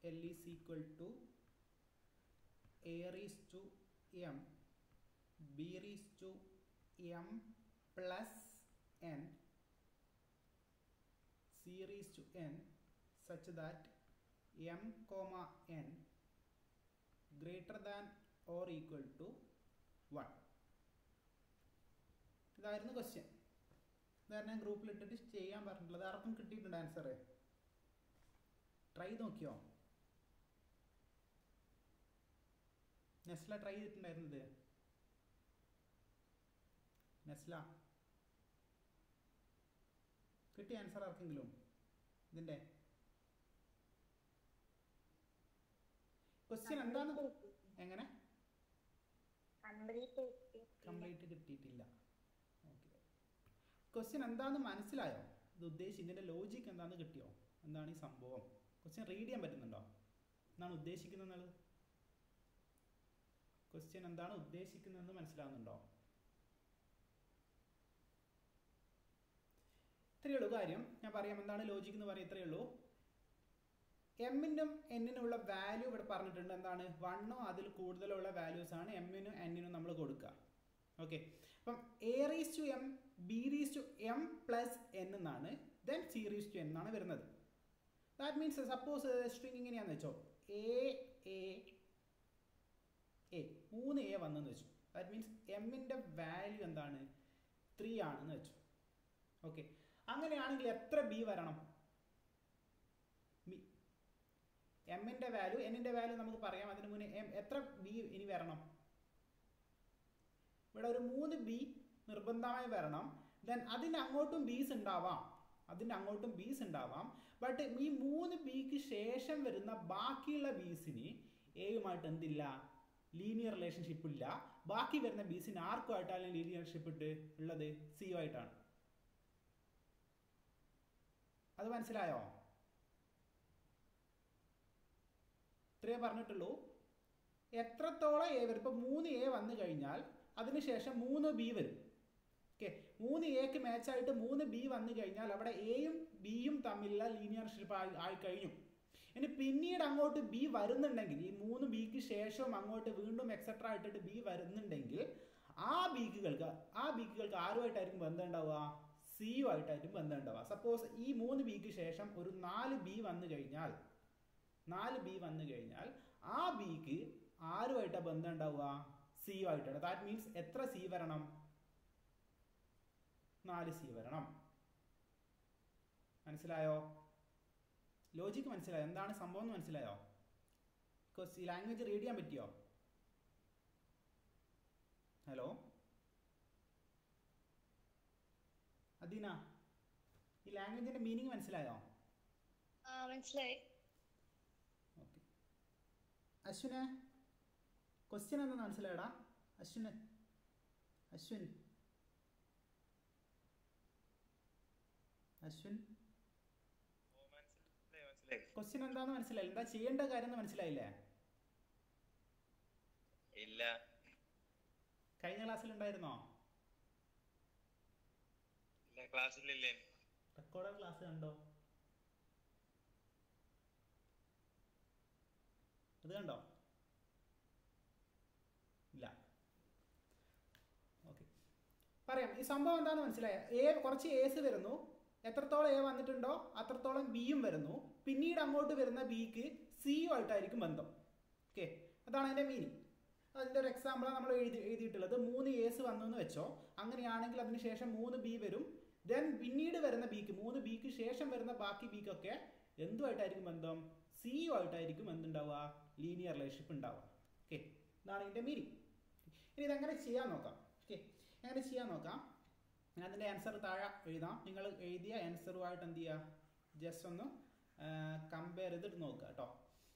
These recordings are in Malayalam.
L is equal to a raise to m b raise to m plus n c raise to n such that m comma n greater than or equal to one ഇതായിരുന്നു ക്വസ്റ്റ്യൻ ഇതായിരുന്നു ഞാൻ ഗ്രൂപ്പിൽ ഇട്ടിട്ട് ചെയ്യാൻ പറഞ്ഞിട്ടുള്ളത് ആർക്കും കിട്ടിയിട്ടുണ്ട് ആൻസർ ട്രൈ നോക്കിയോ നെസ്ല ട്രൈ ചെയ്തിട്ടുണ്ടായിരുന്നത് നെസ്ല കിട്ടിയ ആൻസർ ആർക്കെങ്കിലും ഇതിൻ്റെ ക്വസ്റ്റ്യൻ എന്താണ് എങ്ങനെ കംപ്ലീറ്റ് കംപ്ലീറ്റ് കിട്ടിയിട്ടില്ല ഓക്കെ ക്വസ്റ്റ്യൻ എന്താണെന്ന് മനസ്സിലായോ ഇത് ഉദ്ദേശിച്ച് ഇതിൻ്റെ ലോജിക്ക് എന്താണെന്ന് കിട്ടിയോ എന്താണ് ഈ സംഭവം ക്വസ്റ്റ്യൻ റീഡ് ചെയ്യാൻ പറ്റുന്നുണ്ടോ എന്താണ് ഉദ്ദേശിക്കുന്നത് എന്നുള്ളത് ക്വസ്റ്റ്യൻ എന്താണ് ഉദ്ദേശിക്കുന്നതെന്ന് മനസ്സിലാവുന്നുണ്ടോ ഇത്രയേ ഉള്ളൂ കാര്യം ഞാൻ പറയാം എന്താണ് ലോജിക് എന്ന് പറയാം ഇത്രയേ ഉള്ളൂ എമ്മിനും എന്നിനുള്ള വാല്യൂ ഇവിടെ പറഞ്ഞിട്ടുണ്ട് എന്താണ് വണ്ണോ അതിൽ കൂടുതലുള്ള വാല്യൂസ് ആണ് എമ്മിനും എന്നിനും നമ്മൾ കൊടുക്കുക ഓക്കെ അപ്പം a raise to m b raise to m plus n എന്നാണ് then c raise to n എന്നാണ് വരുന്നത് ദാറ്റ് മീൻസ് സപ്പോസ് സ്ട്രിങ് ഇങ്ങനെയാണെന്ന് വെച്ചോ എ എ എ മൂന്ന് എ വന്നെന്ന് വെച്ചു ദാറ്റ് മീൻസ് എമ്മിൻ്റെ വാല്യൂ എന്താണ് ത്രീ ആണെന്ന് വെച്ചു ഓക്കെ അങ്ങനെയാണെങ്കിൽ എത്ര ബി വരണം ബി എമ്മിൻ്റെ വാല്യൂ എന്നിൻ്റെ വാല്യൂ നമുക്ക് പറയാം അതിന് മുന്നേ എം എത്ര ബി ഇനി വരണം ഇവിടെ ഒരു മൂന്ന് ബി നിർബന്ധമായി വരണം ദെൻ അതിന് അങ്ങോട്ടും ബീസ് ഉണ്ടാവാം അതിൻ്റെ അങ്ങോട്ടും ബീസ് ഉണ്ടാവാം ബട്ട് ഈ മൂന്ന് ബിക്ക് ശേഷം വരുന്ന ബാക്കിയുള്ള ബീസിന് എയുമായിട്ട് എന്തില്ല ലീനിയർ റിലേഷൻഷിപ്പ് ഇല്ല ബാക്കി വരുന്ന ബീസിന് ആർക്കുമായിട്ടാണ് ലീനിയർഷിപ്പ് ഇട്ട് ഉള്ളത് സിയു ആയിട്ടാണ് അത് മനസ്സിലായോ ഇത്രയേ പറഞ്ഞിട്ടുള്ളൂ എത്രത്തോളം എ വരും ഇപ്പം മൂന്ന് എ വന്നു കഴിഞ്ഞാൽ അതിനുശേഷം മൂന്ന് ബി വരും ഓക്കെ മൂന്ന് എക്ക് മാച്ചായിട്ട് മൂന്ന് ബി വന്നു കഴിഞ്ഞാൽ അവിടെ എയും ബിയും തമ്മിലുള്ള ലീനിയർഷിപ്പ് ആയി ആയി കഴിഞ്ഞു ഇനി പിന്നീട് അങ്ങോട്ട് ബി വരുന്നുണ്ടെങ്കിൽ ഈ മൂന്ന് ബിക്ക് ശേഷം അങ്ങോട്ട് വീണ്ടും എക്സെട്ര ഇട്ടിട്ട് ബി വരുന്നുണ്ടെങ്കിൽ ആ ബീക്കുകൾക്ക് ആ ബീക്കുകൾക്ക് ആരുമായിട്ടായിരിക്കും ബന്ധം ഉണ്ടാവുക സിയു ആയിട്ടായിരിക്കും ബന്ധം ഉണ്ടാവുക സപ്പോസ് ഈ മൂന്ന് ബിക്ക് ശേഷം ഒരു നാല് ബി വന്നു കഴിഞ്ഞാൽ നാല് ബി വന്നു കഴിഞ്ഞാൽ ആ ബിക്ക് ആരുമായിട്ടാണ് ബന്ധം ഉണ്ടാവുക സിയു ആയിട്ടാണ് ദാറ്റ് മീൻസ് എത്ര സി വരണം നാല് സി വരണം മനസ്സിലായോ ലോജിക്ക് മനസ്സിലായോ എന്താണ് സംഭവം എന്ന് മനസ്സിലായോ ഈ ലാംഗ്വേജ് റീഡ് ചെയ്യാൻ പറ്റിയോ ഹലോ അദീന ഈ ലാംഗ്വേജിന്റെ മീനിങ് മനസ്സിലായോ ആ മനസ്സിലായി ഓക്കെ അശ്വിന് ക്വസ്റ്റ്യൻ എന്താ മനസ്സിലായടാ അശ്വിന് അശ്വിൻ അശ്വിൻ ഓ, മനസ്സിലായി മനസ്സിലായി ക്വസ്റ്റ്യൻ എന്താന്ന് മനസ്സിലായില്ല എന്താ ചെയ്യേണ്ട കാര്യം എന്ന് മനസ്സിലായില്ലേ ഇല്ല കഴിഞ്ഞ ക്ലാസ്സിൽ ഉണ്ടായിരുന്നോ ഇല്ല ക്ലാസ്സിലില്ലേ റെക്കോർഡർ ക്ലാസ് കണ്ടോ ഇത് കണ്ടോ ഇല്ല ഓക്കെ പറയാം ഈ സംഭവം എന്താണെന്ന് മനസ്സിലായ എ കുറച്ച് എസ് വരുന്നു എത്രത്തോളം എ വന്നിട്ടുണ്ടോ അത്രത്തോളം ബിയും വരുന്നു പിന്നീട് അങ്ങോട്ട് വരുന്ന ബിക്ക് സിയും ആയിട്ടായിരിക്കും ബന്ധം ഓക്കെ അതാണ് അതിൻ്റെ മീനിങ് അതിൻ്റെ ഒരു എക്സാമ്പിളാണ് നമ്മൾ എഴുതി എഴുതിയിട്ടുള്ളത് മൂന്ന് എസ് വന്നു എന്ന് വെച്ചോ അങ്ങനെയാണെങ്കിൽ അതിന് ശേഷം മൂന്ന് ബി വരും ദെൻ പിന്നീട് വരുന്ന ബിക്ക് മൂന്ന് ബിക്ക് ശേഷം വരുന്ന ബാക്കി ബിക്കൊക്കെ എന്തുമായിട്ടായിരിക്കും ബന്ധം സിയു ആയിട്ടായിരിക്കും എന്തുണ്ടാവുക ലീനിയർ റിലേഷൻഷിപ്പ് ഉണ്ടാവുക ഓക്കെ ഇതാണ് ഇതിൻ്റെ മീനിങ് ഇനി ഇതെങ്ങനെ ചെയ്യാൻ നോക്കാം ഓക്കെ എങ്ങനെ ചെയ്യാൻ നോക്കാം ഞാൻ അതിൻ്റെ ആൻസർ താഴെ എഴുതാം നിങ്ങൾ എഴുതിയ ആൻസറുമായിട്ട് എന്ത് ചെയ്യുക ജസ്റ്റ് ഒന്ന് കമ്പയർ ചെയ്തിട്ട് നോക്കുക കേട്ടോ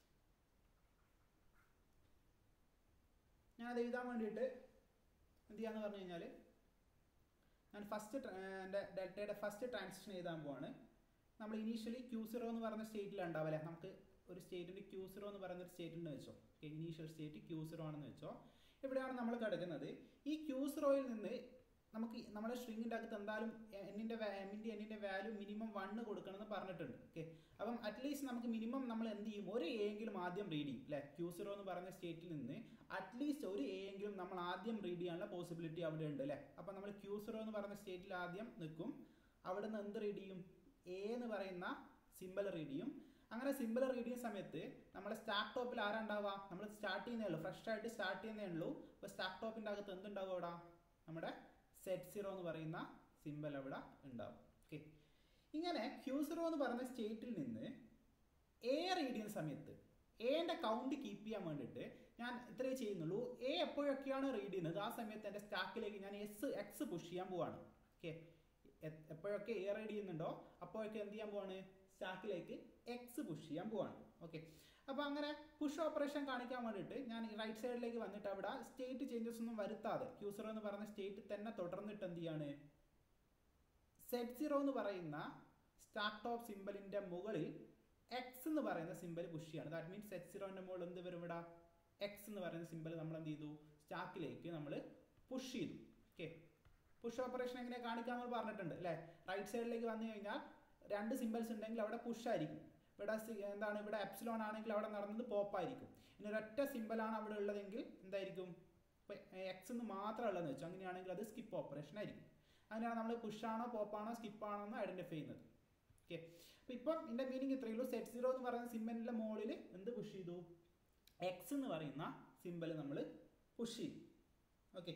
ഞാനത് എഴുതാൻ വേണ്ടിയിട്ട് എന്ത് ചെയ്യാന്ന് പറഞ്ഞു കഴിഞ്ഞാൽ ഞാൻ ഫസ്റ്റ് എൻ്റെ ഡെൽറ്റയുടെ ഫസ്റ്റ് ട്രാൻസിഷൻ എഴുതാൻ പോവാണ് നമ്മൾ ഇനീഷ്യലി ക്യൂ സീറോ എന്ന് പറയുന്ന സ്റ്റേറ്റിലാണ് ഉണ്ടാവില്ലേ നമുക്ക് ഒരു സ്റ്റേറ്റിൻ്റെ ക്യൂ സീറോ എന്ന് പറയുന്ന ഒരു സ്റ്റേറ്റ് ഉണ്ടെന്ന് വെച്ചോ ഇനീഷ്യൽ സ്റ്റേറ്റ് ക്യൂ സീറോ ആണെന്ന് വെച്ചോ ഇവിടെയാണ് നമ്മൾ കിടക്കുന്നത് ഈ ക്യൂ സീറോയിൽ നിന്ന് നമുക്ക് ഈ നമ്മുടെ സ്ട്രിങ്ങിൻ്റെ അകത്ത് എന്തായാലും എന്നിൻ്റെ എമ്മിൻ്റെ എന്നിൻ്റെ വാല്യൂ മിനിമം വണ്ണ് കൊടുക്കണമെന്ന് പറഞ്ഞിട്ടുണ്ട് ഓക്കെ അപ്പം അറ്റ്ലീസ്റ്റ് നമുക്ക് മിനിമം നമ്മൾ എന്ത് ചെയ്യും ഒരു എ എങ്കിലും ആദ്യം റീഡ് ചെയ്യും അല്ലേ ക്യൂ സീറോ എന്ന് പറയുന്ന സ്റ്റേറ്റിൽ നിന്ന് അറ്റ്ലീസ്റ്റ് ഒരു എ എങ്കിലും നമ്മൾ ആദ്യം റീഡ് ചെയ്യാനുള്ള പോസിബിലിറ്റി അവിടെ ഉണ്ട് അല്ലേ അപ്പം നമ്മൾ ക്യൂ സീറോ എന്ന് പറയുന്ന സ്റ്റേറ്റിൽ ആദ്യം നിൽക്കും അവിടെ നിന്ന് എന്ത് റീഡ് ചെയ്യും എ എന്ന് പറയുന്ന സിമ്പിൾ റീഡ് ചെയ്യും അങ്ങനെ സിമ്പിൾ റീഡ് ചെയ്യുന്ന സമയത്ത് നമ്മുടെ സ്റ്റാർട്ട് ടോപ്പിൽ ആരാ ഉണ്ടാവുക നമ്മൾ സ്റ്റാർട്ട് ചെയ്യുന്നേ ഉള്ളൂ ഫ്രഷ് ആയിട്ട് സ്റ്റാർട്ട് ചെയ്യുന്നേ ഉള്ളൂ അപ്പോൾ സ്റ്റാർട്ട് ടോപ്പിൻ്റെ അകത്ത് എന്തുണ്ടാവും അവിടെ നമ്മുടെ സെറ്റ് സീറോ എന്ന് പറയുന്ന സിമ്പിൾ അവിടെ ഉണ്ടാവും ഓക്കെ ഇങ്ങനെ ക്യൂ സീറോ എന്ന് പറയുന്ന സ്റ്റേറ്റിൽ നിന്ന് എ റീഡ് ചെയ്യുന്ന സമയത്ത് എന്റെ കൗണ്ട് കീപ്പ് ചെയ്യാൻ വേണ്ടിയിട്ട് ഞാൻ ഇത്രയേ ചെയ്യുന്നുള്ളൂ എ എപ്പോഴൊക്കെയാണ് റീഡ് ചെയ്യുന്നത് ആ സമയത്ത് എൻ്റെ സ്റ്റാക്കിലേക്ക് ഞാൻ എസ് എക്സ് പുഷ് ചെയ്യാൻ പോവാണ് ഓക്കെ എപ്പോഴൊക്കെ എ റീഡ് ചെയ്യുന്നുണ്ടോ അപ്പോഴൊക്കെ എന്ത് ചെയ്യാൻ പോവാണ് സ്റ്റാക്കിലേക്ക് എക്സ് പുഷ് ചെയ്യാൻ പോവാണ് ഓക്കെ അപ്പോൾ അങ്ങനെ പുഷ് ഓപ്പറേഷൻ കാണിക്കാൻ വേണ്ടിയിട്ട് ഞാൻ ഈ റൈറ്റ് സൈഡിലേക്ക് വന്നിട്ട് അവിടെ സ്റ്റേറ്റ് ചേഞ്ചസ് ഒന്നും വരുത്താതെ ക്യൂസർ എന്ന് പറയുന്ന സ്റ്റേറ്റ് തന്നെ തുടർന്നിട്ട് എന്ത് ചെയ്യാണ് സെറ്റ് സീറോ എന്ന് പറയുന്ന സ്റ്റാർട്ട് ഓഫ് സിമ്പലിന്റെ മുകളിൽ എക്സ് എന്ന് പറയുന്ന സിമ്പൽ പുഷ് ചെയ്യാണ് ദാറ്റ് മീൻസ് സെറ്റ് സീറോന്റെ മുകളിൽ എന്ത് വരും ഇവിടെ എക്സ് എന്ന് പറയുന്ന സിമ്പൽ നമ്മൾ എന്ത് ചെയ്തു സ്റ്റാക്കിലേക്ക് നമ്മൾ പുഷ് ചെയ്തു ഓക്കെ പുഷ് ഓപ്പറേഷൻ എങ്ങനെ കാണിക്കാമെന്ന് പറഞ്ഞിട്ടുണ്ട് അല്ലേ റൈറ്റ് സൈഡിലേക്ക് വന്നു കഴിഞ്ഞാൽ രണ്ട് സിമ്പിൾസ് ഉണ്ടെങ്കിൽ അവിടെ പുഷ് ആയിരിക്കും ഇവിടെ സി- എന്താണ് ഇവിടെ എപ്സിലോൺ ആണെങ്കിൽ അവിടെ നടന്നത് പോപ്പ് ആയിരിക്കും ഇനി ഒരൊറ്റ സിമ്പിളാണ് അവിടെ ഉള്ളതെങ്കിൽ എന്തായിരിക്കും ഇപ്പൊ എക്സ് എന്ന് മാത്രം ഉള്ളതെന്ന് വെച്ചു അങ്ങനെയാണെങ്കിൽ അത് സ്കിപ്പ് ഓപ്പറേഷൻ ആയിരിക്കും അങ്ങനെയാണ് നമ്മൾ പുഷാണോ പോപ്പാണോ സ്കിപ്പാണോ എന്ന് ഐഡന്റിഫൈ ചെയ്യുന്നത് ഓക്കെ അപ്പൊ ഇപ്പം ഇതിന്റെ മീനിങ് ഇത്രയേ ഉള്ളൂ സെറ്റ് സീറോ എന്ന് പറയുന്ന സിമ്പലിന്റെ മുകളിൽ എന്ത് പുഷ് ചെയ്തു എക്സ് എന്ന് പറയുന്ന സിമ്പൽ നമ്മൾ പുഷ് ചെയ്തു ഓക്കെ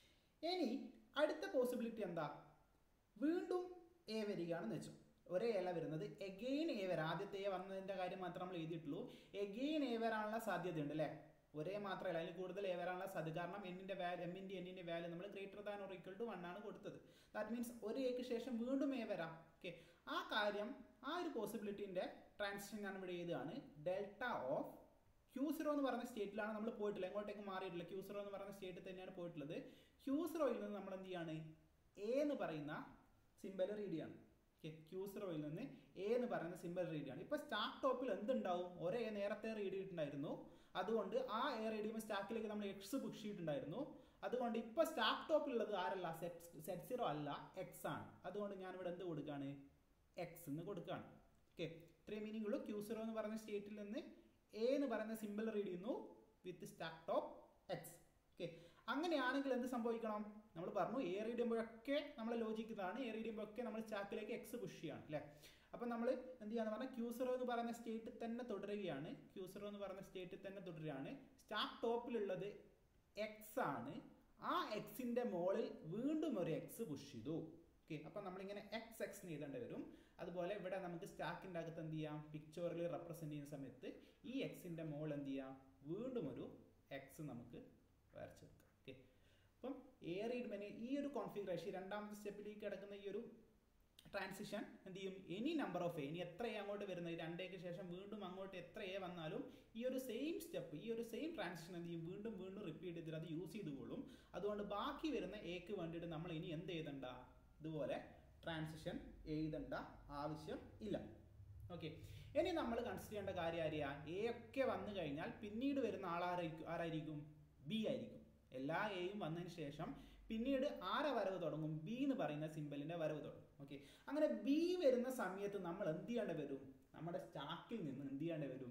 ഇനി അടുത്ത പോസിബിലിറ്റി എന്താ വീണ്ടും എ വരികയാണെന്ന് വെച്ചു ഒരേ അല്ല വരുന്നത് എഗെയിൻ എ വരാം ആദ്യത്തെ എ വന്നതിന്റെ കാര്യം മാത്രം നമ്മൾ എഴുതിയിട്ടുള്ളൂ എഗെയിൻ എ വരാനുള്ള സാധ്യതയുണ്ട് അല്ലേ ഒരേ മാത്രമല്ല അതിൽ കൂടുതൽ എ വരാനുള്ള സാധ്യത കാരണം എന്നിന്റെ വാല്യൂ എമ്മിന്റെ എന്നിന്റെ വാല്യൂ നമ്മൾ greater than or equal to one ആണ് കൊടുത്തത് ദാറ്റ് മീൻസ് ഒരു എക്ക് ശേഷം വീണ്ടും എ വരാം ഓക്കെ ആ കാര്യം ആ ഒരു പോസിബിലിറ്റിന്റെ ട്രാൻസിഷൻ ഞാൻ ഇവിടെ എഴുതുകയാണ് ഡെൽറ്റ ഓഫ് ക്യൂ സീറോ എന്ന് പറയുന്ന സ്റ്റേറ്റിലാണ് നമ്മൾ പോയിട്ടില്ല എങ്ങോട്ടേക്ക് മാറിയിട്ടില്ല ക്യൂ സീറോ എന്ന് പറയുന്ന സ്റ്റേറ്റിൽ തന്നെയാണ് പോയിട്ടുള്ളത് ക്യൂ സീറോയിൽ നിന്ന് നമ്മൾ എന്ത് ചെയ്യാണ് എ എന്ന് പറയുന്ന സിമ്പൽ റീഡ് ചെയ്യാണ് ഓക്കെ ക്യൂ സീറോയിൽ നിന്ന് എ എന്ന് പറയുന്ന സിമ്പൽ റീഡ് ചെയ്യാണ് ഇപ്പൊ സ്റ്റാർട്ട് ടോപ്പിൽ എന്തുണ്ടാവും ഒരേ എ നേരത്തെ റീഡ് ചെയ്തിട്ടുണ്ടായിരുന്നു അതുകൊണ്ട് ആ എ റീഡ് ചെയ്യുമ്പോൾ സ്റ്റാക്കിലേക്ക് നമ്മൾ എക്സ് പുഷ് ചെയ്തിട്ടുണ്ടായിരുന്നു അതുകൊണ്ട് ഇപ്പൊ സ്റ്റാക്ക് ടോപ്പിലുള്ളത് ആരല്ല സെറ്റ് സെറ്റ് സീറോ അല്ല എക്സ് ആണ് അതുകൊണ്ട് ഞാൻ ഇവിടെ എന്ത് കൊടുക്കുകയാണ് എക്സ് എന്ന് കൊടുക്കുകയാണ് ഓക്കെ ഇത്രയും മീനിങ് ഉള്ളൂ ക്യൂ സീറോ എന്ന് പറയുന്ന സ്റ്റേറ്റിൽ നിന്ന് എ എന്ന് പറയുന്ന സിമ്പിൾ റീഡ് ചെയ്യുന്നു with stack top x okay അങ്ങനെയാണെങ്കിൽ എന്ത് സംഭവിക്കണം നമ്മൾ പറഞ്ഞു എ റീഡ് ചെയ്യുമ്പോഴൊക്കെ നമ്മൾ ലോജിക് ഇതാണ് എ റീഡ് ചെയ്യുമ്പോഴൊക്കെ നമ്മൾ സ്റ്റാക്കിലേക്ക് എക്സ് പുഷ് ചെയ്യാണ് അല്ലേ അപ്പം നമ്മൾ എന്ത് ചെയ്യാന്ന് പറഞ്ഞാൽ ക്യൂ സീറോ എന്ന് പറയുന്ന സ്റ്റേറ്റിൽ തന്നെ തുടരുകയാണ് ക്യൂ സീറോ എന്ന് പറയുന്ന സ്റ്റേറ്റിൽ തന്നെ തുടരുകയാണ് സ്റ്റാക്ക് ടോപ്പിലുള്ളത് എക്സ് ആണ് ആ എക്സിന്റെ മുകളിൽ വീണ്ടും ഒരു എക്സ് പുഷ് ചെയ്തു ഓക്കെ അപ്പം നമ്മളിങ്ങനെ എക്സ് എക്സ് എഴുതേണ്ടി വരും അതുപോലെ ഇവിടെ നമുക്ക് സ്റ്റാക്കിൻ്റെ അകത്ത് എന്ത് ചെയ്യാം പിക്ചറിൽ റെപ്രസെന്റ് ചെയ്യുന്ന സമയത്ത് ഈ എക്സിന്റെ മുകളിൽ എന്ത് ചെയ്യാം വീണ്ടും ഒരു എക്സ് നമുക്ക് വരച്ചു വെക്കാം ഓക്കെ അപ്പം എ റീഡ് മെനി ഈ ഒരു കോൺഫിഗറേഷൻ രണ്ടാമത്തെ സ്റ്റെപ്പിലേക്ക് കിടക്കുന്ന ഈ ഒരു ട്രാൻസിഷൻ എന്ത് ചെയ്യും എനി നമ്പർ ഓഫ് എ ഇനി എത്ര എ അങ്ങോട്ട് വരുന്നത് ഈ രണ്ടേക്ക് ശേഷം വീണ്ടും അങ്ങോട്ട് എത്ര എ വന്നാലും ഈ ഒരു സെയിം സ്റ്റെപ്പ് ഈ ഒരു സെയിം ട്രാൻസിഷൻ എന്ത് ചെയ്യും വീണ്ടും വീണ്ടും റിപ്പീറ്റ് ചെയ്തിട്ട് അത് യൂസ് ചെയ്തുകൊള്ളും അതുകൊണ്ട് ബാക്കി വരുന്ന എക്ക് വേണ്ടിയിട്ട് നമ്മൾ ഇനി എന്ത് എഴുതണ്ട ഇതുപോലെ ട്രാൻസിഷൻ എഴുതേണ്ട ആവശ്യം ഇല്ല ഓക്കെ ഇനി നമ്മൾ കൺസിഡർ ചെയ്യേണ്ട കാര്യം അറിയാ എ ഒക്കെ വന്നു കഴിഞ്ഞാൽ പിന്നീട് വരുന്ന ആളാരായിരിക്കും ആരായിരിക്കും ബി ആയിരിക്കും എല്ലാ എയും വന്നതിന് ശേഷം പിന്നീട് ആരെ വരവ് തുടങ്ങും ബി എന്ന് പറയുന്ന സിമ്പലിന്റെ വരവ് തുടങ്ങും ഓക്കെ അങ്ങനെ ബി വരുന്ന സമയത്ത് നമ്മൾ എന്ത് ചെയ്യേണ്ടി വരും നമ്മുടെ സ്റ്റാക്കിൽ നിന്ന് എന്ത് ചെയ്യേണ്ടി വരും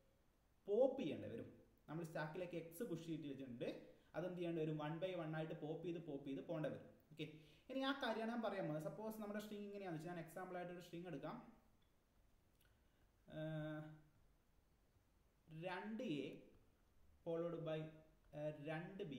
പോപ്പ് ചെയ്യേണ്ടി വരും നമ്മൾ സ്റ്റാക്കിലേക്ക് എക്സ് പുഷ് ചെയ്ത് വെച്ചിട്ടുണ്ട് അതെന്ത് ചെയ്യേണ്ടി വരും വൺ ബൈ വൺ ആയിട്ട് പോപ്പ് ചെയ്ത് പോപ്പ് ചെയ്ത് പോകേണ്ടി വരും ഓക്കെ ഇനി ആ കാര്യമാണ് ഞാൻ പറയാൻ പോകുന്നത് സപ്പോസ് നമ്മുടെ സ്ട്രിങ് ഇങ്ങനെയാണെന്ന് വെച്ചാൽ ഞാൻ എക്സാമ്പിൾ ആയിട്ട് ഒരു സ്ട്രിങ് എടുക്കാം ആഹ് രണ്ട് എ ഫോളോഡ് ബൈ രണ്ട് ബി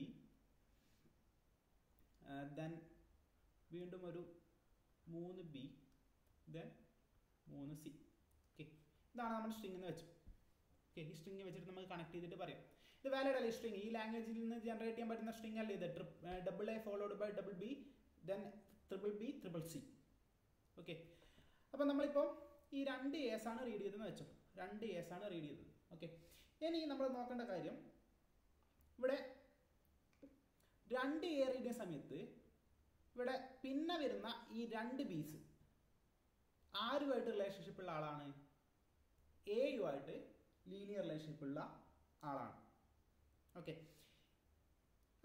ദെൻ വീണ്ടും ഒരു മൂന്ന് ബി ദെൻ മൂന്ന് സി ഓക്കെ ഇതാണ് നമ്മുടെ സ്ട്രിങ് എന്ന് വെച്ചു ഓക്കെ ഈ സ്ട്രിങ് വെച്ചിട്ട് നമുക്ക് കണക്ട് ചെയ്തിട്ട് പറയാം ഇത് വാലിഡ് അല്ലേ സ്ട്രിങ് ഈ ലാംഗ്വേജിൽ നിന്ന് ജനറേറ്റ് ചെയ്യാൻ പറ്റുന്ന സ്ട്രിങ് അല്ലേ ഇത് double a followed by double b then triple B triple c okay അപ്പം നമ്മളിപ്പോൾ ഈ രണ്ട് എസ് ആണ് റീഡ് ചെയ്തതെന്ന് വെച്ചോ രണ്ട് എസ് ആണ് റീഡ് ചെയ്തത് ഓക്കെ ഇനി നമ്മൾ നോക്കേണ്ട കാര്യം ഇവിടെ രണ്ട് എ റീഡ് ചെയ്യുന്ന സമയത്ത് ഇവിടെ പിന്നെ വരുന്ന ഈ രണ്ട് ബീസ് ആരുമായിട്ട് റിലേഷൻഷിപ്പ് ഉള്ള ആളാണ് എയുമായിട്ട് ലീനിയർ റിലേഷൻഷിപ്പ് ഉള്ള ആളാണ് ഓക്കെ അപ്പം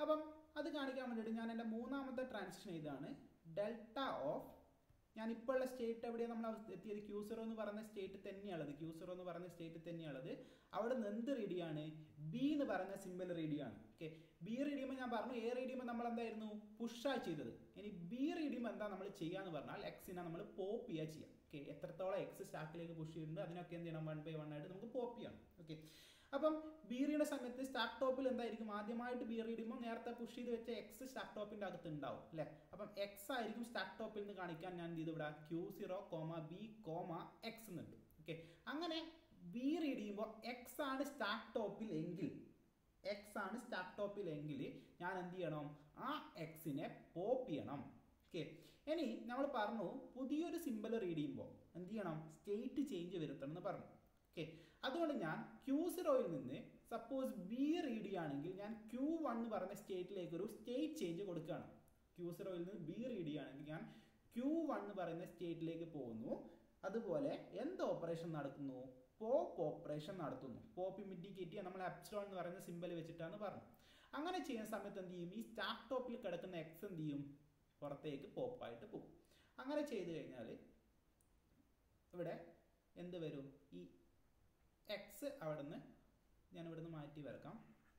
അത് കാണിക്കാൻ വേണ്ടിയിട്ട് ഞാൻ എൻ്റെ മൂന്നാമത്തെ ട്രാൻസിഷൻ ഇതാണ് ഡെൽറ്റ ഓഫ് ഞാൻ ഇപ്പോൾ ഉള്ള സ്റ്റേറ്റ് എവിടെയാണ് നമ്മൾ എത്തിയത് ക്യൂ സീറോ എന്ന് പറയുന്ന സ്റ്റേറ്റ് തന്നെയാണുള്ളത് ക്യൂ സീറോ എന്ന് പറയുന്ന സ്റ്റേറ്റ് തന്നെയാണുള്ളത് അവിടെ നിന്ന് എന്ത് റീഡിയാണ് ബി എന്ന് പറയുന്ന സിമ്പിൾ റീഡിയാണ് ഓക്കെ ബി റീഡ് ചെയ്യുമ്പോൾ ഞാൻ പറഞ്ഞു എ റീഡ് ചെയ്യുമ്പോൾ നമ്മൾ എന്തായിരുന്നു പുഷാണ് ചെയ്തത് ഇനി ബി റീഡ് ചെയ്യുമ്പോൾ എന്താ നമ്മൾ ചെയ്യാന്ന് പറഞ്ഞാൽ എക്സിനെ നമ്മൾ പോപ്പ് ചെയ്യുക ചെയ്യാം ഓക്കെ എത്രത്തോളം എക്സ് സ്റ്റാക്കിലേക്ക് പുഷ് ചെയ്യുന്നുണ്ട് അതിനൊക്കെ എന്ത് ചെയ്യണം വൺ ബൈ വൺ ആയിട്ട് നമുക്ക് പോപ്പ് ചെയ്യണം ഓക്കെ അപ്പം ബി റീഡിയുടെ സമയത്ത് സ്റ്റാക്ക് ടോപ്പിൽ എന്തായിരിക്കും ആദ്യമായിട്ട് ബി റീഡ് ചെയ്യുമ്പോൾ നേരത്തെ പുഷ് ചെയ്ത് വെച്ച എക്സ് സ്റ്റാക്ക് ടോപ്പിന്റെ അകത്ത് ഉണ്ടാവും അല്ലേ അപ്പം എക്സ് ആയിരിക്കും സ്റ്റാക്ക് ടോപ്പിൽ നിന്ന് കാണിക്കാൻ ഞാൻ എന്ത് ചെയ്തു ഇവിടെ q zero comma b comma x എന്നുണ്ട് ഓക്കെ അങ്ങനെ ബി റീഡ് ചെയ്യുമ്പോൾ എക്സ് ആണ് സ്റ്റാക്ക് ടോപ്പിൽ എങ്കിൽ എക്സ് ആണ് സ്റ്റാക്ക് ടോപ്പിൽ എങ്കിൽ ഞാൻ എന്ത് ചെയ്യണം ആ എക്സിനെ പോപ്പ് ചെയ്യണം ഓക്കെ ഇനി നമ്മൾ പറഞ്ഞു പുതിയൊരു സിമ്പിൾ റീഡ് ചെയ്യുമ്പോൾ എന്ത് ചെയ്യണം സ്റ്റേറ്റ് ചേഞ്ച് വരുത്തണം എന്ന് പറഞ്ഞു ഓക്കെ അതുകൊണ്ട് ഞാൻ ക്യൂ സീറോയിൽ നിന്ന് സപ്പോസ് ബി റീഡ് ചെയ്യുകയാണെങ്കിൽ ഞാൻ ക്യൂ വൺ എന്ന് പറഞ്ഞ സ്റ്റേറ്റിലേക്ക് ഒരു സ്റ്റേറ്റ് ചേഞ്ച് കൊടുക്കുകയാണ് ക്യൂ സീറോയിൽ നിന്ന് ബി റീഡ് ചെയ്യുകയാണെങ്കിൽ ഞാൻ ക്യൂ വൺ എന്ന് പറയുന്ന സ്റ്റേറ്റിലേക്ക് പോകുന്നു അതുപോലെ എന്ത് ഓപ്പറേഷൻ നടത്തുന്നു പോപ്പ് ഓപ്പറേഷൻ നടത്തുന്നു പോപ്പ് ഇമിഡിക്കേറ്റ് ചെയ്യാൻ നമ്മൾ അപ്സ്റ്റോൺ എന്ന് പറയുന്ന സിമ്പിൾ വെച്ചിട്ടാണ് പറഞ്ഞു അങ്ങനെ ചെയ്യുന്ന സമയത്ത് എന്ത് ചെയ്യും ഈ സ്റ്റാക്ക് ടോപ്പിൽ കിടക്കുന്ന എക്സ് എന്ത് ചെയ്യും പുറത്തേക്ക് പോപ്പായിട്ട് പോകും അങ്ങനെ ചെയ്തു കഴിഞ്ഞാൽ ഇവിടെ എന്ത് വരും ഈ എക്സ് അവിടെ നിന്ന് ഞാൻ ഇവിടെ നിന്ന് മാറ്റി വരക്കാം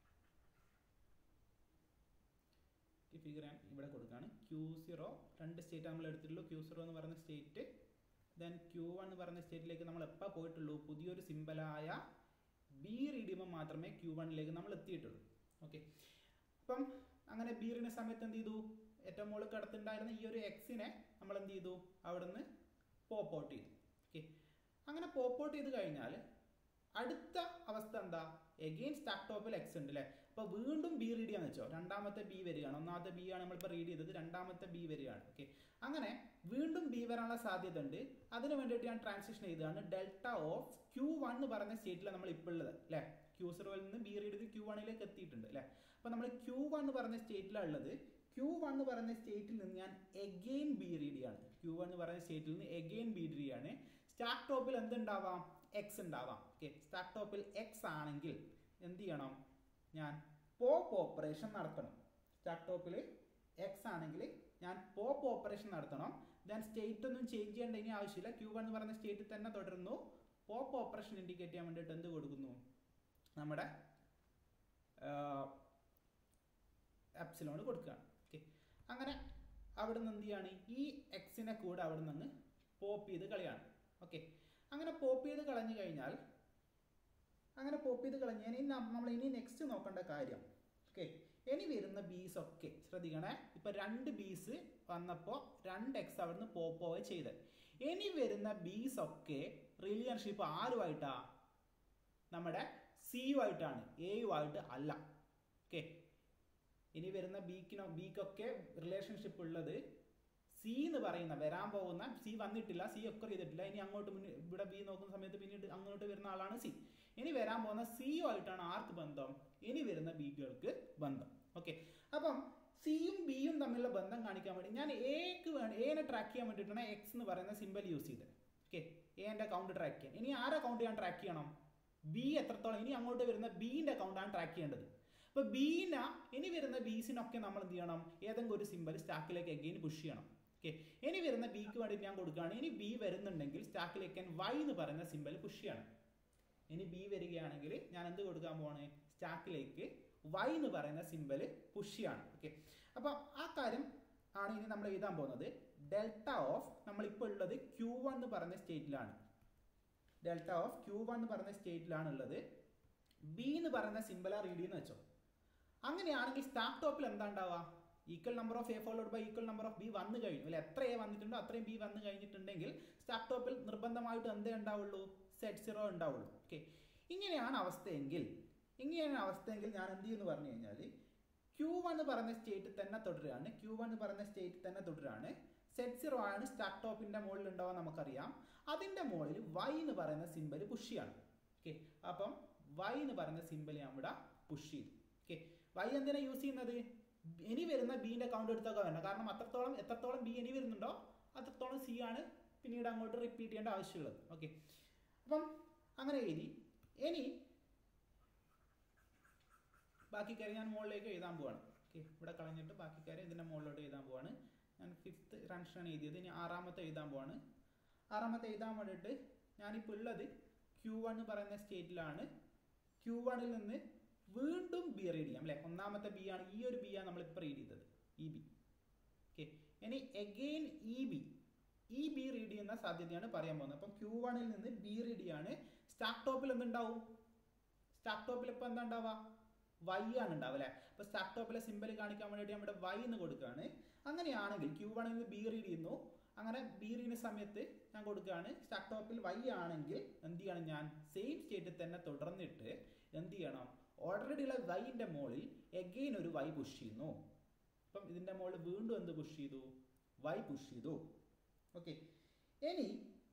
ഈ ഫിഗർ ഞാൻ ഇവിടെ കൊടുക്കുകയാണ് ക്യൂ സീറോ രണ്ട് സ്റ്റേറ്റ് നമ്മൾ എടുത്തിട്ടുള്ളൂ ക്യൂ സീറോ എന്ന് പറയുന്ന സ്റ്റേറ്റ് ദെൻ ക്യൂ വൺ എന്ന് പറയുന്ന സ്റ്റേറ്റിലേക്ക് നമ്മൾ എപ്പോൾ പോയിട്ടുള്ളൂ പുതിയൊരു സിമ്പലായ ബി റീഡ് ചെയ്യുമ്പോൾ മാത്രമേ ക്യൂ വണ്ണിലേക്ക് നമ്മൾ എത്തിയിട്ടുള്ളൂ ഓക്കെ അപ്പം അങ്ങനെ ബി റീഡിന് സമയത്ത് എന്ത് ചെയ്തു ഏറ്റവും മുകളിൽ കിടത്തുണ്ടായിരുന്ന ഈ ഒരു എക്സിനെ നമ്മൾ എന്ത് ചെയ്തു അവിടുന്ന് പോപ്പ് ഔട്ട് ചെയ്തു ഓക്കെ അങ്ങനെ പോപ്പ് ഔട്ട് ചെയ്ത് കഴിഞ്ഞാൽ അടുത്ത അവസ്ഥ എന്താ എഗെയിൻ സ്റ്റാക്ക് ടോപ്പിൽ എക്സ് ഉണ്ട് അല്ലേ അപ്പോൾ വീണ്ടും ബി റീഡ് ചെയ്യാന്ന് വെച്ചോ രണ്ടാമത്തെ ബി വരികയാണ് ഒന്നാമത്തെ ബി ആണ് നമ്മളിപ്പോൾ റീഡ് ചെയ്തത് രണ്ടാമത്തെ ബി വരികയാണ് ഓക്കെ അങ്ങനെ വീണ്ടും ബി വരാനുള്ള സാധ്യത ഉണ്ട് അതിന് വേണ്ടിയിട്ട് ഞാൻ ട്രാൻസിഷൻ ചെയ്തതാണ് ഡെൽറ്റ ഓഫ് ക്യൂ വൺ എന്ന് പറയുന്ന സ്റ്റേറ്റിലാണ് നമ്മൾ ഇപ്പോൾ ഉള്ളത് അല്ലേ ക്യൂ സീറോയിൽ നിന്ന് ബി റീഡ് ചെയ്ത് ക്യൂ വണ്ണിലേക്ക് എത്തിയിട്ടുണ്ട് അല്ലേ അപ്പോൾ നമ്മൾ ക്യൂ വൺ എന്ന് പറയുന്ന സ്റ്റേറ്റിലാണ് ഉള്ളത് ക്യൂ വൺ എന്ന് പറയുന്ന സ്റ്റേറ്റിൽ നിന്ന് ഞാൻ എഗെയിൻ ബി റീഡ് ചെയ്യാണ് ക്യൂ വൺ എന്ന് പറയുന്ന സ്റ്റേറ്റിൽ നിന്ന് എഗെയിൻ ബി റീഡ് ചെയ്യാണ് സ്റ്റാക്ക് ടോപ്പിൽ എന്തുണ്ടാവാം എക്സ് ഉണ്ടാവാം ഓക്കെ സ്റ്റാക്ക് ടോപ്പിൽ എക്സ് ആണെങ്കിൽ എന്ത് ചെയ്യണം ഞാൻ പോപ്പ് ഓപ്പറേഷൻ നടത്തണം സ്റ്റാക്ക് ടോപ്പിൽ എക്സ് ആണെങ്കിൽ ഞാൻ പോപ്പ് ഓപ്പറേഷൻ നടത്തണം ദെൻ സ്റ്റേറ്റ് ഒന്നും ചേഞ്ച് ചെയ്യേണ്ട ഇനി ആവശ്യമില്ല ക്യൂ വൺ എന്ന് പറയുന്ന സ്റ്റേറ്റിൽ തന്നെ തുടരുന്നു പോപ്പ് ഓപ്പറേഷൻ ഇൻഡിക്കേറ്റ് ചെയ്യാൻ വേണ്ടിയിട്ട് എന്ത് കൊടുക്കുന്നു നമ്മുടെ എപ്സിലോൺ കൊടുക്കുകയാണ് ഓക്കെ അങ്ങനെ അവിടെ നിന്ന് എന്ത് ചെയ്യാണ് ഈ എക്സിനെ കൂടെ അവിടെ നിന്ന് പോപ്പ് ചെയ്ത് കളയാണ് ഓക്കെ അങ്ങനെ പോപ്പ് ചെയ്ത് കളഞ്ഞു കഴിഞ്ഞാൽ അങ്ങനെ പോപ്പ് ചെയ്ത് കളഞ്ഞ് ഇനി നമ്മൾ ഇനി നെക്സ്റ്റ് നോക്കേണ്ട കാര്യം ഓക്കെ ഇനി വരുന്ന ബീസ് ഒക്കെ ശ്രദ്ധിക്കണേ ഇപ്പൊ രണ്ട് ബീസ് വന്നപ്പോൾ രണ്ട് എക്സ് അവിടുന്ന് പോപ്പ് ഓവർ ചെയ്ത് ഇനി വരുന്ന ബീസ് ഒക്കെ റിലേഷൻഷിപ്പ് ആരുമായിട്ടാ നമ്മുടെ സിയു ആയിട്ടാണ് എയു ആയിട്ട് അല്ല ഓക്കെ ഇനി വരുന്ന ബീക്കിനോ ബീക്കൊക്കെ റിലേഷൻഷിപ്പ് ഉള്ളത് സി എന്ന് പറയുന്ന വരാൻ പോകുന്ന സി വന്നിട്ടില്ല സി ഒക്കെ ചെയ്തിട്ടില്ല ഇനി അങ്ങോട്ട് മുന്നിൽ ഇവിടെ ബി നോക്കുന്ന സമയത്ത് പിന്നീട് അങ്ങോട്ട് വരുന്ന ആളാണ് സി ഇനി വരാൻ പോകുന്ന സിയു ആയിട്ടാണ് ആർക്ക് ബന്ധം ഇനി വരുന്ന ബികൾക്ക് ബന്ധം ഓക്കെ അപ്പം സിയും ബിയും തമ്മിലുള്ള ബന്ധം കാണിക്കാൻ വേണ്ടി ഞാൻ എക്ക് വേണ്ടി എനെ ട്രാക്ക് ചെയ്യാൻ വേണ്ടിയിട്ടാണ് എക്സ് എന്ന് പറയുന്ന സിമ്പൽ യൂസ് ചെയ്തത് ഓക്കെ എന്റെ അക്കൗണ്ട് ട്രാക്ക് ചെയ്യാൻ ഇനി ആരെ അക്കൗണ്ട് ഞാൻ ട്രാക്ക് ചെയ്യണം ബി എത്രത്തോളം ഇനി അങ്ങോട്ട് വരുന്ന ബിന്റെ അക്കൗണ്ടാണ് ട്രാക്ക് ചെയ്യേണ്ടത് അപ്പൊ ബീന ഇനി വരുന്ന ബീസിനൊക്കെ നമ്മൾ എന്ത് ചെയ്യണം ഏതെങ്കിലും ഒരു സിമ്പൽ സ്റ്റാക്കിലേക്ക് എഗെയിൻ പുഷ് ചെയ്യണം ഓക്കെ ഇനി വരുന്ന ബിക്ക് വേണ്ടി ഞാൻ കൊടുക്കുകയാണ് ഇനി ബി വരുന്നുണ്ടെങ്കിൽ സ്റ്റാക്കിലേക്ക് ഞാൻ വൈ എന്ന് പറയുന്ന സിമ്പൽ പുഷ് ചെയ്യണം ഇനി ബി വരികയാണെങ്കിൽ ഞാൻ എന്ത് കൊടുക്കാൻ പോവാണ് സ്റ്റാക്കിലേക്ക് വൈ എന്ന് പറയുന്ന സിമ്പൽ പുഷ് ചെയ്യാണ് ഓക്കെ അപ്പൊ ആ കാര്യം ആണ് ഇനി നമ്മൾ എഴുതാൻ പോകുന്നത് ഡെൽറ്റ ഓഫ് നമ്മളിപ്പോൾ ഉള്ളത് ക്യൂ വൺ എന്ന് പറയുന്ന സ്റ്റേറ്റിലാണ് ഡെൽറ്റ ഓഫ് ക്യൂ വൺ എന്ന് പറയുന്ന സ്റ്റേറ്റിലാണ് ഉള്ളത് ബി എന്ന് പറയുന്ന സിമ്പിളാ റീഡ് ചെയ്യുന്ന വെച്ചോ അങ്ങനെയാണെങ്കിൽ സ്റ്റാക്ക് ടോപ്പിൽ എന്താ ഉണ്ടാവുക equal number of a followed by equal number of b വന്നു കഴിഞ്ഞു അല്ലെ എത്ര എ വന്നിട്ടുണ്ടോ അത്രയും ബി വന്നു കഴിഞ്ഞിട്ടുണ്ടെങ്കിൽ സ്റ്റാക്ക് ടോപ്പിൽ നിർബന്ധമായിട്ട് എന്തേ ഉണ്ടാവുള്ളൂ സെറ്റ് സീറോ ഉണ്ടാവുള്ളൂ ഓക്കെ ഇങ്ങനെയാണ് അവസ്ഥയെങ്കിൽ ഇങ്ങനെയാണ് അവസ്ഥയെങ്കിൽ ഞാൻ എന്ത് ചെയ്യുമെന്ന് പറഞ്ഞു കഴിഞ്ഞാൽ ക്യൂ വൺ എന്ന് പറയുന്ന സ്റ്റേറ്റ് തന്നെ തുടരുകയാണ് ക്യൂ വൺ എന്ന് പറയുന്ന സ്റ്റേറ്റ് തന്നെ തുടരുകയാണ് സെറ്റ് സീറോ ആണ് സ്റ്റാക്ക് ടോപ്പിന്റെ മുകളിൽ ഉണ്ടാവാൻ നമുക്കറിയാം അതിന്റെ മുകളിൽ വൈ എന്ന് പറയുന്ന സിമ്പൽ പുഷ് ചെയ്യാണ് ഓക്കെ അപ്പം വൈ എന്ന് പറയുന്ന സിമ്പൽ ഞാൻ ഇവിടെ പുഷ് ചെയ്തു ഓക്കെ വൈ എന്തിനാ യൂസ് ചെയ്യുന്നത് ഇനി വരുന്ന ബീന്റെ കൗണ്ട് എടുത്തൊക്കെ വേണ്ട കാരണം അത്രത്തോളം എത്രത്തോളം ബി ഇനി വരുന്നുണ്ടോ അത്രത്തോളം സി ആണ് പിന്നീട് അങ്ങോട്ട് റിപ്പീറ്റ് ചെയ്യേണ്ട ആവശ്യമുള്ളത് ഓക്കെ അപ്പം അങ്ങനെ എഴുതി ഇനി ബാക്കി കാര്യം ഞാൻ മുകളിലേക്ക് എഴുതാൻ പോവാണ് ഓക്കെ ഇവിടെ കളഞ്ഞിട്ട് ബാക്കി കാര്യം ഇതിൻ്റെ മുകളിലോട്ട് എഴുതാൻ പോവാണ് ഞാൻ ഫിഫ്ത്ത് ട്രാൻഷനാണ് എഴുതിയത് ഇനി ആറാമത്തെ എഴുതാൻ പോവാണ് ആറാമത്തെ എഴുതാൻ വേണ്ടിയിട്ട് ഞാനിപ്പോൾ ഉള്ളത് ക്യൂ വൺ എന്ന് പറയുന്ന സ്റ്റേറ്റിലാണ് ക്യൂ വണ്ണിൽ നിന്ന് വീണ്ടും ബി റീഡ് ചെയ്യാം അല്ലേ ഒന്നാമത്തെ ബി ആണ് ഈ ഒരു ബി ആണ് നമ്മളിപ്പോൾ റീഡ് ചെയ്തത് ഇ ബി ഓക്കെ ഇനി എഗെയിൻ ഇ ബി ഈ ബി റീഡ് ചെയ്യുന്ന സാധ്യതയാണ് പറയാൻ പോകുന്നത് അപ്പം ക്യൂ വണ്ണിൽ നിന്ന് ബി റീഡ് ചെയ്യാണ് സ്റ്റാർട്ട് ടോപ്പിൽ എന്തുണ്ടാവും സ്റ്റാർട്ട് ടോപ്പിൽ ഇപ്പോൾ എന്താ ഉണ്ടാവുക വൈ ആണ് ഉണ്ടാവുക അല്ലേ അപ്പോൾ സ്റ്റാർട്ട് ടോപ്പിലെ സിമ്പിൾ കാണിക്കാൻ വേണ്ടിയിട്ട് നമ്മുടെ വൈ എന്ന് കൊടുക്കുകയാണ് അങ്ങനെയാണെങ്കിൽ ക്യൂ വണ്ണിൽ നിന്ന് ബി റീഡ് ചെയ്യുന്നു അങ്ങനെ ബി റീഡിന് സമയത്ത് ഞാൻ കൊടുക്കുകയാണ് സ്റ്റാർട്ട് ടോപ്പിൽ വൈ ആണെങ്കിൽ എന്ത് ചെയ്യണം ഞാൻ സെയിം സ്റ്റേറ്റിൽ തന്നെ തുടർന്നിട്ട് എന്ത് ചെയ്യണം ഓൾറെഡി ഉള്ള വൈൻ്റെ മുകളിൽ എഗെയിൻ ഒരു വൈ പുഷ് ചെയ്യുന്നു അപ്പം ഇതിൻ്റെ മുകളിൽ വീണ്ടും എന്ത് പുഷ് ചെയ്തു വൈ പുഷ് ചെയ്തു ഓക്കെ ഇനി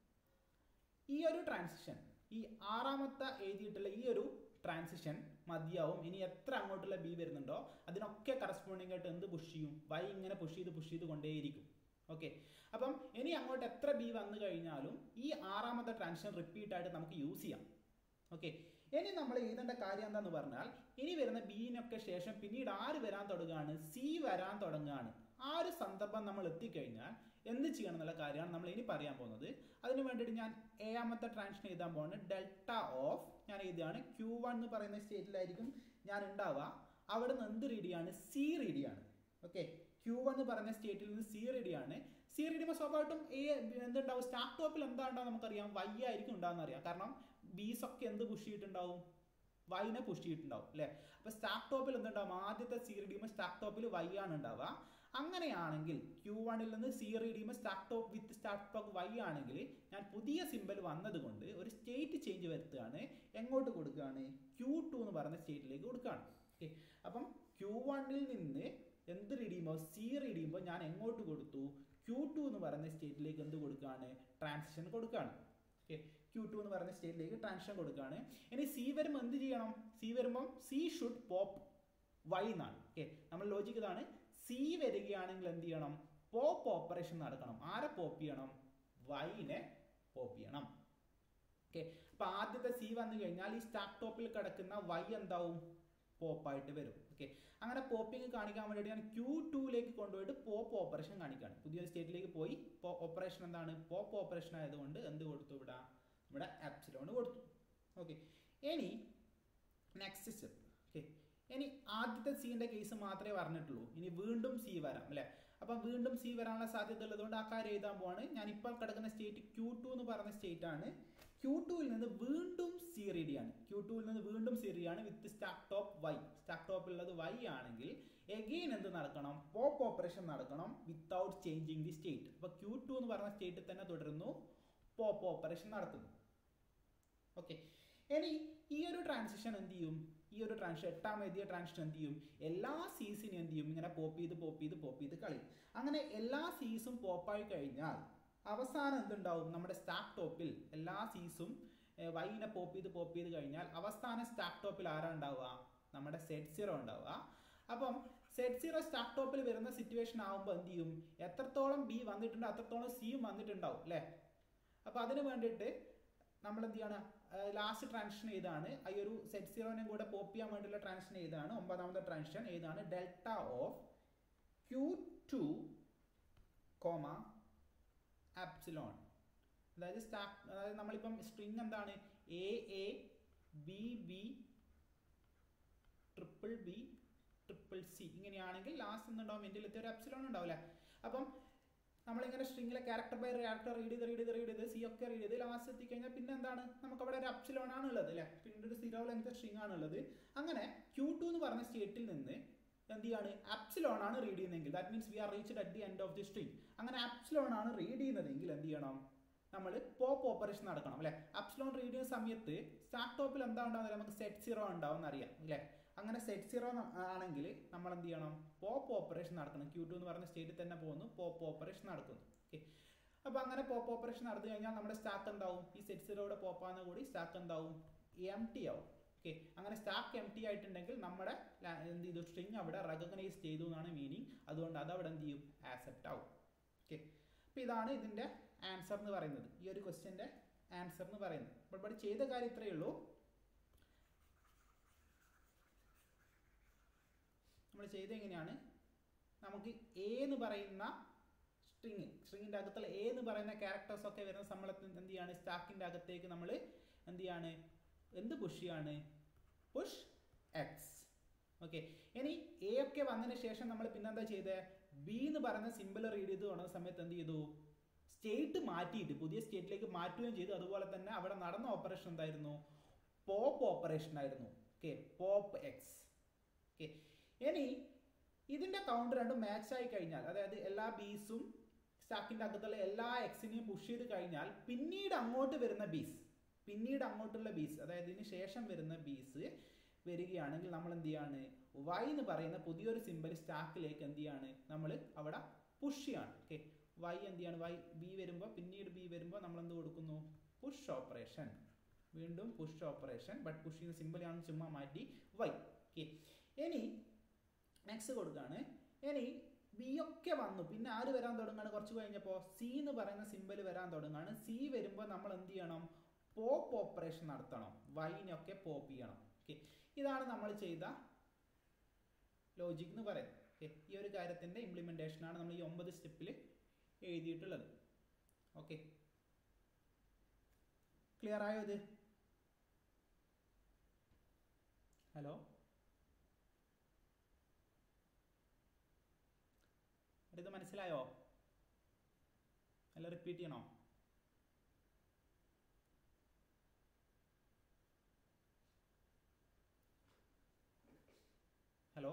ഈ ഒരു ട്രാൻസിഷൻ ഈ ആറാമത്തെ എഴുതിയിട്ടുള്ള ഈ ഒരു ട്രാൻസിഷൻ മതിയാവും ഇനി എത്ര അങ്ങോട്ടുള്ള ബി വരുന്നുണ്ടോ അതിനൊക്കെ കറസ്പോണ്ടിങ് ആയിട്ട് എന്ത് പുഷ് ചെയ്യും വൈ ഇങ്ങനെ പുഷ് ചെയ്ത് പുഷ് ചെയ്ത് കൊണ്ടേയിരിക്കും ഓക്കെ അപ്പം ഇനി അങ്ങോട്ട് എത്ര ബി വന്നു കഴിഞ്ഞാലും ഈ ആറാമത്തെ ട്രാൻസിഷൻ റിപ്പീറ്റ് ആയിട്ട് നമുക്ക് യൂസ് ചെയ്യാം ഓക്കെ ഇനി നമ്മൾ എഴുതേണ്ട കാര്യം എന്താന്ന് പറഞ്ഞാൽ ഇനി വരുന്ന ബീനൊക്കെ ശേഷം പിന്നീട് ആര് വരാൻ തുടങ്ങുകയാണ് സി വരാൻ തുടങ്ങുകയാണ് ആ ഒരു സന്ദർഭം നമ്മൾ എത്തിക്കഴിഞ്ഞാൽ എന്ത് ചെയ്യണം എന്നുള്ള കാര്യമാണ് നമ്മൾ ഇനി പറയാൻ പോകുന്നത് അതിന് വേണ്ടിയിട്ട് ഞാൻ ഏഴാമത്തെ ട്രാൻഷൻ എഴുതാൻ പോകുന്നത് ഡെൽറ്റ ഓഫ് ഞാൻ എഴുതുകയാണ് ക്യൂ വൺ എന്ന് പറയുന്ന സ്റ്റേറ്റിലായിരിക്കും ഞാൻ ഉണ്ടാവുക അവിടെ നിന്ന് എന്ത് റീഡ് ചെയ്യാണ് സി റീഡ് ചെയ്യാണ് ഓക്കെ ക്യൂ വൺ എന്ന് പറയുന്ന സ്റ്റേറ്റിൽ നിന്ന് സി റീഡ് ചെയ്യാണ് സി റീഡ് ചെയ്യുമ്പോൾ സ്വാഭാവികമായിട്ടും എ എന്തുണ്ടാവും സ്റ്റാർട്ട് ടോപ്പിൽ എന്താ ഉണ്ടാവും നമുക്കറിയാം വൈ ആയിരിക്കും ഉണ്ടാകുന്ന അറിയാം കാരണം ബീസ് ഒക്കെ എന്ത് പുഷ് ചെയ്തിട്ടുണ്ടാവും വൈനെ പുഷ് ചെയ്തിട്ടുണ്ടാവും അല്ലേ അപ്പോൾ സ്റ്റാർട്ട് ടോപ്പിൽ എന്തുണ്ടാവും ആദ്യത്തെ സി റീഡ് ചെയ്യുമ്പോൾ സ്റ്റാർട്ട് ടോപ്പിൽ വൈ ആണ് ഉണ്ടാവുക അങ്ങനെയാണെങ്കിൽ ക്യൂ വണ്ണിൽ നിന്ന് സി റീഡ് ചെയ്യുമ്പോൾ start top with start top y ആണെങ്കിൽ ഞാൻ പുതിയ സിമ്പൽ വന്നതുകൊണ്ട് ഒരു സ്റ്റേറ്റ് ചേഞ്ച് വരുത്തുകയാണ് എങ്ങോട്ട് കൊടുക്കുകയാണ് ക്യൂ ടു എന്ന് പറയുന്ന സ്റ്റേറ്റിലേക്ക് കൊടുക്കുകയാണ് ഓക്കെ അപ്പം ക്യൂ വണ്ണിൽ നിന്ന് എന്ത് റീഡ് ചെയ്യുമ്പോൾ സി റീഡ് ചെയ്യുമ്പോൾ ഞാൻ എങ്ങോട്ട് കൊടുത്തു ക്യൂ ടു എന്ന് പറയുന്ന സ്റ്റേറ്റിലേക്ക് എന്ത് കൊടുക്കുകയാണ് ട്രാൻസിഷൻ കൊടുക്കുകയാണ് ഓക്കെ ക്യൂ ടു എന്ന് പറയുന്ന സ്റ്റേറ്റിലേക്ക് ട്രാൻസിഷൻ കൊടുക്കുകയാണ് ഇനി സി വരുമ്പോൾ എന്ത് ചെയ്യണം സി വരുമ്പം സി ഷുഡ് പോപ്പ് വൈ എന്നാണ് ഓക്കെ നമ്മൾ ലോജിക്ക് ഇതാണ് സി വരികയാണെങ്കിൽ എന്ത് ചെയ്യണം പോപ്പ് ഓപ്പറേഷൻ നടക്കണം ആരെ പോപ്പ് ചെയ്യണം വൈനെ പോപ്പ് ചെയ്യണം ഓക്കെ അപ്പൊ ആദ്യത്തെ സി വന്നു കഴിഞ്ഞാൽ ഈ സ്റ്റാർട്ട് ടോപ്പിൽ കിടക്കുന്ന വൈ എന്താവും പോപ്പായിട്ട് വരും ഓക്കെ അങ്ങനെ പോപ്പിംഗ് കാണിക്കാൻ വേണ്ടിയിട്ട് ഞാൻ ക്യൂ ടൂയിലേക്ക് കൊണ്ടുപോയിട്ട് പോപ്പ് ഓപ്പറേഷൻ കാണിക്കുകയാണ് പുതിയൊരു സ്റ്റേറ്റിലേക്ക് പോയി ഓപ്പറേഷൻ എന്താണ് പോപ്പ് ഓപ്പറേഷൻ ആയതുകൊണ്ട് എന്ത് കൊടുത്തു ഇവിടെ ഇവിടെ ആപ്സിലോൺ കൊടുത്തു ഓക്കെ ഇനി നെക്സ്റ്റ് സ്റ്റെപ്പ് ഓക്കെ ഇനി ആദ്യത്തെ സീൻ്റെ കേസ് മാത്രമേ പറഞ്ഞിട്ടുള്ളൂ ഇനി വീണ്ടും സി വരാം അല്ലേ അപ്പം വീണ്ടും സി വരാനുള്ള സാധ്യത ഉള്ളതുകൊണ്ട് ആ കാര്യം എഴുതാൻ പോവാണ് ഞാൻ ഇപ്പോൾ കിടക്കുന്ന സ്റ്റേറ്റ് ക്യൂ ടു എന്ന് പറഞ്ഞ സ്റ്റേറ്റ് ആണ് ക്യൂ ടുവിൽ നിന്ന് വീണ്ടും സി റീഡിയാണ് ക്യൂ ടുവിൽ നിന്ന് വീണ്ടും സി റീഡിയാണ് with start top y start ടോപ്പിൽ ഉള്ളത് വൈ ആണെങ്കിൽ എഗെയിൻ എന്ത് നടക്കണം പോപ്പ് ഓപ്പറേഷൻ നടക്കണം വിത്തൗട്ട് ചേഞ്ചിങ് ദി സ്റ്റേറ്റ് അപ്പോൾ ക്യൂ ടു എന്ന് പറഞ്ഞ സ്റ്റേറ്റിൽ തന്നെ തുടരുന്നു പോപ്പ് ഓപ്പറേഷൻ നടത്തുന്നു ഓക്കെ ഇനി ഈ ഒരു ട്രാൻസിഷൻ എന്ത് ചെയ്യും ഈ ഒരു ട്രാൻഷൻ എട്ടാം എഴുതിയ ട്രാൻസിഷൻ എന്ത് ചെയ്യും എല്ലാ സീസിനും എന്ത് ചെയ്യും ഇങ്ങനെ പോപ്പ് ചെയ്ത് പോപ്പ് ചെയ്ത് പോപ്പ് ചെയ്ത് കളയും അങ്ങനെ എല്ലാ സീസും പോപ്പായി കഴിഞ്ഞാൽ അവസാനം എന്തുണ്ടാവും നമ്മുടെ സ്റ്റാർട്ട് ടോപ്പിൽ എല്ലാ സീസും വൈനെ പോപ്പ് ചെയ്ത് പോപ്പ് ചെയ്ത് കഴിഞ്ഞാൽ അവസാനം സ്റ്റാർട്ട് ടോപ്പിൽ ആരാ ഉണ്ടാവുക നമ്മുടെ സെറ്റ് സീറോ ഉണ്ടാവുക അപ്പം സെറ്റ് സീറോ സ്റ്റാർട്ട് ടോപ്പിൽ വരുന്ന സിറ്റുവേഷൻ ആകുമ്പോൾ എന്ത് ചെയ്യും എത്രത്തോളം ബി വന്നിട്ടുണ്ട് അത്രത്തോളം സിയും വന്നിട്ടുണ്ടാവും അല്ലേ അപ്പോൾ അതിന് വേണ്ടിയിട്ട് നമ്മൾ എന്ത് ചെയ്യാണ് ലാസ്റ്റ് ട്രാൻസിഷൻ ഏതാണ് ഈ ഒരു സെറ്റ് സീറോനെ കൂടെ പോപ്പ് ചെയ്യാൻ വേണ്ടിയുള്ള ട്രാൻസിഷൻ ഏതാണ് ഒമ്പതാമത്തെ ട്രാൻസിഷൻ ഏതാണ് delta of Q two comma epsilon അതായത് സ്റ്റാർട്ട് അതായത് നമ്മളിപ്പം സ്ട്രിങ് എന്താണ് A A B B triple B triple C ഇങ്ങനെയാണെങ്കിൽ ലാസ്റ്റ് എന്തുണ്ടാവും എൻ്റെ ഒരു എപ്സിലോൺ ഉണ്ടാവില്ലേ അപ്പം നമ്മളിങ്ങനെ സ്ട്രിങ്ങിലെ ക്യാരക്ടർ ബൈ ക്യാരക്ടർ റീഡ് ചെയ്ത് റീഡ് ചെയ്ത് റീഡ് ചെയ്ത് സി ഒക്കെ റീഡ് ചെയ്ത് ലാസ്റ്റ് എത്തിക്കഴിഞ്ഞാൽ പിന്നെ എന്താണ് നമുക്ക് അവിടെ ഒരു അപ്സിലോൺ ആണ് ഉള്ളത് അല്ലേ പിന്നെ ഒരു സീറോ ലെങ്ത് സ്ട്രിങ് ആണ് ഉള്ളത് അങ്ങനെ ക്യൂ ടു എന്ന് പറഞ്ഞ സ്റ്റേറ്റിൽ നിന്ന് എന്ത് ചെയ്യാണ് അപ്സിലോൺ ആണ് റീഡ് ചെയ്യുന്നതെങ്കിൽ that means we are reached at the end of the string അങ്ങനെ അപ്സിലോൺ ആണ് റീഡ് ചെയ്യുന്നതെങ്കിൽ എന്ത് ചെയ്യണം നമ്മൾ പോപ്പ് ഓപ്പറേഷൻ നടക്കണം അല്ലേ അപ്സിലോൺ റീഡ് ചെയ്യുന്ന സമയത്ത് സ്റ്റാർട്ട് ടോപ്പിൽ എന്താ ഉണ്ടാവുന്നത് നമുക്ക് സെറ്റ് സീറോ ഉണ്ടാവും അറിയാം അല്ലേ അങ്ങനെ സെറ്റ് സീറോ ആണെങ്കിൽ നമ്മൾ എന്ത് ചെയ്യണം പോപ്പ് ഓപ്പറേഷൻ നടക്കണം ക്യൂ ടു എന്ന് പറഞ്ഞ സ്റ്റേറ്റിൽ തന്നെ പോകുന്നു പോപ്പ് ഓപ്പറേഷൻ നടക്കുന്നു ഓക്കെ അപ്പോൾ അങ്ങനെ പോപ്പ് ഓപ്പറേഷൻ നടന്നു കഴിഞ്ഞാൽ നമ്മുടെ സ്റ്റാക്ക് എന്താവും ഈ സെറ്റ് സീറോയുടെ പോപ്പാന്ന് കൂടി സ്റ്റാക്ക് എന്താവും എം ടി ആവും ഓക്കെ അങ്ങനെ സ്റ്റാക്ക് എം ടി ആയിട്ടുണ്ടെങ്കിൽ നമ്മുടെ എന്ത് ചെയ്തു സ്ട്രിങ് അവിടെ റെക്കഗ്നൈസ് ചെയ്തു എന്നാണ് മീനിങ് അതുകൊണ്ട് അത് അവിടെ എന്ത് ചെയ്യും ആക്സെപ്റ്റ് ആവും ഓക്കെ അപ്പോൾ ഇതാണ് ഇതിൻ്റെ ആൻസർ എന്ന് പറയുന്നത് ഈ ഒരു ക്വസ്റ്റ്യൻ്റെ ആൻസർ എന്ന് പറയുന്നത് അപ്പോൾ ഇവിടെ ചെയ്ത കാര്യം ഇത്രയേ ഉള്ളൂ നമ്മൾ ചെയ്തത് എങ്ങനെയാണ് നമുക്ക് എ എന്ന് പറയുന്ന സ്ട്രിങ് സ്ട്രിങ്ങിൻ്റെ അകത്തുള്ള എ എന്ന് പറയുന്ന ക്യാരക്ടേഴ്സ് ഒക്കെ വരുന്ന സമയത്ത് എന്ത് ചെയ്യാണ് സ്റ്റാക്കിൻ്റെ അകത്തേക്ക് നമ്മൾ എന്ത് ചെയ്യാണ് എന്ത് പുഷ് ചെയ്യാണ് പുഷ് എക്സ് ഓക്കെ ഇനി എ ഒക്കെ വന്നതിന് ശേഷം നമ്മൾ പിന്നെന്താ ചെയ്തത് ബി എന്ന് പറയുന്ന സിമ്പിൾ റീഡ് ചെയ്ത് തുടങ്ങുന്ന സമയത്ത് എന്ത് ചെയ്തു സ്റ്റേറ്റ് മാറ്റിയിട്ട് പുതിയ സ്റ്റേറ്റിലേക്ക് മാറ്റുകയും ചെയ്തു അതുപോലെ തന്നെ അവിടെ നടന്ന ഓപ്പറേഷൻ എന്തായിരുന്നു പോപ്പ് ഓപ്പറേഷൻ ആയിരുന്നു ഓക്കെ പോപ്പ് എക്സ് ഓക്കെ ഇനി ഇതിന്റെ കൗണ്ട് രണ്ടും മാച്ച് ആയി കഴിഞ്ഞാൽ അതായത് എല്ലാ ബീസും സ്റ്റാക്കിന്റെ അകത്തുള്ള എല്ലാ എക്സിനെയും പുഷ് ചെയ്ത് കഴിഞ്ഞാൽ പിന്നീട് അങ്ങോട്ട് വരുന്ന ബീസ് പിന്നീട് അങ്ങോട്ടുള്ള ബീസ് അതായത് ഇതിന് ശേഷം വരുന്ന ബീസ് വരികയാണെങ്കിൽ നമ്മൾ എന്ത് ചെയ്യാണ് വൈ എന്ന് പറയുന്ന പുതിയൊരു സിമ്പൽ സ്റ്റാക്കിലേക്ക് എന്ത് ചെയ്യാണ് നമ്മൾ അവിടെ പുഷ് ചെയ്യാണ് ഓക്കെ വൈ എന്ത് ചെയ്യാണ് വൈ ബി വരുമ്പോൾ പിന്നീട് ബി വരുമ്പോൾ നമ്മൾ എന്ത് കൊടുക്കുന്നു പുഷ് ഓപ്പറേഷൻ വീണ്ടും പുഷ് ഓപ്പറേഷൻ ബട്ട് പുഷ് ചെയ്യുന്ന സിമ്പിൾ ആണ് ചുമ്മാ മാറ്റി വൈ ഓക്കെ ഇനി നെക്സ്റ്റ് കൊടുക്കുകയാണ് ഇനി ബി ഒക്കെ വന്നു പിന്നെ ആര് വരാൻ തുടങ്ങുകയാണ് കുറച്ച് കഴിഞ്ഞപ്പോൾ സി എന്ന് പറയുന്ന സിമ്പിൾ വരാൻ തുടങ്ങുകയാണ് സി വരുമ്പോൾ നമ്മൾ എന്ത് ചെയ്യണം പോപ്പ് ഓപ്പറേഷൻ നടത്തണം വൈനൊക്കെ പോപ്പ് ചെയ്യണം ഓക്കെ ഇതാണ് നമ്മൾ ചെയ്ത ലോജിക് എന്ന് പറയുന്നത് ഓക്കെ ഈ ഒരു കാര്യത്തിൻ്റെ ഇംപ്ലിമെൻറ്റേഷനാണ് നമ്മൾ ഈ ഒമ്പത് സ്റ്റെപ്പിൽ എഴുതിയിട്ടുള്ളത് ഓക്കെ ക്ലിയർ ആയോ ഇത് ഹലോ ഇത് മനസ്സിലായോ അല്ല റിപ്പീറ്റ് ചെയ്യണോ ഹലോ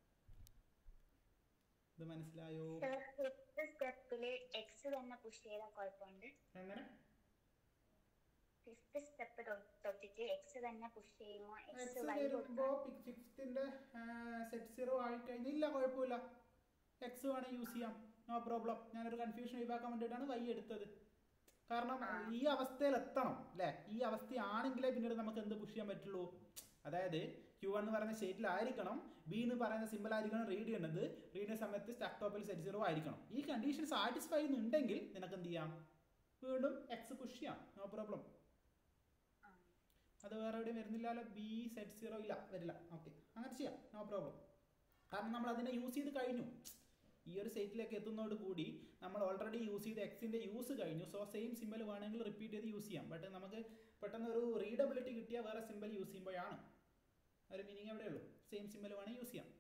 ഇത് മനസ്സിലായോ ഫിഫ്ത്ത് സ്റ്റെപ്പില് എക്സ് തന്നെ പുഷ് ചെയ്താൽ കുഴപ്പമുണ്ട് എങ്ങനെ ഫിഫ്ത്ത് സ്റ്റെപ്പ് തൊട്ടിട്ട് എക്സ് തന്നെ പുഷ് ചെയ്യുമോ എക്സ് എക്സ് വൈ വരുമ്പോ ഫിഫ്ത്തിന്റെ സെറ്റ് സീറോ ആയി കഴിഞ്ഞാൽ ഇല്ല കുഴപ്പമില്ല എക്സ് വേണേൽ യൂസ് ചെയ്യാം നോ പ്രോബ്ലം ഞാനൊരു കൺഫ്യൂഷൻ ഒഴിവാക്കാൻ വേണ്ടിയിട്ടാണ് വൈ എടുത്തത് കാരണം ഈ അവസ്ഥയിൽ എത്തണം അല്ലേ ഈ അവസ്ഥയാണെങ്കിലേ പിന്നീട് നമുക്ക് എന്ത് പുഷ് ചെയ്യാൻ പറ്റുള്ളൂ അതായത് ക്യൂ എന്ന് പറയുന്ന സ്റ്റേറ്റിലായിരിക്കണം ബി എന്ന് പറയുന്ന സിമ്പിൾ ആയിരിക്കണം റീഡ് ചെയ്യേണ്ടത് റീഡ് ചെയ്യുന്ന സമയത്ത് സ്റ്റാക്ക് ടോപ്പിൽ സെറ്റ് സീറോ ആയിരിക്കണം ഈ കണ്ടീഷൻ സാറ്റിസ്ഫൈ ചെയ്യുന്നുണ്ടെങ്കിൽ നിനക്ക് എന്ത് ചെയ്യാം വീണ്ടും എക്സ് പുഷ് ചെയ്യാം നോ പ്രോബ്ലം അത് വേറെ എവിടെയും വരുന്നില്ലല്ലോ ബി സെറ്റ് സീറോ ഇല്ല വരില്ല ഓക്കെ അങ്ങനെ ചെയ്യാം നോ പ്രോബ്ലം കാരണം നമ്മൾ അതിനെ യൂസ് ചെയ്ത് കഴിഞ്ഞു ഈ ഒരു സൈറ്റിലേക്ക് എത്തുന്നതോട് കൂടി നമ്മൾ ഓൾറെഡി യൂസ് ചെയ്ത എക്സിൻ്റെ യൂസ് കഴിഞ്ഞു സോ സെയിം സിമ്പൽ വേണമെങ്കിൽ റിപ്പീറ്റ് ചെയ്ത് യൂസ് ചെയ്യാം ബട്ട് നമുക്ക് പെട്ടെന്ന് ഒരു റീഡബിലിറ്റി കിട്ടിയ വേറെ സിമ്പൽ യൂസ് ചെയ്യുമ്പോഴാണ് ഒരു മീനിങ് എവിടെ ഉള്ളൂ സെയിം സിമ്പൽ വേണമെങ്കിൽ യൂസ് ചെയ്യാം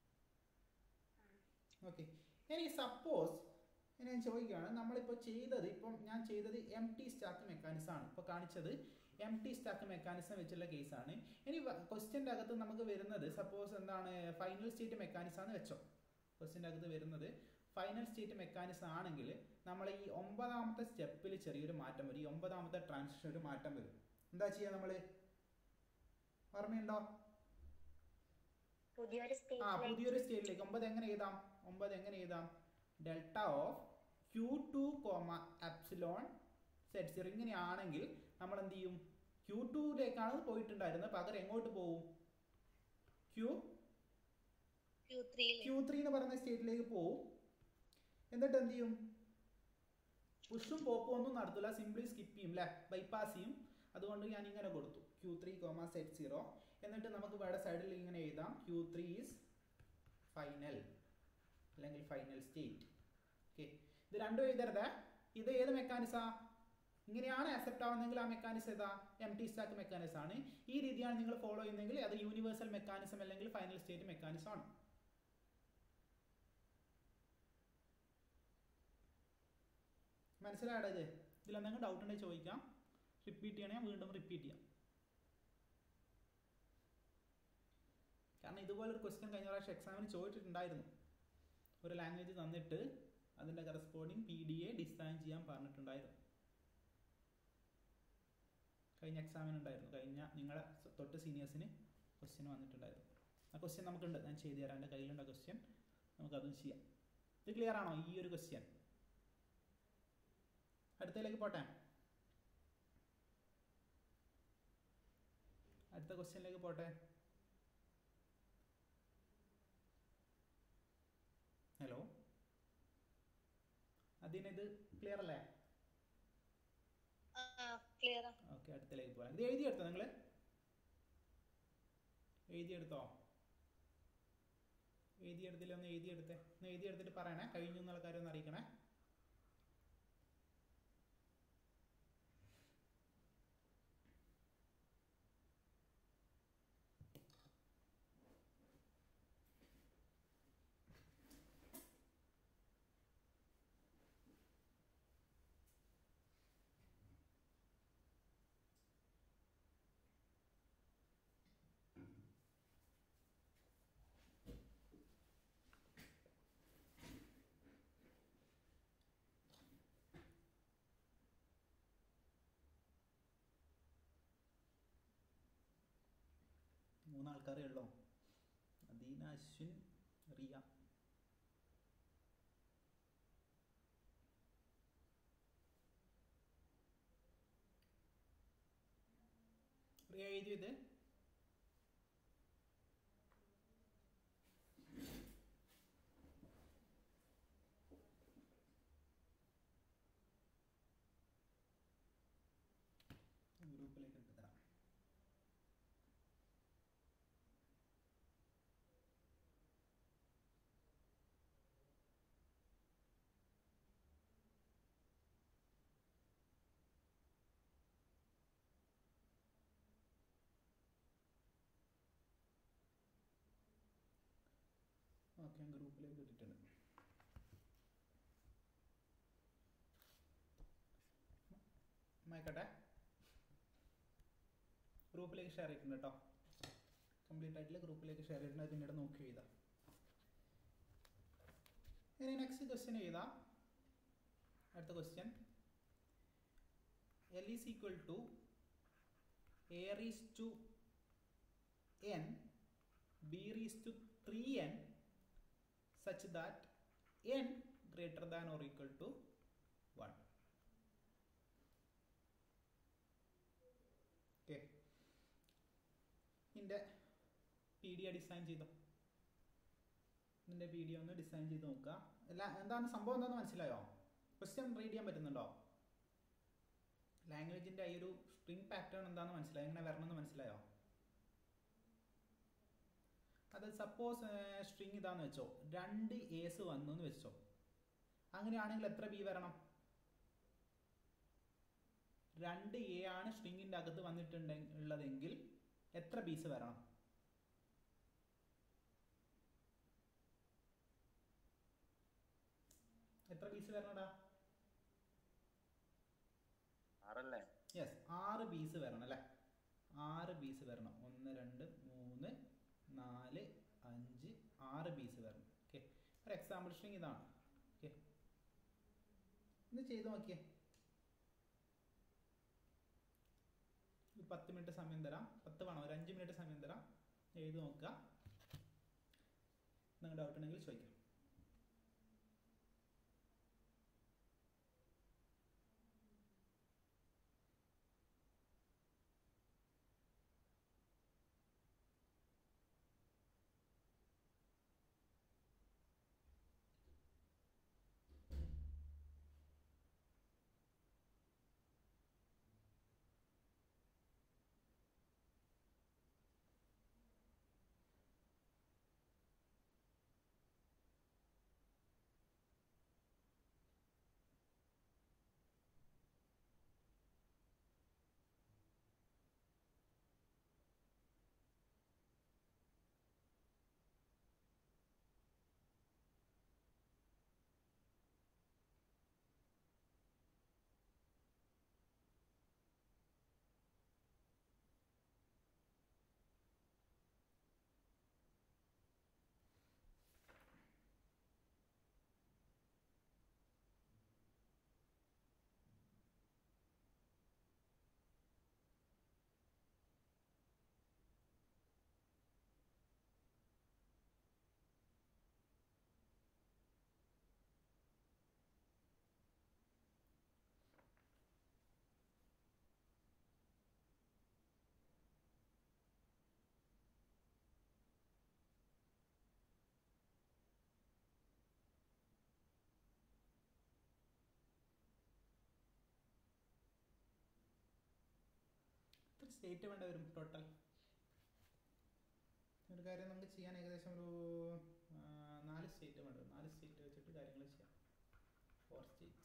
ഓക്കെ ഇനി സപ്പോസ് ഇനി ഞാൻ ചോദിക്കുകയാണ് നമ്മളിപ്പോൾ ചെയ്തത് ഇപ്പം ഞാൻ ചെയ്തത് എം ടി സ്റ്റാക്ക് മെക്കാനിസം ആണ് ഇപ്പോൾ കാണിച്ചത് എം ടി സ്റ്റാക്ക് മെക്കാനിസം വെച്ചുള്ള കേസാണ് ഇനി ക്വസ്റ്റ്യൻ്റെ അകത്ത് നമുക്ക് വരുന്നത് സപ്പോസ് എന്താണ് ഫൈനൽ സ്റ്റേറ്റ് മെക്കാനിസം എന്ന് വെച്ചോ ക്വസ്റ്റ്യൻ്റെ അകത്ത് വരുന്നത് ഫൈനൽ സ്റ്റേറ്റ് മെക്കാനിസം ആണെങ്കിൽ നമ്മൾ ഈ ഒമ്പതാമത്തെ സ്റ്റെപ്പിൽ ചെറിയൊരു മാറ്റം വരും ഈ ഒമ്പതാമത്തെ ട്രാൻസിഷൻ ഒരു മാറ്റം വരും എന്താ ചെയ്യുക നമ്മൾ ഓർമ്മയുണ്ടോ പുതിയൊരു ആ സ്റ്റേറ്റിലേക്ക് പുതിയൊരു സ്റ്റേറ്റിലേക്ക് ഒമ്പത് എങ്ങനെ എഴുതാം ഒമ്പത് എങ്ങനെ എഴുതാം delta of Q two comma epsilon Z zero ഇങ്ങനെയാണെങ്കിൽ നമ്മൾ എന്ത് ചെയ്യും ക്യൂ ടുവിലേക്കാണ് പോയിട്ടുണ്ടായിരുന്നത് പകരം എങ്ങോട്ട് പോവും ക്യൂ ക്യൂ ത്രീയിൽ ക്യൂ ത്രീ എന്ന് പറയുന്ന സ്റ്റേറ്റിലേക്ക് പോവും എന്നിട്ട് എന്ത് ചെയ്യും പുഷും പോപ്പും ഒന്നും നടത്തില്ല സിംപ്ലി സ്കിപ്പ് ചെയ്യും അല്ലേ ബൈപ്പാസ് ചെയ്യും അതുകൊണ്ട് ഞാൻ ഇങ്ങനെ കൊടുത്തു q three comma Z zero എന്നിട്ട് നമുക്ക് ഇവിടെ സൈഡിൽ ഇങ്ങനെ എഴുതാം ക്യൂ ത്രീ ഈസ് ഫൈനൽ അല്ലെങ്കിൽ ഫൈനൽ സ്റ്റേറ്റ് ഓക്കെ ഇത് രണ്ടും എഴുതരുത് ഇത് ഏത് മെക്കാനിസാ ഇങ്ങനെയാണ് അക്സെപ്റ്റ് ആവുന്നതെങ്കിൽ ആ മെക്കാനിസം ഏതാ എം ടി സ്റ്റാക്ക് മെക്കാനിസം ആണ് ഈ രീതിയാണ് നിങ്ങൾ ഫോളോ ചെയ്യുന്നതെങ്കിൽ അത് യൂണിവേഴ്സൽ മെക്കാനിസം അല്ലെങ്കിൽ ഫൈനൽ സ്റ്റേറ്റ് മെക്കാനിസം ആണ് മനസ്സിലായത് ഇത് ഇതിൽ എന്തെങ്കിലും ഡൗട്ട് ഉണ്ടെങ്കിൽ ചോദിക്കാം റിപ്പീറ്റ് ചെയ്യണേ ഞാൻ വീണ്ടും റിപ്പീറ്റ് ചെയ്യാം കാരണം ഇതുപോലൊരു ക്വസ്റ്റ്യൻ കഴിഞ്ഞ പ്രാവശ്യം എക്സാമിന് ചോദിച്ചിട്ടുണ്ടായിരുന്നു ഒരു ലാംഗ്വേജ് തന്നിട്ട് അതിൻ്റെ corresponding P D A design ചെയ്യാൻ പറഞ്ഞിട്ടുണ്ടായിരുന്നു കഴിഞ്ഞ എക്സാമിന് ഉണ്ടായിരുന്നു കഴിഞ്ഞ നിങ്ങളെ സ- തൊട്ട് സീനിയേഴ്സിന് ക്വസ്റ്റ്യൻ വന്നിട്ടുണ്ടായിരുന്നു ആ ക്വസ്റ്റ്യൻ നമുക്കുണ്ട് ഞാൻ ചെയ്തു തരാം എൻ്റെ കയ്യിലുണ്ട് ക്വസ്റ്റ്യൻ നമുക്കതും ചെയ്യാം ഇത് ക്ലിയർ ആണോ ഈ ഒരു ക്വസ്റ്റ്യൻ അടുത്തതിലേക്ക് പോട്ടെ അടുത്ത ക്വസ്റ്റ്യനിലേക്ക് പോട്ടെ ഹലോ അതിനിത് ക്ലിയർ അല്ലേ ക്ലിയർ ഓക്കെ അടുത്തതിലേക്ക് പോകാം ഇത് എഴുതിയെടുത്തോ നിങ്ങൾ എഴുതിയെടുത്തോ എഴുതിയെടുത്തില്ല ഒന്ന് എഴുതിയെടുത്തേ ഒന്ന് എഴുതിയെടുത്തിട്ട് പറയണേ കഴിഞ്ഞു എന്നുള്ള കാര്യം ഒന്ന് അറിയിക്കണേ മൂന്നാൾക്കാരേ ഉള്ളൂ അദീന അശ്വിൻ റിയ റിയ എഴുതിയത് ഗ്രൂപ്പിലേക്ക് ഇട്ട് തരാം ഓക്കെ ഗ്രൂപ്പിലേക്ക് ഇട്ടിട്ടുണ്ട് മയക്കട്ടെ ഗ്രൂപ്പിലേക്ക് ഷെയർ ചെയ്തിട്ടുണ്ട് കേട്ടോ കംപ്ലീറ്റ് ആയിട്ടുള്ള ഗ്രൂപ്പിലേക്ക് ഷെയർ ചെയ്തിട്ടുണ്ട് അത് പിന്നീട് നോക്കി എഴുതാം ഇനി നെക്സ്റ്റ് ക്വസ്റ്റ്യൻ എഴുതാം അടുത്ത question L is equal to a raise to n b raised to 3n such that n greater than or equal to 1 okay ഇതിൻ്റെ പി ഡി ഡിസൈൻ ചെയ്തോ ഇതിൻ്റെ പി ഡി ഒന്ന് ഡിസൈൻ ചെയ്ത് നോക്കുക അല്ല എന്താണ് സംഭവം എന്താണെന്ന് മനസ്സിലായോ ക്വസ്റ്റ്യൻ റീഡ് ചെയ്യാൻ പറ്റുന്നുണ്ടോ ലാംഗ്വേജിൻ്റെ ഈ ഒരു സ്ട്രിങ് പാറ്റേൺ എന്താണെന്ന് മനസ്സിലായോ എങ്ങനെ വരണമെന്ന് മനസ്സിലായോ അത് സപ്പോസ് സ്ട്രിങ് ഇതാന്ന് വെച്ചോ രണ്ട് ഏസ് വന്നു എന്ന് വെച്ചോ അങ്ങനെയാണെങ്കിൽ എത്ര ബി വരണം രണ്ട് എ ആണ് സ്ട്രിങ്ങിൻ്റെ അകത്ത് വന്നിട്ടുണ്ട് ഉള്ളതെങ്കിൽ എത്ര ബീസ് വരണം എത്ര ബീസ് വരണടാ ആറല്ലേ യെസ് ആറ് ബീസ് വരണം അല്ലേ ആറ് ബീസ് വരണം ഒന്ന് രണ്ട് മൂന്ന് നാല് അഞ്ച് ആറ് ബീസ് വരണം ഓക്കെ ഒരു എക്സാമ്പിൾ സ്ട്രിങ് ഇതാണ് ഓക്കെ ഇത് ചെയ്ത് നോക്കിയേ ഒരു പത്ത് മിനിറ്റ് സമയം തരാം പത്ത് വേണം ഒരു അഞ്ച് മിനിറ്റ് സമയം തരാം എഴുതി നോക്കുക നിങ്ങൾ ഡൗട്ട് ഉണ്ടെങ്കിൽ ചോദിക്കാം എത്ര സ്റ്റേറ്റ് വേണ്ട വരും ടോട്ടൽ ഒരു കാര്യം നമുക്ക് ചെയ്യാൻ ഏകദേശം ഒരു ആ, നാല് സ്റ്റേറ്റ് വേണ്ടത് നാല് സ്റ്റേറ്റ് വെച്ചിട്ട് കാര്യങ്ങൾ ചെയ്യാം ഫോർ സ്റ്റേറ്റ്സ്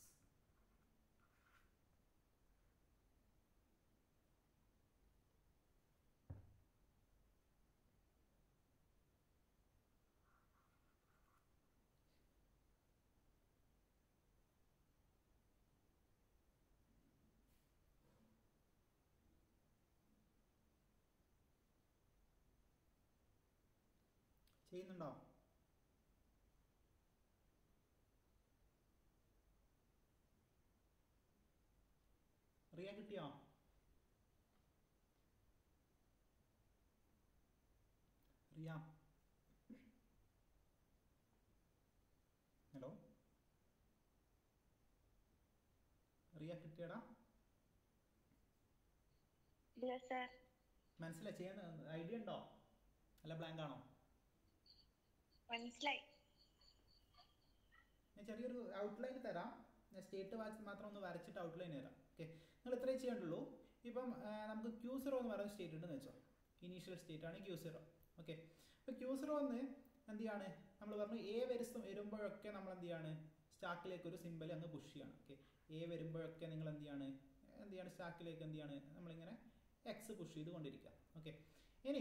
ചെയ്യുന്നുണ്ടോ റിയ കിട്ടിയോ റിയ ഹലോ റിയ കിട്ടിയടാ ഇല്ല സാർ മനസ്സിലായി ചെയ്യാൻ ഐഡിയ ഉണ്ടോ അല്ല ബ്ലാങ്ക് ആണോ മനസ്സിലായി ഞാൻ ചെറിയൊരു ഔട്ട്ലൈൻ തരാം ഞാൻ സ്റ്റേറ്റ് വാച്ച് മാത്രം ഒന്ന് വരച്ചിട്ട് ഔട്ട്ലൈൻ തരാം ഓക്കെ നിങ്ങൾ ഇത്രയും ചെയ്യേണ്ടുള്ളൂ ഇപ്പം ആ, നമുക്ക് ക്യൂ സീറോ എന്ന് പറയുന്ന സ്റ്റേറ്റ് ഉണ്ടെന്ന് വെച്ചോ ഇനീഷ്യൽ സ്റ്റേറ്റ് ആണ് ക്യൂ സീറോ ഓക്കെ അപ്പോൾ ക്യൂ സീറോ എന്ന് എന്ത് ചെയ്യാണ് നമ്മൾ പറഞ്ഞു എ വരുസം വരുമ്പോഴൊക്കെ നമ്മൾ എന്ത് ചെയ്യാണ് സ്റ്റാക്കിലേക്ക് ഒരു സിമ്പൽ അങ്ങ് പുഷ് ചെയ്യണം ഓക്കെ എ വരുമ്പോഴൊക്കെ നിങ്ങൾ എന്ത് ചെയ്യാണ് എന്ത് ചെയ്യാണ് സ്റ്റാക്കിലേക്ക് എന്ത് ചെയ്യാണ് നമ്മളിങ്ങനെ എക്സ് പുഷ് ചെയ്ത് കൊണ്ടിരിക്കുക ഓക്കെ ഇനി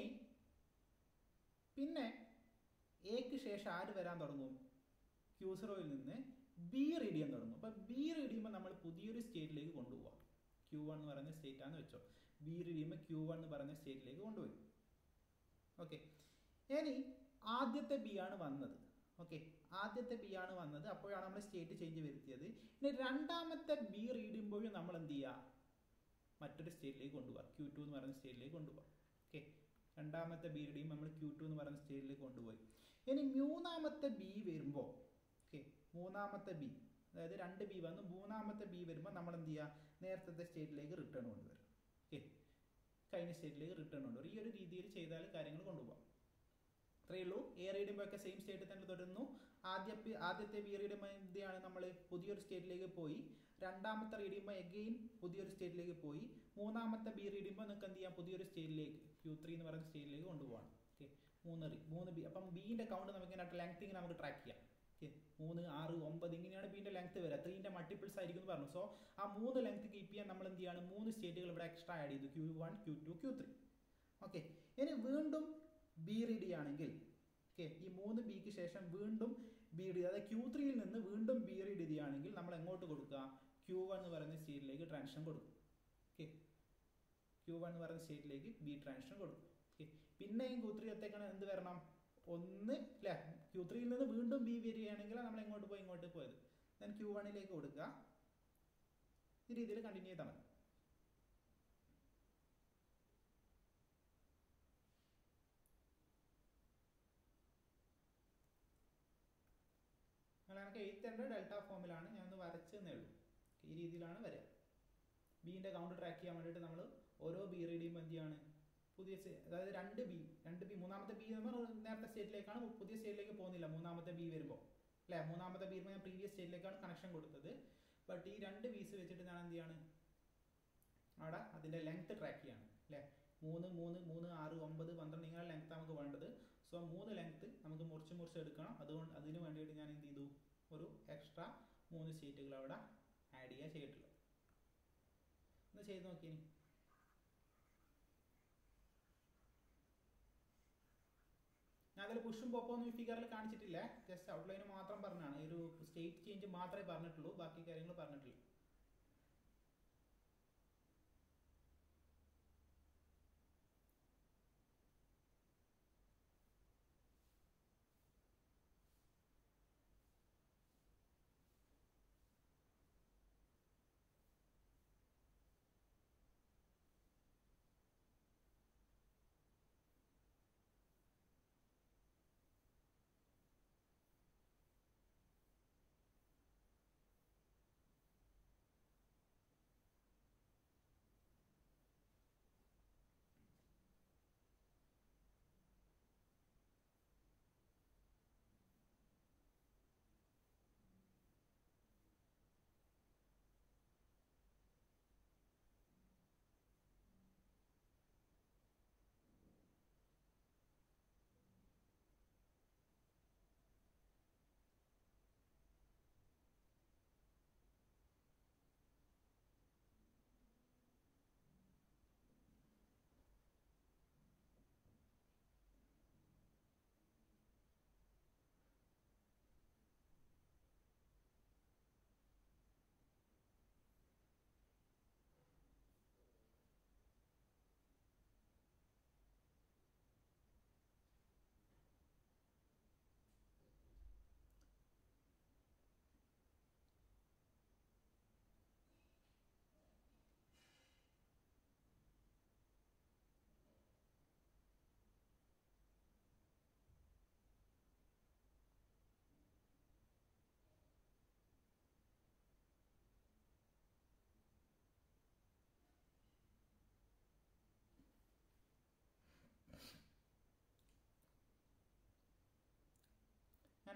പിന്നെ എക്ക് ശേഷം ആര് വരാൻ തുടങ്ങും ക്യൂ സീറോയിൽ നിന്ന് ബി റീഡ് ചെയ്യാൻ തുടങ്ങും അപ്പോൾ ബി റീഡ് ചെയ്യുമ്പോൾ നമ്മൾ പുതിയൊരു സ്റ്റേറ്റിലേക്ക് കൊണ്ടുപോകാം ക്യൂ വൺ എന്ന് പറയുന്ന സ്റ്റേറ്റ് ആണെന്ന് വെച്ചോ ബി റീഡ് ചെയ്യുമ്പോൾ ക്യൂ വൺ എന്ന് പറയുന്ന സ്റ്റേറ്റിലേക്ക് കൊണ്ടുപോയി ഓക്കെ ഇനി ആദ്യത്തെ ബി ആണ് വന്നത് ഓക്കെ ആദ്യത്തെ ബി ആണ് വന്നത് അപ്പോഴാണ് നമ്മൾ സ്റ്റേറ്റ് ചേഞ്ച് വരുത്തിയത് ഇനി രണ്ടാമത്തെ ബി റീഡ് ചെയ്യുമ്പോഴും നമ്മൾ എന്ത് ചെയ്യുക മറ്റൊരു സ്റ്റേറ്റിലേക്ക് കൊണ്ടുപോകാം ക്യൂ ടു എന്ന് പറയുന്ന സ്റ്റേറ്റിലേക്ക് കൊണ്ടുപോകാം ഓക്കെ രണ്ടാമത്തെ ബി റീഡ് ചെയ്യുമ്പോൾ നമ്മൾ ക്യൂ ടു എന്ന് പറയുന്ന സ്റ്റേറ്റിലേക്ക് കൊണ്ടുപോയി ഇനി മൂന്നാമത്തെ ബി വരുമ്പോൾ ഓക്കെ മൂന്നാമത്തെ ബി അതായത് രണ്ട് ബി വന്ന് മൂന്നാമത്തെ ബി വരുമ്പോൾ നമ്മൾ എന്ത് ചെയ്യുക നേരത്തെ സ്റ്റേറ്റിലേക്ക് റിട്ടേൺ കൊണ്ടുവരും ഓക്കെ കഴിഞ്ഞ സ്റ്റേറ്റിലേക്ക് റിട്ടേൺ കൊണ്ടുവരും ഈ ഒരു രീതിയിൽ ചെയ്താൽ കാര്യങ്ങൾ കൊണ്ടുപോകാം അത്രയേ ഉള്ളൂ എ റീഡിയുമ്പോഴൊക്കെ സെയിം സ്റ്റേറ്റിൽ തന്നെ തുടരുന്നു ആദ്യ പി- ആദ്യത്തെ ബി റീഡിയുമ്പോൾ എന്തെയാണ് നമ്മൾ പുതിയൊരു സ്റ്റേറ്റിലേക്ക് പോയി രണ്ടാമത്തെ റീഡിയുമ്പോൾ എഗെയിൻ പുതിയൊരു സ്റ്റേറ്റിലേക്ക് പോയി മൂന്നാമത്തെ ബി റീഡിയുമ്പോൾ നിങ്ങൾക്ക് എന്ത് ചെയ്യാം പുതിയൊരു സ്റ്റേറ്റിലേക്ക് ക്യൂ ത്രീ എന്ന് പറയുന്ന സ്റ്റേറ്റിലേക്ക് കൊണ്ടുപോകണം ഓക്കെ മൂന്ന് റീ മൂന്ന് ബി അപ്പം ബീൻ്റെ കൗണ്ട് നമുക്ക് ഇങ്ങനെ ലെങ്ത് ഇങ്ങനെ നമുക്ക് ട്രാക്ക് ചെയ്യാം ഓക്കെ മൂന്ന് ആറ് ഒമ്പത് ഇങ്ങനെയാണ് ബീൻ്റെ ലെങ്ത് വരിക ത്രീൻ്റെ മൾട്ടിപ്പിൾസ് ആയിരിക്കും എന്ന് പറഞ്ഞു സോ ആ മൂന്ന് ലെങ്ത് കീപ്പ് ചെയ്യാൻ നമ്മൾ എന്ത് ചെയ്യാണ് മൂന്ന് സ്റ്റേറ്റുകൾ ഇവിടെ എക്സ്ട്രാ ആഡ് ചെയ്തു q one q two q three okay ഇനി വീണ്ടും ബി റീഡ് ചെയ്യുകയാണെങ്കിൽ ഓക്കെ ഈ മൂന്ന് ബിക്ക് ശേഷം വീണ്ടും ബി റീഡ് അതായത് ക്യൂ ത്രീയിൽ നിന്ന് വീണ്ടും ബി റീഡ് ചെയ്യുകയാണെങ്കിൽ നമ്മൾ എങ്ങോട്ട് കൊടുക്കുക ക്യൂ വൺ എന്ന് പറയുന്ന സ്റ്റേറ്റിലേക്ക് ട്രാൻഷൻ കൊടുക്കും ഓക്കെ ക്യൂ വൺ എന്ന് പറയുന്ന സ്റ്റേറ്റിലേക്ക് ബി ട്രാൻഷൻ കൊടുക്കും ഓക്കെ പിന്നെയും ക്യൂ ത്രീ എത്തേക്കാണ് എന്ത് വരണം ഒന്ന് അല്ലേ ക്യൂ ത്രീയിൽ നിന്ന് വീണ്ടും ബി വരികയാണെങ്കിൽ നമ്മൾ എങ്ങോട്ട് പോയി ഇങ്ങോട്ട് പോയത് ദെൻ ക്യൂ വണ്ണിലേക്ക് കൊടുക്കുക ഈ രീതിയിൽ കണ്ടിന്യൂ ചെയ്താൽ മതി നിങ്ങൾ എനിക്ക് എയ്ത്ത് ഡെൽറ്റ ഫോമിലാണ് ഞാൻ ഒന്ന് വരച്ചെന്നേ ഉള്ളൂ ഈ രീതിയിലാണ് വരിക ബീൻ്റെ കൗണ്ട് ട്രാക്ക് ചെയ്യാൻ വേണ്ടിയിട്ട് നമ്മൾ ഓരോ ബി റീഡ് ചെയ്യുമ്പോൾ എന്ത് ചെയ്യാണ് പുതിയ സ്റ്റേ- അതായത് രണ്ട് ബി രണ്ട് ബി മൂന്നാമത്തെ ബി നമ്മൾ നേരത്തെ സ്റ്റേറ്റിലേക്കാണ് പുതിയ സ്റ്റേറ്റിലേക്ക് പോകുന്നില്ല മൂന്നാമത്തെ ബി വരുമ്പോൾ അല്ലേ മൂന്നാമത്തെ ബി വരുമ്പോൾ ഞാൻ പ്രീവിയസ് സ്റ്റേറ്റിലേക്കാണ് കണക്ഷൻ കൊടുത്തത് ബട്ട് ഈ രണ്ട് ബീസ് വെച്ചിട്ട് ഞാൻ എന്ത് ചെയ്യാണ് അവിടെ അതിൻ്റെ ലെങ്ത് ട്രാക്ക് ചെയ്യാണ് അല്ലേ മൂന്ന് മൂന്ന് മൂന്ന് ആറ് ഒമ്പത് പന്ത്രണ്ട് ഇങ്ങനെ ലെങ്ത് നമുക്ക് വേണ്ടത് സോ മൂന്ന് ലെങ്ത് നമുക്ക് മുറിച്ച് മുറിച്ച് എടുക്കണം അതുകൊണ്ട് അതിന് വേണ്ടിയിട്ട് ഞാൻ എന്ത് ചെയ്തു ഒരു എക്സ്ട്രാ മൂന്ന് സ്റ്റേറ്റുകൾ അവിടെ ആഡ് ചെയ്യുക ചെയ്തിട്ടുള്ളത് ഒന്ന് ചെയ്ത് നോക്കിയിനി ഞാൻ അതിൽ പുഷും പോപ്പൊന്നും ഈ ഫിഗറിൽ കാണിച്ചിട്ടില്ല ജസ്റ്റ് ഔട്ട്ലൈൻ മാത്രം പറഞ്ഞാണ് ഈ ഒരു സ്റ്റേറ്റ് ചേഞ്ച് മാത്രമേ പറഞ്ഞിട്ടുള്ളൂ ബാക്കി കാര്യങ്ങൾ പറഞ്ഞിട്ടില്ല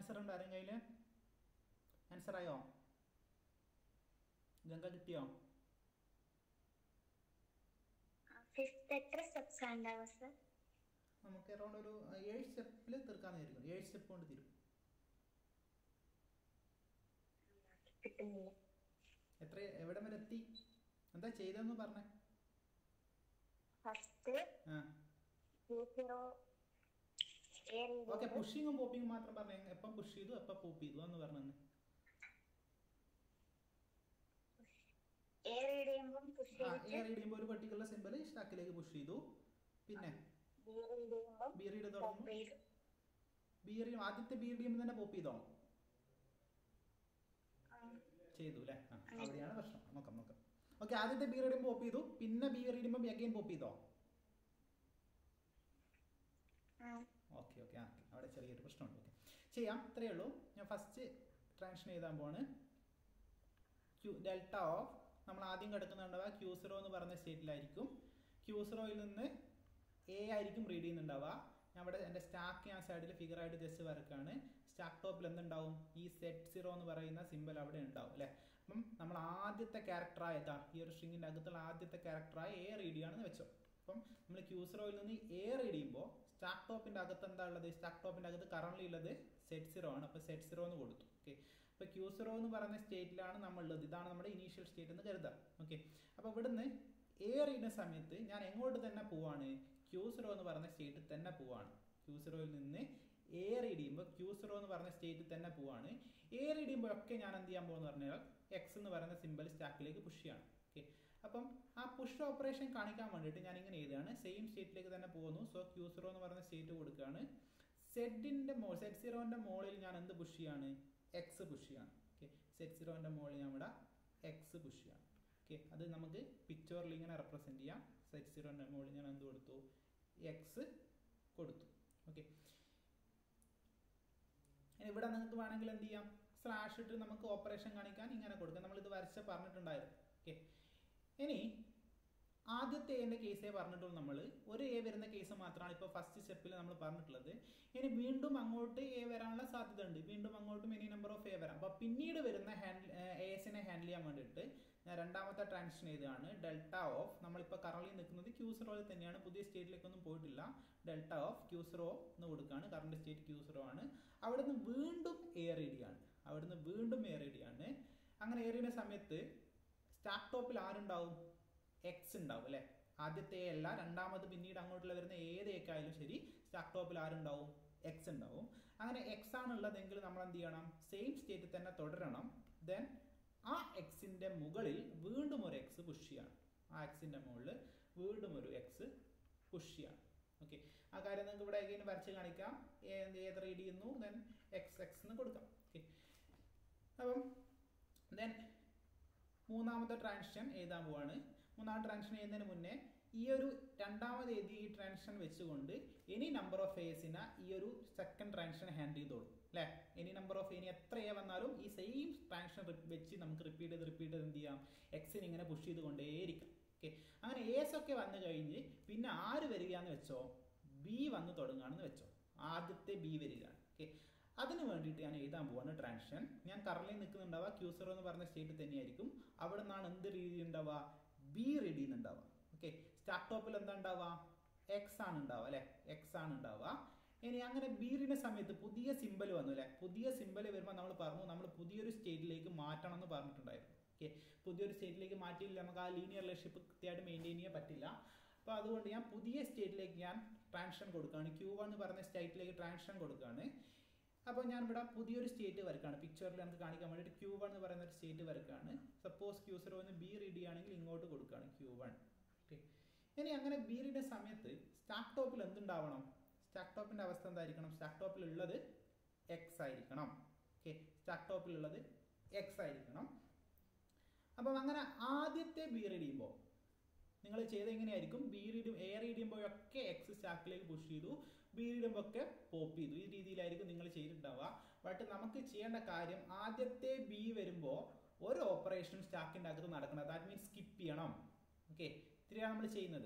ആൻസർ ഉണ്ട് ആരും കയ്യിൽ ആൻസർ ആയോ ഗംഗ കിട്ടിയോ ഫിഫ്ത്ത് എത്ര സ്റ്റെപ്സ് ഉണ്ടാവുക സർ നമുക്ക് അറൗണ്ട് ഒരു ഏഴ് സ്റ്റെപ്പിൽ തീർക്കാന്ന് വിചാരിക്കും ഏഴ് സ്റ്റെപ്പ് കൊണ്ട് തീരും കിട്ടുന്നില്ല എത്ര എവിടെ വരെ എത്തി എന്താ ചെയ്തതെന്ന് പറഞ്ഞേ ഫസ്റ്റ് ആ two zero a okay reading പുഷിങ്ങും പോപ്പിങ്ങും മാത്രം പറഞ്ഞേ എപ്പം പുഷ് ചെയ്തു എപ്പം പോപ്പ് ചെയ്തു എന്ന് പറഞ്ഞു എ റീഡ് ചെയ്യുമ്പോൾ പുഷ് ആ എ ചെയ്തിട്ട് റീഡ് ചെയ്യുമ്പോൾ ഒരു പെർട്ടിക്കുലർ സിമ്പിൾ സ്റ്റാക്കിലേക്ക് പുഷ് ചെയ്തു പിന്നെ ബി റീഡ് ചെയ്യുമ്പോൾ ബി റീഡ് പോപ്പ് തുടങ്ങുന്നു ചെയ്തു ബി റീഡ് ആദ്യത്തെ ബി റീഡ് ചെയ്യുമ്പോൾ തന്നെ പോപ്പ് ചെയ്തോ ആ, ചെയ്തു അല്ലേ ആ അവിടെയാണ് പ്രശ്നം നോക്കാം നോക്കാം ഓക്കെ ആദ്യത്തെ ബി റീഡ് ചെയ്യുമ്പോൾ പോപ്പ് ചെയ്തു പിന്നെ ബി റീഡ് ചെയ്യുമ്പോൾ അഗൈൻ പോപ്പ് ചെയ്തോ ആ, ഓക്കെ ഓക്കെ ആ okay. അവിടെ ചെറിയൊരു പ്രശ്നമുണ്ട് ഓക്കെ ചെയ്യാം ഇത്രയേ ഉള്ളൂ ഞാൻ ഫസ്റ്റ് ട്രാൻഷൻ എഴുതാൻ പോവാണ് ക്യൂ ഡെൽറ്റ ഓഫ് നമ്മൾ ആദ്യം കിടക്കുന്നുണ്ടാവുക ക്യൂ സീറോ എന്ന് പറഞ്ഞ സ്റ്റേറ്റിലായിരിക്കും ക്യൂ സീറോയിൽ നിന്ന് എ ആയിരിക്കും റീഡ് ചെയ്യുന്നുണ്ടാവുക ഞാൻ ഇവിടെ എൻ്റെ സ്റ്റാക്ക് ഞാൻ സൈഡിൽ ഫിഗർ ആയിട്ട് ജസ്റ്റ് വരക്കാണ് സ്റ്റാക്ക് ടോപ്പിൽ എന്തുണ്ടാവും ഈ സെറ്റ് സീറോ എന്ന് പറയുന്ന സിമ്പൽ അവിടെ ഉണ്ടാവും അല്ലേ അപ്പം നമ്മൾ ആദ്യത്തെ ക്യാരക്ടറായ ഇതാ ഈ ഒരു സ്ട്രിങ്ങിൻ്റെ അകത്തുള്ള ആദ്യത്തെ ക്യാരക്ടറായ എ റീഡ് ചെയ്യുകയാണെന്ന് വെച്ചോ അപ്പം നമ്മൾ ക്യൂ സീറോയിൽ നിന്ന് എ റീഡ് ചെയ്യുമ്പോൾ സ്റ്റാക്ക് ടോപ്പിൻ്റെ അകത്ത് എന്താ ഉള്ളത് സ്റ്റാക്ക് ടോപ്പിൻ്റെ അകത്ത് കറണ്ട്ലി ഉള്ളത് സെറ്റ് സീറോ ആണ് അപ്പോൾ സെറ്റ് സീറോ എന്ന് കൊടുത്തു ഓക്കെ അപ്പോൾ ക്യൂ സീറോ എന്ന് പറയുന്ന സ്റ്റേറ്റിലാണ് നമ്മളുള്ളത് ഇതാണ് നമ്മുടെ ഇനീഷ്യൽ സ്റ്റേറ്റ് എന്ന് കരുതാം ഓക്കെ അപ്പോൾ ഇവിടുന്ന് എ റീഡിന് സമയത്ത് ഞാൻ എങ്ങോട്ട് തന്നെ പോവാണ് ക്യൂ സീറോ എന്ന് പറയുന്ന സ്റ്റേറ്റിൽ തന്നെ പോവാണ് ക്യൂ സീറോയിൽ നിന്ന് എ റീഡ് ചെയ്യുമ്പോൾ ക്യൂ സീറോ എന്ന് പറയുന്ന സ്റ്റേറ്റിൽ തന്നെ പോവാണ് എ റീഡ് ചെയ്യുമ്പോഴൊക്കെ ഞാൻ എന്ത് ചെയ്യാൻ പോകുന്നു പറഞ്ഞാൽ എക്സ് എന്ന് പറയുന്ന സിമ്പിൾ സ്റ്റാക്കിലേക്ക് പുഷ് ചെയ്യാണ് ഓക്കെ അപ്പം ആ പുഷ് ഓപ്പറേഷൻ കാണിക്കാൻ വേണ്ടിയിട്ട് ഞാൻ ഇങ്ങനെ എഴുതുകയാണ് സെയിം സ്റ്റേറ്റിലേക്ക് തന്നെ പോകുന്നു സോ ക്യൂ സീറോ എന്ന് പറയുന്ന സ്റ്റേറ്റ് കൊടുക്കുകയാണ് സെഡിൻ്റെ മോ സെറ്റ് സീറോൻ്റെ മുകളിൽ ഞാൻ എന്ത് പുഷ് ചെയ്യാണ് എക്സ് പുഷ് ചെയ്യാണ് ഓക്കെ സെറ്റ് സീറോൻ്റെ മുകളിൽ ഞാൻ ഇവിടെ എക്സ് പുഷ് ചെയ്യാണ് ഓക്കെ അത് നമുക്ക് പിക്ചറിൽ ഇങ്ങനെ റെപ്രസെൻറ്റ് ചെയ്യാം സെറ്റ് സീറോൻ്റെ മുകളിൽ ഞാൻ എന്ത് കൊടുത്തു എക്സ് കൊടുത്തു ഓക്കെ ഇവിടെ നിങ്ങൾക്ക് വേണമെങ്കിൽ എന്ത് ചെയ്യാം സ്ലാഷ് ഇട്ട് നമുക്ക് ഓപ്പറേഷൻ കാണിക്കാൻ ഇങ്ങനെ കൊടുക്കാം നമ്മൾ ഇത് വരച്ച് പറഞ്ഞിട്ടുണ്ടായിരുന്നു ഓക്കെ ഇനി ആദ്യത്തെ എൻ്റെ കേസേ പറഞ്ഞിട്ടുള്ളൂ നമ്മൾ ഒരു എ വരുന്ന കേസ് മാത്രമാണ് ഇപ്പോൾ ഫസ്റ്റ് സ്റ്റെപ്പിൽ നമ്മൾ പറഞ്ഞിട്ടുള്ളത് ഇനി വീണ്ടും അങ്ങോട്ട് എ വരാനുള്ള സാധ്യത ഉണ്ട് വീണ്ടും അങ്ങോട്ടും എനി നമ്പർ ഓഫ് എ വരാം അപ്പോൾ പിന്നീട് വരുന്ന ഹാൻഡിൽ എസിനെ ഹാൻഡിൽ ചെയ്യാൻ വേണ്ടിയിട്ട് ഞാൻ രണ്ടാമത്തെ ട്രാൻസിഷൻ ചെയ്തതാണ് ഡെൽറ്റ ഓഫ് നമ്മളിപ്പോൾ കറൻലി നിൽക്കുന്നത് ക്യൂസറോയിൽ തന്നെയാണ് പുതിയ സ്റ്റേറ്റിലേക്കൊന്നും പോയിട്ടില്ല ഡെൽറ്റ ഓഫ് ക്യൂസറോ എന്ന് കൊടുക്കുകയാണ് കറണ്ട് സ്റ്റേറ്റ് ക്യൂസറോ ആണ് അവിടുന്ന് വീണ്ടും എ റേഡിയാണ് അവിടുന്ന് വീണ്ടും എ റേഡിയാണ് അങ്ങനെ എ റേഡിയ സമയത്ത് സ്റ്റാർട്ട് ടോപ്പിൽ ആരുണ്ടാവും എക്സ് ഉണ്ടാവും അല്ലേ ആദ്യത്തെ എ അല്ല രണ്ടാമത് പിന്നീട് അങ്ങോട്ടുള്ള വരുന്ന ഏത് എക്ക് ആയാലും ശരി സ്റ്റാക്ക് ടോപ്പിൽ ആരുണ്ടാവും എക്സ് ഉണ്ടാവും അങ്ങനെ എക്സ് ആണുള്ളതെങ്കിൽ നമ്മൾ എന്ത് ചെയ്യണം സെയിം സ്റ്റേറ്റിൽ തന്നെ തുടരണം ദെൻ ആ എക്സിൻ്റെ മുകളിൽ വീണ്ടും ഒരു എക്സ് പുഷ് ചെയ്യണം ആ എക്സിൻ്റെ മുകളിൽ വീണ്ടും ഒരു എക്സ് പുഷ് ചെയ്യണം ഓക്കെ ആ കാര്യം നിങ്ങൾക്ക് ഇവിടെ എഗെയിൻ വരച്ച് കാണിക്കാം ഏത് ഏത് റീഡ് ചെയ്യുന്നു ദെൻ എക്സ് എക്സ് എന്ന് കൊടുക്കാം ഓക്കെ അപ്പം ദെൻ മൂന്നാമത്തെ ട്രാൻഷൻ എഴുതാൻ പോവാണ് മൂന്നാമത്തെ ട്രാൻഷൻ എഴുതുന്നതിന് മുന്നേ ഈ ഒരു രണ്ടാമത് എഴുതിയ ഈ ട്രാൻഷൻ വെച്ചുകൊണ്ട് എനി നമ്പർ ഓഫ് എസിനെ ഈ ഒരു സെക്കൻഡ് ട്രാൻഷൻ ഹാൻഡിൽ ചെയ്തോളൂ അല്ലേ എനി നമ്പർ ഓഫ് ഇനി എത്ര എ വന്നാലും ഈ സെയിം ട്രാൻഷൻ വെച്ച് നമുക്ക് റിപ്പീറ്റ് ചെയ്ത് റിപ്പീറ്റ് ചെയ്ത് എന്ത് ചെയ്യാം എക്സിന് ഇങ്ങനെ പുഷ് ചെയ്തുകൊണ്ടേയിരിക്കാം ഓക്കെ അങ്ങനെ എസ് ഒക്കെ വന്നു കഴിഞ്ഞ് പിന്നെ ആര് വരികയാന്ന് വെച്ചോ ബി വന്ന് തുടങ്ങുകയാണെന്ന് വെച്ചോ ആദ്യത്തെ ബി വരികയാണ് ഓക്കെ അതിന് വേണ്ടിയിട്ട് ഞാൻ എഴുതാൻ പോവാണ് ട്രാൻഷൻ ഞാൻ കറലി നിൽക്കുന്നുണ്ടാവുക ക്യൂസറോ എന്ന് പറഞ്ഞ സ്റ്റേറ്റ് തന്നെയായിരിക്കും അവിടെ നിന്നാണ് എന്ത് രീതി ഉണ്ടാവുക ബി റീഡ് ചെയ്യുന്നുണ്ടാവുക ഓക്കെ സ്റ്റാർട്ട് ടോപ്പിൽ എന്താ ഉണ്ടാവുക എക്സ് ആണ് ഉണ്ടാവുക അല്ലെ എക്സ് ആണ് ഉണ്ടാവുക ഇനി അങ്ങനെ ബീറിന്റെ സമയത്ത് പുതിയ സിമ്പൽ വന്നു അല്ലെ പുതിയ സിമ്പൽ വരുമ്പോൾ നമ്മൾ പറഞ്ഞു നമ്മൾ പുതിയൊരു സ്റ്റേറ്റിലേക്ക് മാറ്റണം എന്ന് പറഞ്ഞിട്ടുണ്ടായിരുന്നു ഓക്കെ പുതിയൊരു സ്റ്റേറ്റിലേക്ക് മാറ്റിയില്ല നമുക്ക് ആ ലീനിയർ റിലേഷൻഷിപ്പ് കൃത്യമായിട്ട് മെയിൻറ്റെയിൻ ചെയ്യാൻ പറ്റില്ല അപ്പോൾ അതുകൊണ്ട് ഞാൻ പുതിയ സ്റ്റേറ്റിലേക്ക് ഞാൻ ട്രാൻഷൻ കൊടുക്കുകയാണ് ക്യൂ വൺ എന്ന് പറഞ്ഞ സ്റ്റേറ്റിലേക്ക് ട്രാൻഷൻ കൊടുക്കുകയാണ് അപ്പോൾ ഞാൻ ഇവിടെ പുതിയൊരു സ്റ്റേറ്റ് വരക്കാണ് പിക്ചറിൽ നമുക്ക് കാണിക്കാൻ വേണ്ടിയിട്ട് ക്യൂ വൺ എന്ന് പറയുന്ന ഒരു സ്റ്റേറ്റ് വരക്കാണ് സപ്പോസ് ക്യൂ സീറോ എന്ന് ബി റീഡ് ചെയ്യുകയാണെങ്കിൽ ഇങ്ങോട്ട് കൊടുക്കുകയാണ് ക്യൂ വൺ ഓക്കെ ഇനി അങ്ങനെ ബി റീഡ് സമയത്ത് സ്റ്റാക്ക് ടോപ്പിൽ എന്തുണ്ടാവണം സ്റ്റാക്ക് ടോപ്പിൻ്റെ അവസ്ഥ എന്തായിരിക്കണം സ്റ്റാക്ക് ടോപ്പിൽ ഉള്ളത് എക്സ് ആയിരിക്കണം ഓക്കെ സ്റ്റാക്ക് ടോപ്പിൽ ഉള്ളത് എക്സ് ആയിരിക്കണം അപ്പം അങ്ങനെ ആദ്യത്തെ ബി റീഡ് ചെയ്യുമ്പോൾ നിങ്ങൾ ചെയ്ത എങ്ങനെയായിരിക്കും ബി റീഡും എ റീഡ് ചെയ്യുമ്പോഴൊക്കെ എക്സ് സ്റ്റാക്കിലേക്ക് പുഷ് ചെയ്തു ബി റീഡുമ്പോൾ ഒക്കെ പോപ്പ് ചെയ്തു ഈ രീതിയിലായിരിക്കും നിങ്ങൾ ചെയ്തിട്ടുണ്ടാവുക ബട്ട് നമുക്ക് ചെയ്യേണ്ട കാര്യം ആദ്യത്തെ ബി വരുമ്പോൾ ഒരു ഓപ്പറേഷൻ സ്റ്റാക്കിൻ്റെ അകത്ത് നടക്കണം ദാറ്റ് മീൻസ് സ്കിപ്പ് ചെയ്യണം ഓക്കെ ഇത്രയാണ് നമ്മൾ ചെയ്യുന്നത്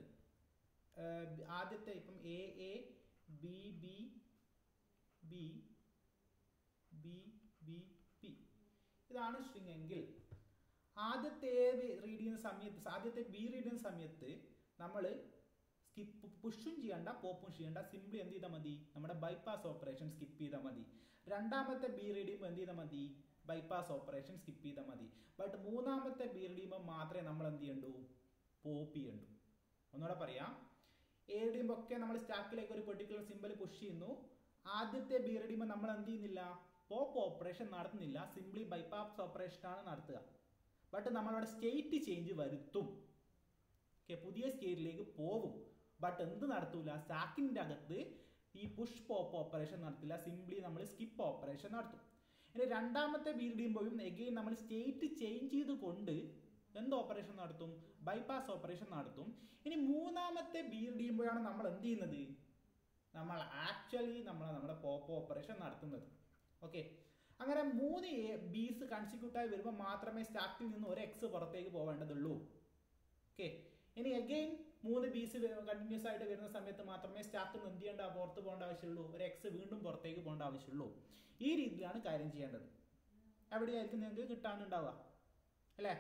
ഏർ ആദ്യത്തെ ഇപ്പം a A B b b b b p ഇതാണ് സ്ട്രിങ് എങ്കിൽ ആദ്യത്തെ റീഡ് ചെയ്യുന്ന സമയത്ത് ആദ്യത്തെ ബി റീഡ് ചെയ്യുന്ന സമയത്ത് നമ്മൾ സ്കിപ്പ് പുഷും ചെയ്യണ്ട പോപ്പും ചെയ്യണ്ട സിംപ്ലി എന്ത് ചെയ്താൽ മതി നമ്മുടെ ബൈപ്പാസ് ഓപ്പറേഷൻ സ്കിപ്പ് ചെയ്താൽ മതി രണ്ടാമത്തെ ബി റീഡ് ചെയ്യുമ്പോൾ എന്ത് ചെയ്താൽ മതി ബൈപ്പാസ് ഓപ്പറേഷൻ സ്കിപ്പ് ചെയ്താൽ മതി ബട്ട് മൂന്നാമത്തെ ബി റീഡ് ചെയ്യുമ്പോൾ മാത്രമേ നമ്മൾ എന്ത് ചെയ്യണ്ടൂ പോപ്പ് ചെയ്യണ്ടൂ ഒന്നുകൂടെ പറയാം എ റീഡിയുമ്പോൾ ഒക്കെ നമ്മൾ സ്റ്റാക്കിലേക്ക് ഒരു പെർട്ടിക്കുലർ സിമ്പിൾ പുഷ് ചെയ്യുന്നു ആദ്യത്തെ ബി റീഡിയുമ്പോൾ നമ്മൾ എന്ത് ചെയ്യുന്നില്ല പോപ്പ് ഓപ്പറേഷൻ നടത്തുന്നില്ല സിംപ്ലി ബൈപ്പാസ് ഓപ്പറേഷൻ ആണ് നടത്തുക ബട്ട് നമ്മളവിടെ സ്റ്റേറ്റ് ചേഞ്ച് വരുത്തും ഓക്കെ പുതിയ സ്റ്റേറ്റിലേക്ക് പോവും ബട്ട് എന്ത് നടത്തൂല സ്റ്റാക്കിൻ്റെ അകത്ത് ഈ പുഷ് പോപ്പ് ഓപ്പറേഷൻ നടത്തില്ല സിംപ്ലി നമ്മൾ സ്കിപ്പ് ഓപ്പറേഷൻ നടത്തും ഇനി രണ്ടാമത്തെ ബി ചെയ്യുമ്പോഴും എഗെയിൻ നമ്മൾ സ്റ്റേറ്റ് ചേഞ്ച് ചെയ്തുകൊണ്ട് എന്ത് ഓപ്പറേഷൻ നടത്തും ബൈപ്പാസ് ഓപ്പറേഷൻ നടത്തും ഇനി മൂന്നാമത്തെ ബി ചെയ്യുമ്പോഴാണ് നമ്മൾ എന്ത് ചെയ്യുന്നത് നമ്മൾ ആക്ച്വലി നമ്മൾ നമ്മുടെ പോപ്പ് ഓപ്പറേഷൻ നടത്തുന്നത് ഓക്കെ അങ്ങനെ മൂന്ന് ബീസ് കൺസിക്യൂട്ടായി വരുമ്പോൾ മാത്രമേ സ്റ്റാക്കിൽ നിന്ന് ഒരു എക്സ് പുറത്തേക്ക് പോവേണ്ടതുള്ളൂ ഓക്കെ ഇനി അഗെയിൻ മൂന്ന് ബീസ് കണ്ടിന്യൂസ് ആയിട്ട് വരുന്ന സമയത്ത് മാത്രമേ സ്റ്റാക്കിൽ നിന്ന് എന്ത് ചെയ്യേണ്ട പുറത്ത് പോകേണ്ട ആവശ്യമുള്ളൂ ഒരു എക്സ് വീണ്ടും പുറത്തേക്ക് പോകേണ്ട ആവശ്യമുള്ളൂ ഈ രീതിയിലാണ് കാര്യം ചെയ്യേണ്ടത് എവിടെയായിരിക്കും നിങ്ങൾക്ക് കിട്ടാനുണ്ടാവുക അല്ലേ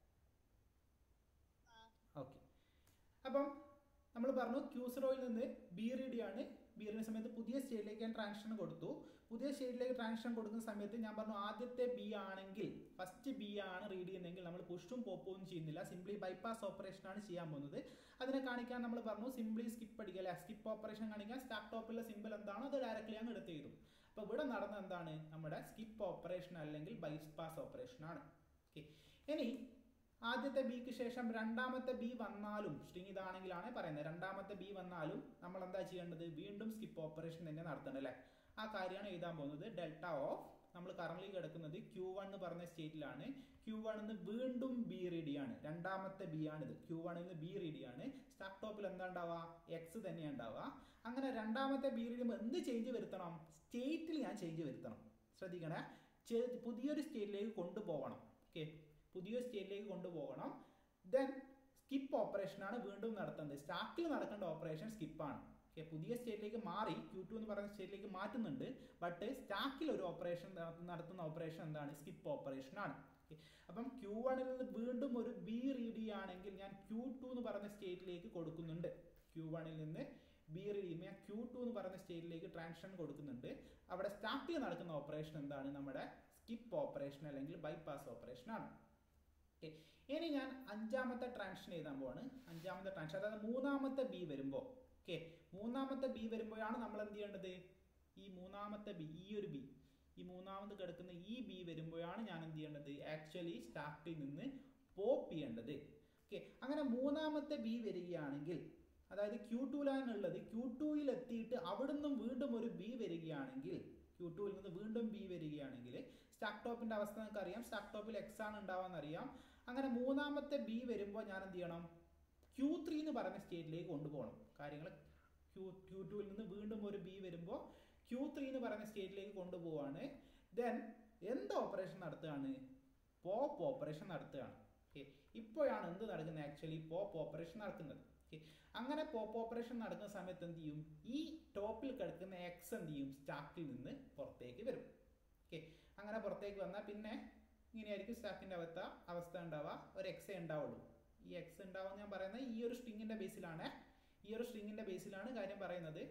ഓക്കെ അപ്പം നമ്മൾ പറഞ്ഞു ക്യൂസറോയിൽ നിന്ന് ബി റീഡിയാണ് ബി റീഡിയ സമയത്ത് പുതിയ സ്റ്റേറ്റിലേക്ക് ഞാൻ ട്രാൻഷൻ കൊടുത്തു പുതിയ സ്റ്റേറ്റിലേക്ക് ട്രാൻഷൻ കൊടുക്കുന്ന സമയത്ത് ഞാൻ പറഞ്ഞു ആദ്യത്തെ ബി ആണെങ്കിൽ ഫസ്റ്റ് ബി ആണ് റീഡ് ചെയ്യുന്നതെങ്കിൽ നമ്മൾ പുഷും പോപ്പും ചെയ്യുന്നില്ല സിംപ്ലി ബൈപ്പാസ് ഓപ്പറേഷൻ ആണ് ചെയ്യാൻ പോകുന്നത് അതിനെ കാണിക്കാൻ നമ്മൾ പറഞ്ഞു സിംപ്ലി സ്കിപ്പ് അടിക്കുക അല്ലെ സ്കിപ്പ് ഓപ്പറേഷൻ കാണിക്കാൻ സ്റ്റാക്ക് ടോപ്പിലെ സിമ്പിൾ എന്താണോ അത് ഡയറക്റ്റ്ലി അങ്ങ് എടുത്ത് ചെയ്തു അപ്പോൾ ഇവിടെ നടന്ന എന്താണ് നമ്മുടെ സ്കിപ്പ് ഓപ്പറേഷൻ അല്ലെങ്കിൽ ബൈപ്പാസ് ഓപ്പറേഷൻ ആണ് ഓക്കെ ഇനി ആദ്യത്തെ ബിക്ക് ശേഷം രണ്ടാമത്തെ ബി വന്നാലും സ്ട്രിങ് ഇതാണെങ്കിലാണ് പറയുന്നത് രണ്ടാമത്തെ ബി വന്നാലും നമ്മൾ എന്താ ചെയ്യേണ്ടത് വീണ്ടും സ്കിപ്പ് ഓപ്പറേഷൻ തന്നെ നടത്തേണ്ടത് അല്ലേ ആ കാര്യമാണ് എഴുതാൻ പോകുന്നത് ഡെൽറ്റ ഓഫ് നമ്മൾ കറന്റ് കിടക്കുന്നത് ക്യൂ വൺ എന്ന് പറഞ്ഞ സ്റ്റേറ്റിലാണ് ക്യൂ വൺ എന്ന് വീണ്ടും ബി റീഡി ആണ് രണ്ടാമത്തെ ബി ആണിത് ക്യൂ വണ്ണിൽ നിന്ന് ബി റീഡി ആണ് സ്റ്റാക്ക് ടോപ്പിൽ എന്താ ഉണ്ടാവുക എക്സ് തന്നെയാണ് ഉണ്ടാവുക അങ്ങനെ രണ്ടാമത്തെ ബി റീഡി എന്ത് ചേഞ്ച് വരുത്തണം സ്റ്റേറ്റിൽ ഞാൻ ചേഞ്ച് വരുത്തണം ശ്രദ്ധിക്കണേ പുതിയൊരു സ്റ്റേറ്റിലേക്ക് കൊണ്ടുപോകണം ഓക്കെ പുതിയ സ്റ്റേറ്റിലേക്ക് കൊണ്ടുപോകണം ദെൻ സ്കിപ്പ് ഓപ്പറേഷൻ ആണ് വീണ്ടും നടത്തുന്നത് സ്റ്റാക്കിൽ നടക്കേണ്ട ഓപ്പറേഷൻ സ്കിപ്പാണ് ഓക്കെ പുതിയ സ്റ്റേറ്റിലേക്ക് മാറി ക്യൂ ടു എന്ന് പറയുന്ന സ്റ്റേറ്റിലേക്ക് മാറ്റുന്നുണ്ട് ബട്ട് സ്റ്റാക്കിൽ ഒരു ഓപ്പറേഷൻ നടത്തുന്ന ഓപ്പറേഷൻ എന്താണ് സ്കിപ്പ് ഓപ്പറേഷൻ ആണ് അപ്പം ക്യൂ വണ്ണിൽ നിന്ന് വീണ്ടും ഒരു ബി റീഡ് ചെയ്യുകയാണെങ്കിൽ ഞാൻ ക്യൂ ടു എന്ന് പറയുന്ന സ്റ്റേറ്റിലേക്ക് കൊടുക്കുന്നുണ്ട് ക്യൂ വണ്ണിൽ നിന്ന് ബി റീഡ് ചെയ്യുമ്പോൾ ഞാൻ ക്യൂ ടു എന്ന് പറയുന്ന സ്റ്റേറ്റിലേക്ക് ട്രാൻഷൻ കൊടുക്കുന്നുണ്ട് അവിടെ സ്റ്റാക്കിൽ നടക്കുന്ന ഓപ്പറേഷൻ എന്താണ് നമ്മുടെ സ്കിപ്പ് ഓപ്പറേഷൻ അല്ലെങ്കിൽ ബൈപ്പാസ് ഓപ്പറേഷൻ ആണ് ഓക്കെ ഇനി ഞാൻ അഞ്ചാമത്തെ ട്രാൻഷൻ എഴുതാൻ പോവാണ് അഞ്ചാമത്തെ ട്രാൻഷൻ അതായത് മൂന്നാമത്തെ ബി വരുമ്പോൾ ഓക്കെ മൂന്നാമത്തെ ബി വരുമ്പോഴാണ് നമ്മൾ എന്ത് ചെയ്യേണ്ടത് ഈ മൂന്നാമത്തെ ബി ഈ ഒരു ബി ഈ മൂന്നാമത് കിടക്കുന്ന ഈ ബി വരുമ്പോഴാണ് ഞാൻ എന്ത് ചെയ്യേണ്ടത് ആക്ച്വലി സ്റ്റാർട്ടിൽ നിന്ന് പോപ്പ് ചെയ്യേണ്ടത് ഓക്കെ അങ്ങനെ മൂന്നാമത്തെ ബി വരികയാണെങ്കിൽ അതായത് ക്യൂ ടുവിലാണ് ഉള്ളത് ക്യൂ ടുവിൽ എത്തിയിട്ട് അവിടുന്ന് വീണ്ടും ഒരു ബി വരികയാണെങ്കിൽ ക്യൂ ടുവിൽ നിന്ന് വീണ്ടും ബി വരികയാണെങ്കിൽ സ്റ്റാക്ക് ടോപ്പിന്റെ അവസ്ഥ നിങ്ങൾക്ക് അറിയാം സ്റ്റാക്ക് ടോപ്പിൽ എക്സ് ആണ് ഉണ്ടാവാന്ന് അറിയാം അങ്ങനെ മൂന്നാമത്തെ ബി വരുമ്പോൾ ഞാൻ എന്ത് ചെയ്യണം ക്യൂ ത്രീ എന്ന് പറഞ്ഞ സ്റ്റേറ്റിലേക്ക് കൊണ്ടുപോകണം കാര്യങ്ങൾ ക്യൂ ക്യൂ ടുവിൽ നിന്ന് വീണ്ടും ഒരു ബി വരുമ്പോൾ ക്യൂ ത്രീ എന്ന് പറയുന്ന സ്റ്റേറ്റിലേക്ക് കൊണ്ടുപോവാണ് ദെൻ എന്ത് ഓപ്പറേഷൻ നടത്തുകയാണ് പോപ്പ് ഓപ്പറേഷൻ നടത്തുകയാണ് ഓക്കെ ഇപ്പോഴാണ് എന്ത് നടക്കുന്നത് ആക്ച്വലി പോപ്പ് ഓപ്പറേഷൻ നടക്കുന്നത് ഓക്കെ അങ്ങനെ പോപ്പ് ഓപ്പറേഷൻ നടക്കുന്ന സമയത്ത് എന്ത് ചെയ്യും ഈ ടോപ്പിൽ കിടക്കുന്ന എക്സ് എന്ത് ചെയ്യും സ്റ്റാക്കിൽ നിന്ന് പുറത്തേക്ക് വരും ഓക്കെ അങ്ങനെ പുറത്തേക്ക് വന്നാൽ പിന്നെ ഇങ്ങനെയായിരിക്കും സ്റ്റാക്കിൻ്റെ അവസ്ഥ അവസ്ഥ ഉണ്ടാവുക ഒരു എക്സേ ഉണ്ടാവുള്ളൂ ഈ എക്സ് ഉണ്ടാവും ഞാൻ പറയുന്നത് ഈ ഒരു സ്ട്രിങ്ങിൻ്റെ ബേസിലാണ് ഈ ഒരു സ്ട്രിങ്ങിൻ്റെ ബേസിലാണ് കാര്യം പറയുന്നത്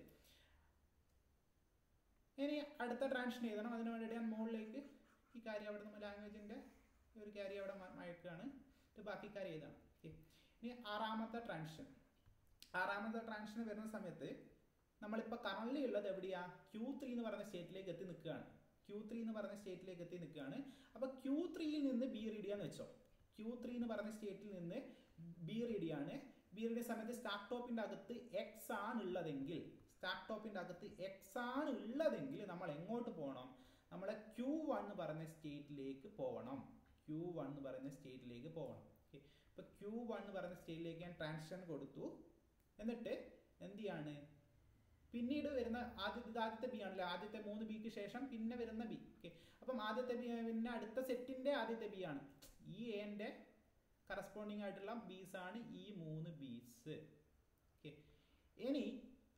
ഇനി അടുത്ത ട്രാൻഷൻ എഴുതണം അതിന് വേണ്ടിയിട്ട് ഞാൻ മുകളിലേക്ക് ഈ കാര്യം അവിടെ നിന്ന് ലാംഗ്വേജിൻ്റെ ഒരു കാര്യം അവിടെ മയക്കുകയാണ് ബാക്കി കാര്യം എഴുതണം ഓക്കെ ഇനി ആറാമത്തെ ട്രാൻഷൻ ആറാമത്തെ ട്രാൻഷൻ വരുന്ന സമയത്ത് നമ്മളിപ്പോൾ കറണ്ട്ലി ഉള്ളത് എവിടെയാ ക്യൂ ത്രീ എന്ന് പറയുന്ന സ്റ്റേറ്റിലേക്ക് എത്തി നിൽക്കുകയാണ് ക്യൂ ത്രീ എന്ന് പറയുന്ന സ്റ്റേറ്റിലേക്ക് എത്തി നിൽക്കുകയാണ് അപ്പോൾ ക്യൂ ത്രീയിൽ നിന്ന് ബി റീഡ് ചെയ്യാന്ന് വെച്ചോ ക്യൂ ത്രീ എന്ന് പറയുന്ന സ്റ്റേറ്റിൽ നിന്ന് ബി റീഡ് ചെയ്യാണ് ബി റീഡ് സമയത്ത് സ്റ്റാക്ക് ടോപ്പിൻ്റെ അകത്ത് എക്സ് ആണ് ഉള്ളതെങ്കിൽ സ്റ്റാക്ക് ടോപ്പിൻ്റെ അകത്ത് എക്സ് ആണ് ഉള്ളതെങ്കിൽ നമ്മൾ എങ്ങോട്ട് പോകണം നമ്മളെ ക്യൂ വൺ എന്ന് പറയുന്ന സ്റ്റേറ്റിലേക്ക് പോകണം ക്യൂ വൺ എന്ന് പറയുന്ന സ്റ്റേറ്റിലേക്ക് പോകണം ഓക്കെ ഇപ്പോൾ ക്യൂ വൺ എന്ന് പറയുന്ന സ്റ്റേറ്റിലേക്ക് ഞാൻ ട്രാൻസാക്ഷൻ കൊടുത്തു എന്നിട്ട് എന്ത് ചെയ്യാണ് പിന്നീട് വരുന്ന ആദ്യത്തെ ഇത് ആദ്യത്തെ ബി ആണല്ലോ ആദ്യത്തെ മൂന്ന് ബിക്ക് ശേഷം പിന്നെ വരുന്ന ബി ഓക്കെ അപ്പം ആദ്യത്തെ ബി പിന്നെ അടുത്ത സെറ്റിന്റെ ആദ്യത്തെ ബി ആണ് ഈ എൻ്റെ കറസ്പോണ്ടിങ് ആയിട്ടുള്ള ബീസ് ആണ് ഈ മൂന്ന് ബീസ് ഓക്കെ ഇനി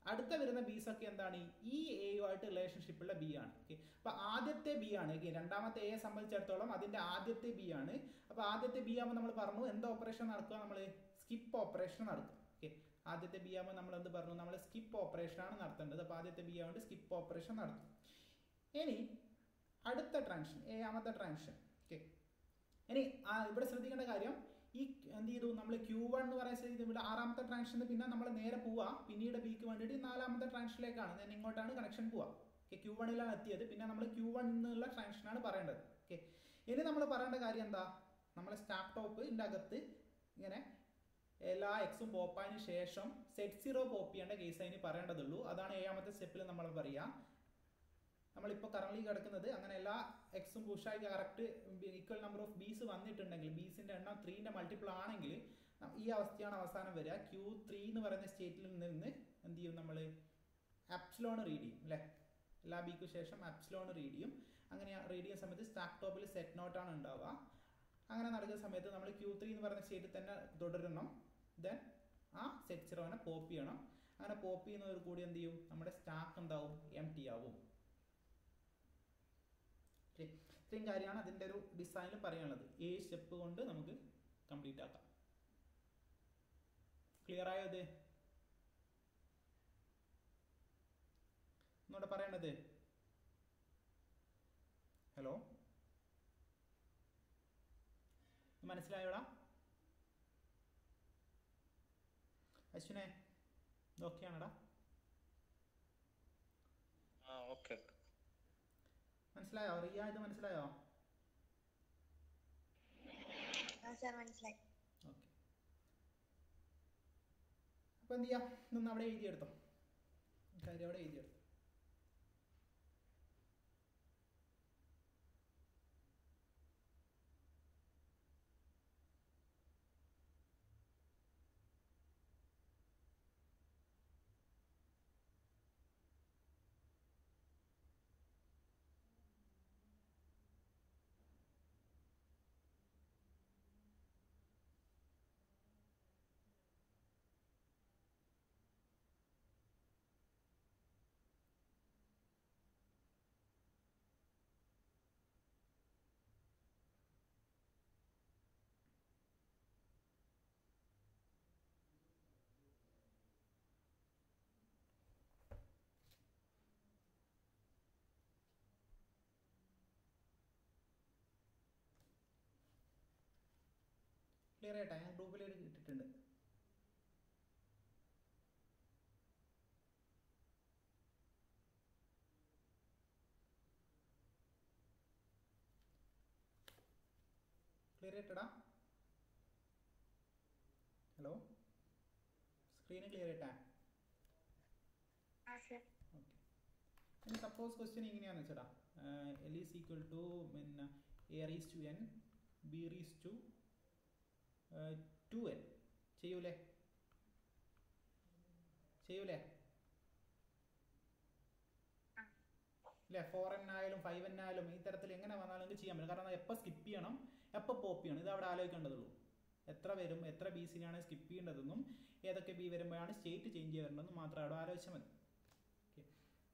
അടുത്ത വരുന്ന ബീസ് ഒക്കെ എന്താണ് ഈ എയുമായിട്ട് റിലേഷൻഷിപ്പുള്ള ബി ആണ് ഓക്കെ അപ്പൊ ആദ്യത്തെ ബി ആണ് okay, രണ്ടാമത്തെ എയെ സംബന്ധിച്ചിടത്തോളം അതിന്റെ ആദ്യത്തെ ബി ആണ് അപ്പൊ ആദ്യത്തെ ബി ആകുമ്പോൾ നമ്മൾ പറഞ്ഞു എന്ത് ഓപ്പറേഷൻ നടക്കുക നമ്മൾ സ്കിപ്പ് ഓപ്പറേഷൻ നടക്കും ഓക്കെ ആദ്യത്തെ ബി ആകുമ്പോൾ നമ്മൾ എന്ത് പറഞ്ഞു നമ്മൾ സ്കിപ്പ് ഓപ്പറേഷൻ ആണ് നടത്തേണ്ടത് അപ്പൊ ആദ്യത്തെ ബി ആവുകൊണ്ട് സ്കിപ്പ് ഓപ്പറേഷൻ നടത്തും ഇനി അടുത്ത ട്രാൻഷൻ ഏഴാമത്തെ ട്രാൻഷൻ ഓക്കെ ഇനി ആ, ഇവിടെ ശ്രദ്ധിക്കേണ്ട കാര്യം ഈ എന്ത് ചെയ്തു നമ്മൾ ക്യൂ വൺ എന്ന് പറയുന്ന സ്ഥിതി ഇവിടെ ആറാമത്തെ ട്രാൻഷന് പിന്നെ നമ്മൾ നേരെ പോവാ പിന്നീട് ബിക്ക് വേണ്ടിയിട്ട് നാലാമത്തെ ട്രാൻഷനിലേക്കാണ് ഞാൻ ഇങ്ങോട്ടാണ് കണക്ഷൻ പോവാ ഓക്കെ ക്യൂ വണ്ണിലാണ് എത്തിയത് പിന്നെ നമ്മൾ ക്യൂ വൺ എന്നുള്ള ട്രാൻഷനാണ് പറയേണ്ടത് ഓക്കെ ഇനി നമ്മൾ പറയേണ്ട കാര്യം എന്താ നമ്മൾ സ്റ്റാപ്പ് ടോപ്പിൻ്റെ അകത്ത് ഇങ്ങനെ എല്ലാ എക്സും പോപ്പായതിനു ശേഷം സെറ്റ് സീറോ പോപ്പ് ചെയ്യേണ്ട കേസ് അതിന് പറയേണ്ടതുള്ളൂ അതാണ് ഏഴാമത്തെ സ്റ്റെപ്പിൽ നമ്മൾ പറയുക നമ്മളിപ്പോൾ കറന്റ് കിടക്കുന്നത് അങ്ങനെ എല്ലാ എക്സും പുഷായി correct equal number of b's വന്നിട്ടുണ്ടെങ്കിൽ ബീസിന്റെ എണ്ണം ത്രീന്റെ മൾട്ടിപ്പിൾ ആണെങ്കിൽ ന- ഈ അവസ്ഥയാണ് അവസാനം വരിക ക്യൂ ത്രീ എന്ന് പറയുന്ന സ്റ്റേറ്റിൽ നിന്ന് എന്ത് ചെയ്യും നമ്മൾ അപ്സിലോൺ റീഡ് ചെയ്യും അല്ലേ എല്ലാ ബിക്ക് ശേഷം അപ്സിലോൺ റീഡ് ചെയ്യും അങ്ങനെ റീഡ് ചെയ്യുന്ന സമയത്ത് സ്റ്റാക്ക് ടോപ്പിൽ സെറ്റ് നോട്ടാണ് ഉണ്ടാവുക അങ്ങനെ നടക്കുന്ന സമയത്ത് നമ്മൾ ക്യൂ ത്രീ എന്ന് പറയുന്ന സ്റ്റേറ്റിൽ തന്നെ തുടരണം ദെൻ ആ സെറ്റ് സീറോനെ പോപ്പ് ചെയ്യണം അങ്ങനെ പോപ്പ് ചെയ്യുന്നതോട് കൂടി എന്ത് ചെയ്യും നമ്മുടെ സ്റ്റാക്ക് എന്താവും എം ടി ആവും ഓക്കെ ഇത്രയും കാര്യമാണ് അതിൻ്റെ ഒരു ഡിസൈനിൽ പറയാനുള്ളത് ഏഴ് സ്റ്റെപ്പ് കൊണ്ട് നമുക്ക് കംപ്ലീറ്റ് ആക്കാം ക്ലിയർ ആയോ ഇത് ഒന്നുകൂടെ പറയണത് ഹലോ മനസ്സിലായോടാ അശ്വിനെ ഓക്കെയാണടാ ആ ഓക്കെ മനസ്സിലായോ റിയ ഇത് മനസ്സിലായോ ആ സാർ മനസ്സിലായി ഓക്കെ അപ്പോൾ എന്ത് ചെയ്യാം ഇതൊന്ന് അവിടെ എഴുതിയെടുത്തോ കാര്യം അവിടെ എഴുതിയെടുത്തു ക്ലിയർ ആയിട്ടാ ഞാൻ ഗ്രൂപ്പിൽ ഇട്ടിട്ടുണ്ട് ക്ലിയർ ആയിട്ടടാ ഹലോ സ്ക്രീന് ക്ലിയർ ആയിട്ടാ ആ സർ ഓക്കെ ഇനി സപ്പോസ് ക്വസ്റ്റ്യൻ ഇങ്ങനെയാണെന്ന് വെച്ചടാ എൽ ഈസ് ഈക്വൽ ടു പിന്നെ a raise to n b raise to two n ചെയ്യൂലേ ചെയ്യൂലേ ആ. ഇല്ലേ ഫോർ എൻ ആയാലും ഫൈവ് എൻ ആയാലും ഈ തരത്തിൽ എങ്ങനെ വന്നാലും നമുക്ക് ചെയ്യാൻ പറ്റും കാരണം എപ്പോൾ സ്കിപ്പ് ചെയ്യണം എപ്പോൾ പോപ്പ് ചെയ്യണം ഇത് അവിടെ ആലോചിക്കേണ്ടതുള്ളൂ എത്ര വരും എത്ര ബി സിനാണ് സ്കിപ്പ് ചെയ്യേണ്ടതെന്നും ഏതൊക്കെ ബി വരുമ്പോഴാണ് സ്റ്റേറ്റ് ചേഞ്ച് ചെയ്യേണ്ടതെന്നും മാത്രം അവിടെ ആലോചിച്ചാൽ മതി ഓക്കെ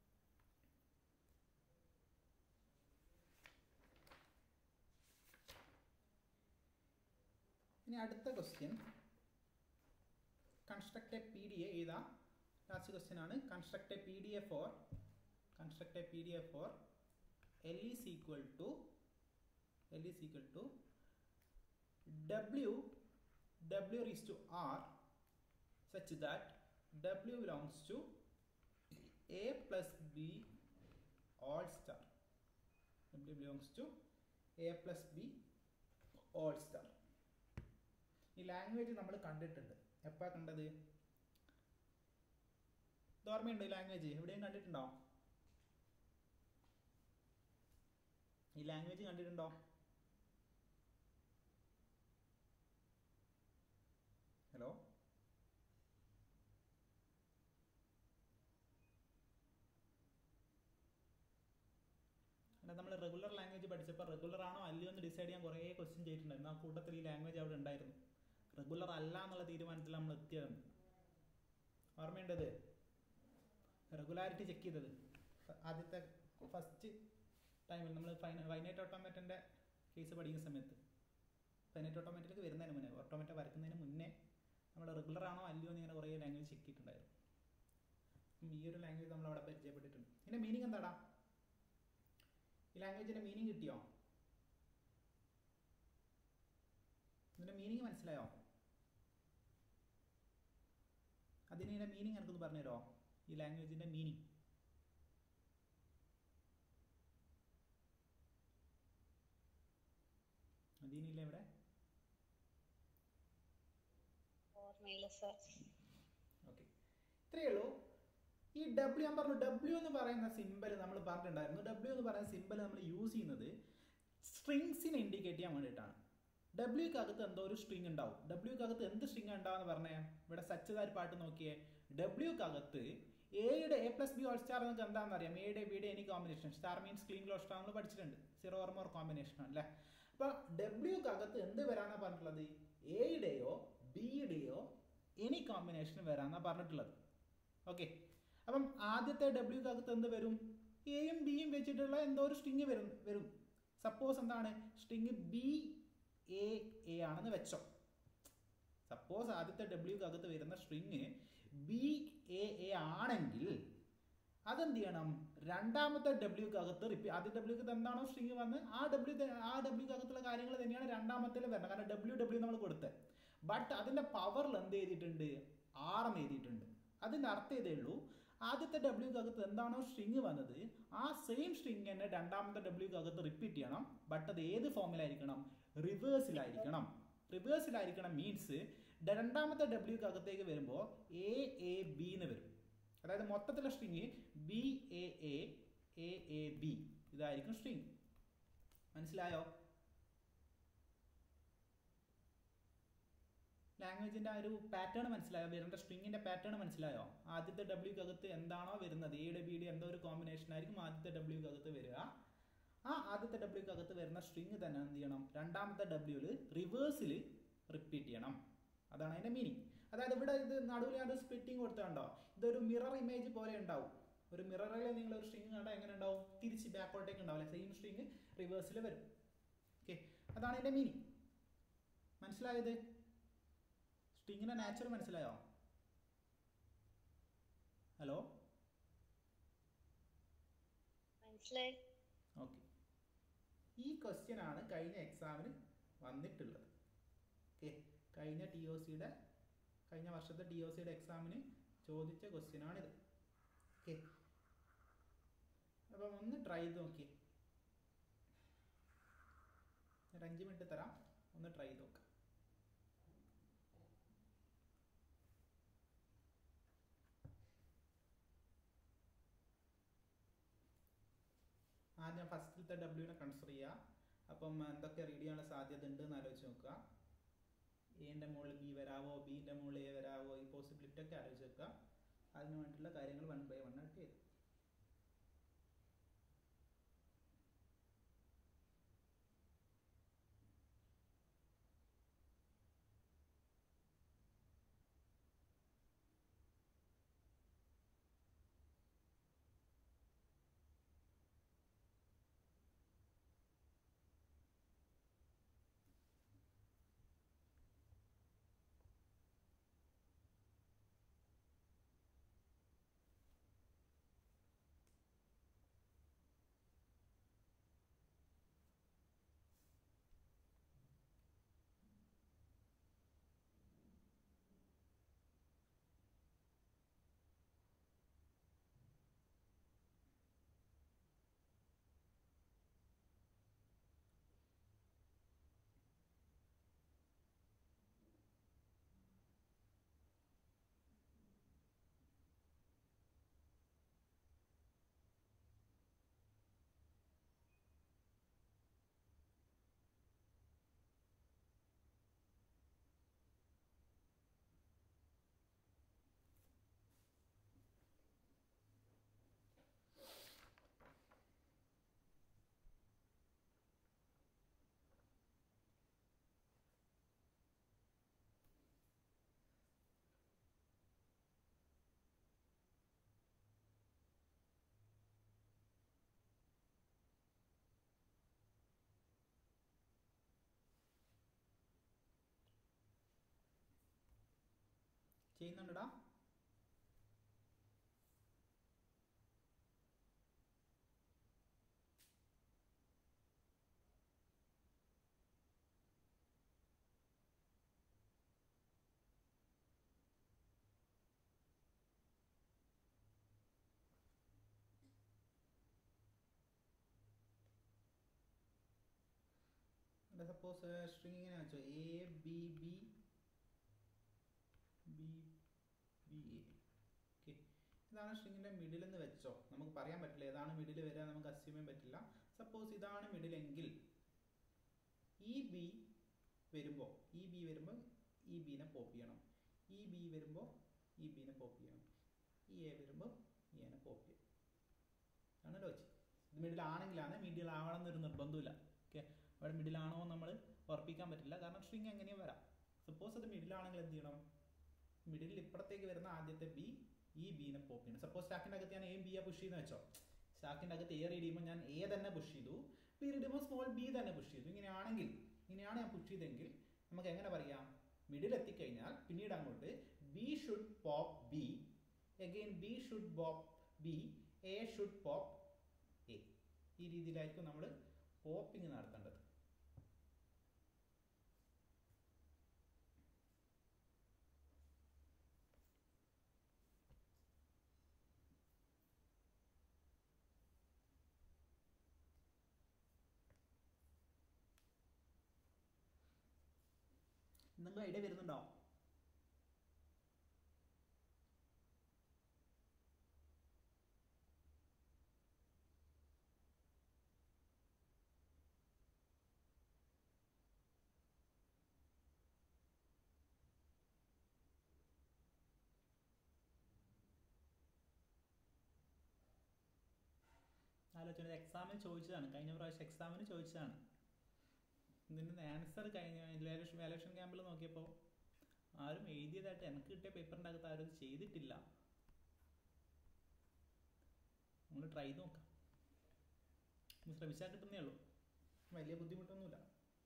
ഇനി അടുത്ത question construct A P D A എഴുതാം ലാസ്റ്റ് ക്വസ്റ്റ്യൻ ആണ് construct A P D A for construct A P D A for L is equal to L is equal to W W raise to R such that w belongs to a plus b all star w belongs to a plus b all star ഈ ലാംഗ്വേജ് നമ്മൾ കണ്ടിട്ടുണ്ട് എപ്പോഴാണ് കണ്ടത് ഇത് ഓർമ്മയുണ്ടോ ഈ ലാംഗ്വേജ് എവിടെയും കണ്ടിട്ടുണ്ടോ ഈ ലാംഗ്വേജ് കണ്ടിട്ടുണ്ടോ ഹലോ നമ്മൾ റെഗുലർ ലാംഗ്വേജ് പഠിച്ചപ്പോൾ റെഗുലർ ആണോ അല്ലയോ എന്ന് ഡിസൈഡ് ചെയ്യാൻ കുറേ ക്വസ്റ്റ്യൻ ചെയ്തിട്ടുണ്ടായിരുന്നു ആ കൂട്ടത്തിൽ ഈ ലാംഗ്വേജ് അവിടെ ഉണ്ടായിരുന്നു റെഗുലർ അല്ല എന്നുള്ള തീരുമാനത്തിൽ നമ്മൾ എത്തിയത് ഓർമ്മയുണ്ടത് റെഗുലാരിറ്റി ചെക്ക് ചെയ്തത് ഫ- ആദ്യത്തെ ഫസ്റ്റ് ടൈമിൽ നമ്മൾ ഫൈനൈറ്റ് ഓട്ടോമാറ്റിൻ്റെ കേസ് പഠിക്കുന്ന സമയത്ത് ഫൈനൈറ്റ് ഓട്ടോമാറ്റിലേക്ക് വരുന്നതിന് മുന്നേ ഓട്ടോമാറ്റ വരക്കുന്നതിന് മുന്നേ നമ്മൾ റെഗുലർ ആണോ അല്ലയോ എന്ന് ഇങ്ങനെ കുറേ ലാംഗ്വേജ് ചെക്ക് ചെയ്തിട്ടുണ്ടായിരുന്നു അപ്പം ഈ ഒരു ലാംഗ്വേജ് നമ്മൾ അവിടെ പരിചയപ്പെട്ടിട്ടുണ്ട് ഇതിൻ്റെ മീനിങ് എന്താടാ ഈ ലാംഗ്വേജിൻ്റെ മീനിങ് കിട്ടിയോ ഇതിൻ്റെ മീനിങ് മനസ്സിലായോ അതിൻ്റെ മീനിങ് എനിക്കൊന്ന് പറഞ്ഞുതരുമോ ഈ ലാംഗ്വേജിൻ്റെ മീനിങ് അതിനില്ല ഇവിടെ ഓർമ്മയില്ല സർ ഓക്കെ ഇത്രയേ ഉള്ളൂ ഈ ഡബ്ല്യു ഞാൻ പറഞ്ഞു ഡബ്ല്യു എന്ന് പറയുന്ന സിമ്പൽ നമ്മൾ പറഞ്ഞിട്ടുണ്ടായിരുന്നു ഡബ്ല്യു എന്ന് പറയുന്ന സിമ്പൽ നമ്മൾ യൂസ് ചെയ്യുന്നത് സ്ട്രിങ്സിനെ ഇൻഡിക്കേറ്റ് ചെയ്യാൻ വേണ്ടിയിട്ടാണ് ഡബ്ല്യുക്കകത്ത് എന്തോ ഒരു സ്ട്രിങ് ഉണ്ടാവും ഡബ്ല്യുക്കകത്ത് എന്ത് സ്ട്രിങ് ഉണ്ടാവുമെന്ന് പറഞ്ഞേ ഇവിടെ സച്ചതാരി പാട്ട് നോക്കിയേ ഡബ്ല്യുക്കകത്ത് എയുടെ a plus b all star നിങ്ങൾക്ക് എന്താണെന്ന് അറിയാം എയുടെ ബിയുടെ any combination star means Kleene closure star നമ്മൾ പഠിച്ചിട്ടുണ്ട് സീറോ ഓർ മോർ കോമ്പിനേഷൻ അല്ലേ അപ്പോൾ ഡബ്ല്യുക്കകത്ത് എന്ത് വരാനാണ് പറഞ്ഞിട്ടുള്ളത് എയുടെയോ ബിയുടെയോ എനി കോമ്പിനേഷൻ വരാനാണ് പറഞ്ഞിട്ടുള്ളത് ഓക്കെ അപ്പം ആദ്യത്തെ ഡബ്ല്യുക്കകത്ത് എന്ത് വരും എയും ബിയും വെച്ചിട്ടുള്ള എന്തോ ഒരു സ്ട്രിങ് വരും വരും സപ്പോസ് എന്താണ് സ്ട്രിങ് ബി എ എ ആണെന്ന് വെച്ചോ സപ്പോസ് ആദ്യത്തെ ഡബ്ല്യുക്കകത്ത് വരുന്ന സ്ട്രിങ് ബി എ എ ആണെങ്കിൽ അതെന്ത് ചെയ്യണം രണ്ടാമത്തെ ഡബ്ല്യുക്കകത്ത് റിപ്പീ ആദ്യ ഡബ്ല്യുക്കകത്ത് എന്താണോ സ്ട്രിങ് വന്ന് ആ ഡബ്ല്യു ആ ഡബ്ല്യുക്കകത്തുള്ള കാര്യങ്ങൾ തന്നെയാണ് രണ്ടാമത്തിൽ വരുന്നത് കാരണം ഡബ്ല്യു ഡബ്ല്യു നമ്മൾ കൊടുത്തത് ബട്ട് അതിൻ്റെ പവറിൽ എന്ത് ചെയ്തിട്ടുണ്ട് ആർ എന്ന് എഴുതിയിട്ടുണ്ട് അതിൻ്റെ അർത്ഥം ഇതേ ഉള്ളൂ ആദ്യത്തെ ഡബ്ല്യുക്കകത്ത് എന്താണോ സ്ട്രിങ് വന്നത് ആ സെയിം സ്ട്രിങ് തന്നെ രണ്ടാമത്തെ ഡബ്ല്യുക്കകത്ത് റിപ്പീറ്റ് ചെയ്യണം ബട്ട് അത് ഏത് ഫോമിലായിരിക്കണം റിവേഴ്സിലായിരിക്കണം റിവേഴ്സിലായിരിക്കണം മീൻസ് രണ്ടാമത്തെ ഡബ്ല്യുക്കകത്തേക്ക് വരുമ്പോൾ എ എ ബി എന്ന് വരും അതായത് മൊത്തത്തിലുള്ള string b a a a A b ഇതായിരിക്കും സ്ട്രിങ് മനസ്സിലായോ ലാംഗ്വേജിന്റെ ആ ഒരു പാറ്റേൺ മനസ്സിലായോ വരുന്ന സ്ട്രിങ്ങിന്റെ പാറ്റേൺ മനസ്സിലായോ ആദ്യത്തെ ഡബ്ല്യുക്കകത്ത് എന്താണോ വരുന്നത് എയുടെ ബിയുടെ എന്തോ ഒരു കോമ്പിനേഷൻ ആയിരിക്കും ആദ്യത്തെ ഡബ്ല്യുക്കകത്ത് വരിക ആ ആദ്യത്തെ ഡബ്ല്യുക്കകത്ത് വരുന്ന സ്ട്രിങ് തന്നെ എന്ത് ചെയ്യണം രണ്ടാമത്തെ ഡബ്ല്യൂല് റിവേഴ്സിൽ റിപ്പീറ്റ് ചെയ്യണം അതാണ് അതിന്റെ മീനിങ് അതായത് ഇവിടെ ഇത് നടുവിൽ ഞാൻ ഒരു സ്പ്ലിറ്റിംഗ് കൊടുത്തുണ്ടോ ഇതൊരു മിറർ ഇമേജ് പോലെ ഉണ്ടാവും ഒരു മിററിൽ നിങ്ങൾ ഒരു സ്ട്രിങ് കണ്ടാൽ എങ്ങനെ ഉണ്ടാവും തിരിച്ച് ബാക്കോട്ടേക്ക് ഉണ്ടാവില്ല സെയിം സ്ട്രിങ് റിവേഴ്സിൽ വരും ഓക്കെ അതാണ് അതിന്റെ മീനിങ് മനസ്സിലായത് സ്ട്രിങ്ങിന്റെ നാച്ചർ മനസ്സിലായോ ഹലോ മനസ്സിലായി ഓക്കെ ഈ ക്വസ്റ്റ്യൻ ആണ് കഴിഞ്ഞ എക്സാമിന് വന്നിട്ടുള്ളത് ഓക്കെ കഴിഞ്ഞ ടി ഒ സിയുടെ കഴിഞ്ഞ വർഷത്തെ ടി ഒ സിയുടെ എക്സാമിന് ചോദിച്ച ക്വസ്റ്റ്യൻ ആണിത് ഓക്കെ അപ്പം ഒന്ന് ട്രൈ ചെയ്ത് നോക്കിയേ ഒരു അഞ്ച് മിനിറ്റ് തരാം ഒന്ന് ട്രൈ ചെയ്ത് നോക്കാം ആദ്യം ഫസ്റ്റിലത്തെ ഡബ്ല്യൂനെ കൺസിഡർ ചെയ്യുക അപ്പം എന്തൊക്കെ റീഡ് ചെയ്യാനുള്ള സാധ്യത ഉണ്ട് എന്ന് ആലോചിച്ച് നോക്കുക എന്റെ മുകളിൽ ബി വരാവോ ബിന്റെ മുകളിൽ എ വരാവോ ഈ പോസിബിലിറ്റി ഒക്കെ ആലോചിച്ച് വെക്കുക അതിന് വേണ്ടിയിട്ടുള്ള കാര്യങ്ങൾ വൺ ബൈ വൺ ആയിട്ട് ചെയ്തു ചെയ്യുന്നുണ്ടടാ സപ്പോസ് സ്ട്രിങ് ഇങ്ങനെ വെച്ചോ a B b b b a okay ഇതാണ് സ്ട്രിങ്ങിൻ്റെ മിഡിൽ എന്ന് വെച്ചോ നമുക്ക് പറയാൻ പറ്റില്ല ഏതാണ് മിഡിൽ വരിക നമുക്ക് അസ്യൂം ചെയ്യാൻ പറ്റില്ല സപ്പോസ് ഇതാണ് മിഡിലെങ്കിൽ ഈ ബി വരുമ്പോൾ ഈ ബി വരുമ്പോൾ ഈ ബീനെ പോപ്പ് ചെയ്യണം ഈ ബി വരുമ്പോൾ ഈ ബീനെ പോപ്പ് ചെയ്യണം ഈ എ വരുമ്പോൾ ഈ എനെ പോപ്പ് ചെയ്യണം ആണ് ലോജിക് ഇത് മിഡിലാണെങ്കിലാണ് മിഡിൽ ആവണം എന്നൊരു നിർബന്ധമില്ല ഓക്കെ അവിടെ മിഡിലാണോ നമ്മൾ ഉറപ്പിക്കാൻ പറ്റില്ല കാരണം സ്ട്രിങ് എങ്ങനെയും വരാം സപ്പോസ് അത് മിഡിലാണെങ്കിൽ എന്ത് ചെയ്യണം മിഡിലിൽ ഇപ്പുറത്തേക്ക് വരുന്ന ആദ്യത്തെ ബി ഈ ബീനെ പോപ്പ് ചെയ്യണം സപ്പോസ് സ്റ്റാക്കിൻ്റെ അകത്ത് ഞാൻ എ ബി പുഷ് ചെയ്യുന്ന വെച്ചോ സ്റ്റാക്കിൻ്റെ അകത്ത് എ റീഡ് ചെയ്യുമ്പോൾ ഞാൻ എ തന്നെ പുഷ് ചെയ്തു ബി റീഡ് ചെയ്യുമ്പോൾ സ്മോൾ ബി തന്നെ പുഷ് ചെയ്തു ഇങ്ങനെയാണെങ്കിൽ ഇങ്ങനെയാണ് ഞാൻ പുഷ് ചെയ്തെങ്കിൽ നമുക്ക് എങ്ങനെ പറയാം മിഡിൽ എത്തിക്കഴിഞ്ഞാൽ പിന്നീട് അങ്ങോട്ട് b should pop b again b should pop b a should pop a ഈ രീതിയിലായിരിക്കും നമ്മൾ പോപ്പിംഗ് നടത്തേണ്ടത് എന്തെങ്കിലും ഐഡിയ വരുന്നുണ്ടോ ആലോചന എക്സാമിന് ചോദിച്ചതാണ് കഴിഞ്ഞ പ്രാവശ്യം എക്സാമിന് ചോദിച്ചതാണ് ഇതിൻ്റെ ആൻസർ കഴിഞ്ഞ വാലേഷൻ വാലേഷൻ ക്യാമ്പിൽ നോക്കിയപ്പോൾ ആരും എഴുതിയതായിട്ട് എനിക്ക് കിട്ടിയ പേപ്പറിൻ്റെ അകത്ത് ആരും ഇത് ചെയ്തിട്ടില്ല നമ്മൾ ട്രൈ ചെയ്ത് നോക്കാം ഒന്ന് ശ്രമിച്ചാൽ കിട്ടുന്നേ ഉള്ളൂ വലിയ ബുദ്ധിമുട്ടൊന്നുമില്ല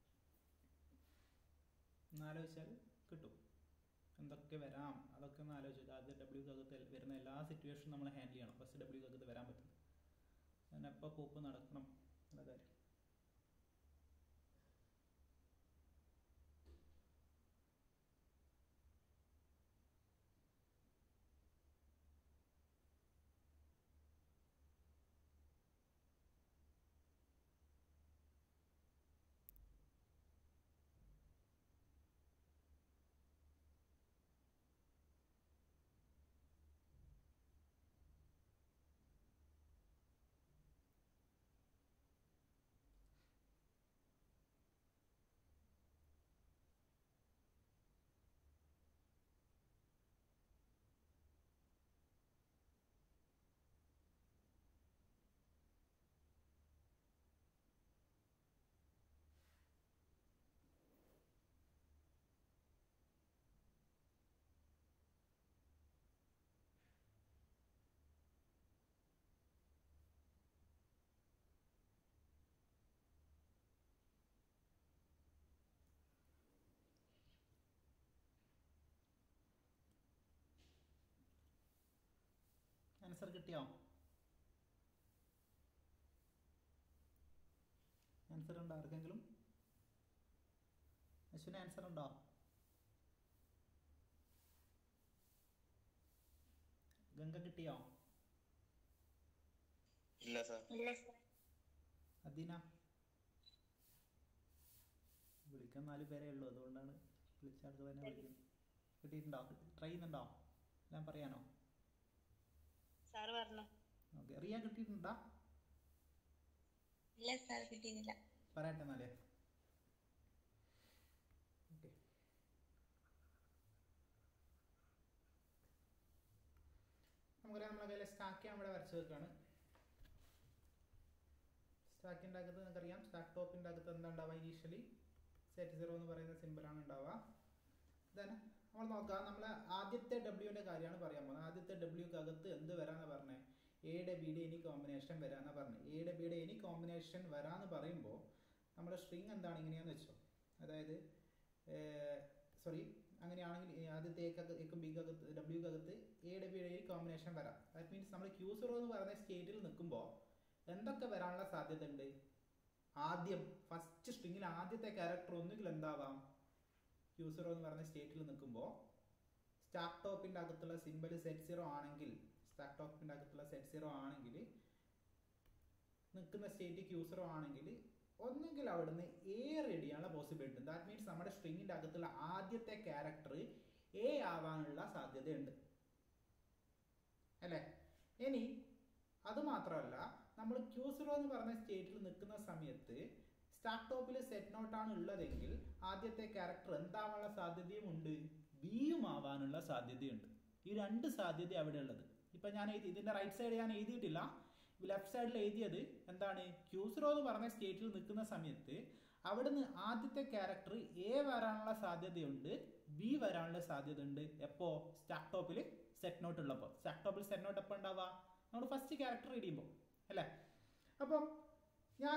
ഒന്നാലോചിച്ചാൽ കിട്ടും എന്തൊക്കെ വരാം അതൊക്കെ ഒന്ന് ആലോചിച്ചു ആദ്യം ഡബ്ല്യു അകത്ത് വരുന്ന എല്ലാ സിറ്റുവേഷനും നമ്മൾ ഹാൻഡിൽ ചെയ്യണം ഫസ്റ്റ് ഡബ്ല്യു അകത്ത് വരാൻ പറ്റുന്നത് ഞാൻ എപ്പോൾ പോപ്പ് നടക്കണം എന്നുള്ള കാര്യം ആൻസർ കിട്ടിയോ ആൻസർ ഉണ്ടോ ആർക്കെങ്കിലും അശ്വിന് ആൻസർ ഉണ്ടോ ഗംഗ കിട്ടിയോ ഇല്ല സാർ ഇല്ല സർ അദീന വിളിക്കാൻ നാല് പേരേ ഉള്ളൂ അതുകൊണ്ടാണ് വിളിച്ച ആൾക്ക് തന്നെ വിളിക്കുന്നത് കിട്ടിയിട്ടുണ്ടോ ട്രൈ ചെയ്യുന്നുണ്ടോ ഞാൻ പറയാനോ സാർ പറഞ്ഞു ഓക്കെ റിയ കിട്ടിയിട്ടുണ്ടോ ഇല്ല സാർ കിട്ടിയില്ല പറയട്ടെ എന്നാലേ ഓക്കെ നമുക്കറിയാം നമ്മളെ കയ്യിലെ സ്റ്റാക്ക് ഞാൻ ഇവിടെ വരച്ച് വെക്കാണ് സ്റ്റാക്കിൻ്റെ അകത്ത് നിങ്ങൾക്കറിയാം സ്റ്റാക്ക് ടോപ്പിൻ്റെ അകത്ത് എന്താ ഉണ്ടാവുക ഇനീഷ്യലി സെറ്റ് സീറോ എന്ന് പറയുന്ന സിമ്പിളാണ് ഉണ്ടാവുക ദെൻ നമ്മൾ നോക്കാം നമ്മൾ ആദ്യത്തെ ഡബ്ല്യുവിൻ്റെ കാര്യമാണ് പറയാൻ പോകുന്നത് ആദ്യത്തെ ഡബ്ല്യുക്ക് അകത്ത് എന്ത് വരാമെന്ന് പറഞ്ഞത് എയുടെ ബിയുടെ എനി കോമ്പിനേഷൻ വരാമെന്ന് പറഞ്ഞത് എയുടെ ബിയുടെ എനി കോമ്പിനേഷൻ വരാമെന്ന് പറയുമ്പോൾ നമ്മുടെ സ്ട്രിങ് എന്താണ് ഇങ്ങനെയാന്ന് വെച്ചോ അതായത് സോറി അങ്ങനെയാണെങ്കിൽ ഈ ആദ്യത്തെ എക്കകത്ത് എക്കും ബിക്കകത്ത് ഡബ്ല്യൂക്കകത്ത് എയുടെ ബിയുടെ കോമ്പിനേഷൻ വരാം ദാറ്റ് മീൻസ് നമ്മൾ ക്യൂ സീറോ എന്ന് പറയുന്ന സ്റ്റേറ്റിൽ നിൽക്കുമ്പോൾ എന്തൊക്കെ വരാനുള്ള സാധ്യത ഉണ്ട് ആദ്യം ഫസ്റ്റ് സ്ട്രിങ്ങിൽ ആദ്യത്തെ ക്യാരക്ടർ ഒന്നുകിൽ എന്താവാം ക്യൂ സീറോ എന്ന് പറയുന്ന സ്റ്റേറ്റിൽ നിൽക്കുമ്പോൾ സ്റ്റാക്ക് ടോപ്പിൻ്റെ അകത്തുള്ള സിമ്പിൾ സെറ്റ് സീറോ ആണെങ്കിൽ സ്റ്റാക്ക് ടോപ്പിൻ്റെ അകത്തുള്ള സെറ്റ് സീറോ ആണെങ്കിൽ നിൽക്കുന്ന സ്റ്റേറ്റ് ക്യൂ സീറോ ആണെങ്കിൽ ഒന്നുകിൽ അവിടുന്ന് എ റെഡി ആണ് പോസിബിലിറ്റി ഉണ്ട് ദാറ്റ് മീൻസ് നമ്മുടെ സ്ട്രിങ്ങിൻ്റെ അകത്തുള്ള ആദ്യത്തെ ക്യാരക്ടർ എ ആവാനുള്ള സാധ്യതയുണ്ട് അല്ലേ ഇനി അത് മാത്രമല്ല നമ്മൾ ക്യൂ സീറോ എന്ന് പറഞ്ഞ സ്റ്റേറ്റിൽ നിൽക്കുന്ന സമയത്ത് സ്റ്റാക്ക് ടോപ്പിൽ സെറ്റ് നോട്ടാണ് ഉള്ളതെങ്കിൽ ആദ്യത്തെ ക്യാരക്ടർ എന്താവാനുള്ള സാധ്യതയും ഉണ്ട് ബിയും ആവാനുള്ള സാധ്യതയുണ്ട് ഈ രണ്ട് സാധ്യത അവിടെ ഉള്ളത് ഇപ്പൊ ഞാൻ എഴുതി ഇതിന്റെ റൈറ്റ് സൈഡ് ഞാൻ എഴുതിയിട്ടില്ല ലെഫ്റ്റ് സൈഡിൽ എഴുതിയത് എന്താണ് ക്യൂസറോ എന്ന് പറഞ്ഞ സ്റ്റേറ്റിൽ നിൽക്കുന്ന സമയത്ത് അവിടുന്ന് ആദ്യത്തെ ക്യാരക്ടർ എ വരാനുള്ള സാധ്യതയുണ്ട് ബി വരാനുള്ള സാധ്യത ഉണ്ട് എപ്പോ സ്റ്റാക്ക് ടോപ്പിൽ സെറ്റ് നോട്ട് ഉള്ളപ്പോൾ സ്റ്റാക്ക് ടോപ്പിൽ സെറ്റ് നോട്ട് എപ്പോൾ ഉണ്ടാവുക നമ്മൾ ഫസ്റ്റ് ക്യാരക്ടർ റീഡ് ചെയ്യുമ്പോൾ അല്ലേ അപ്പം ഞാൻ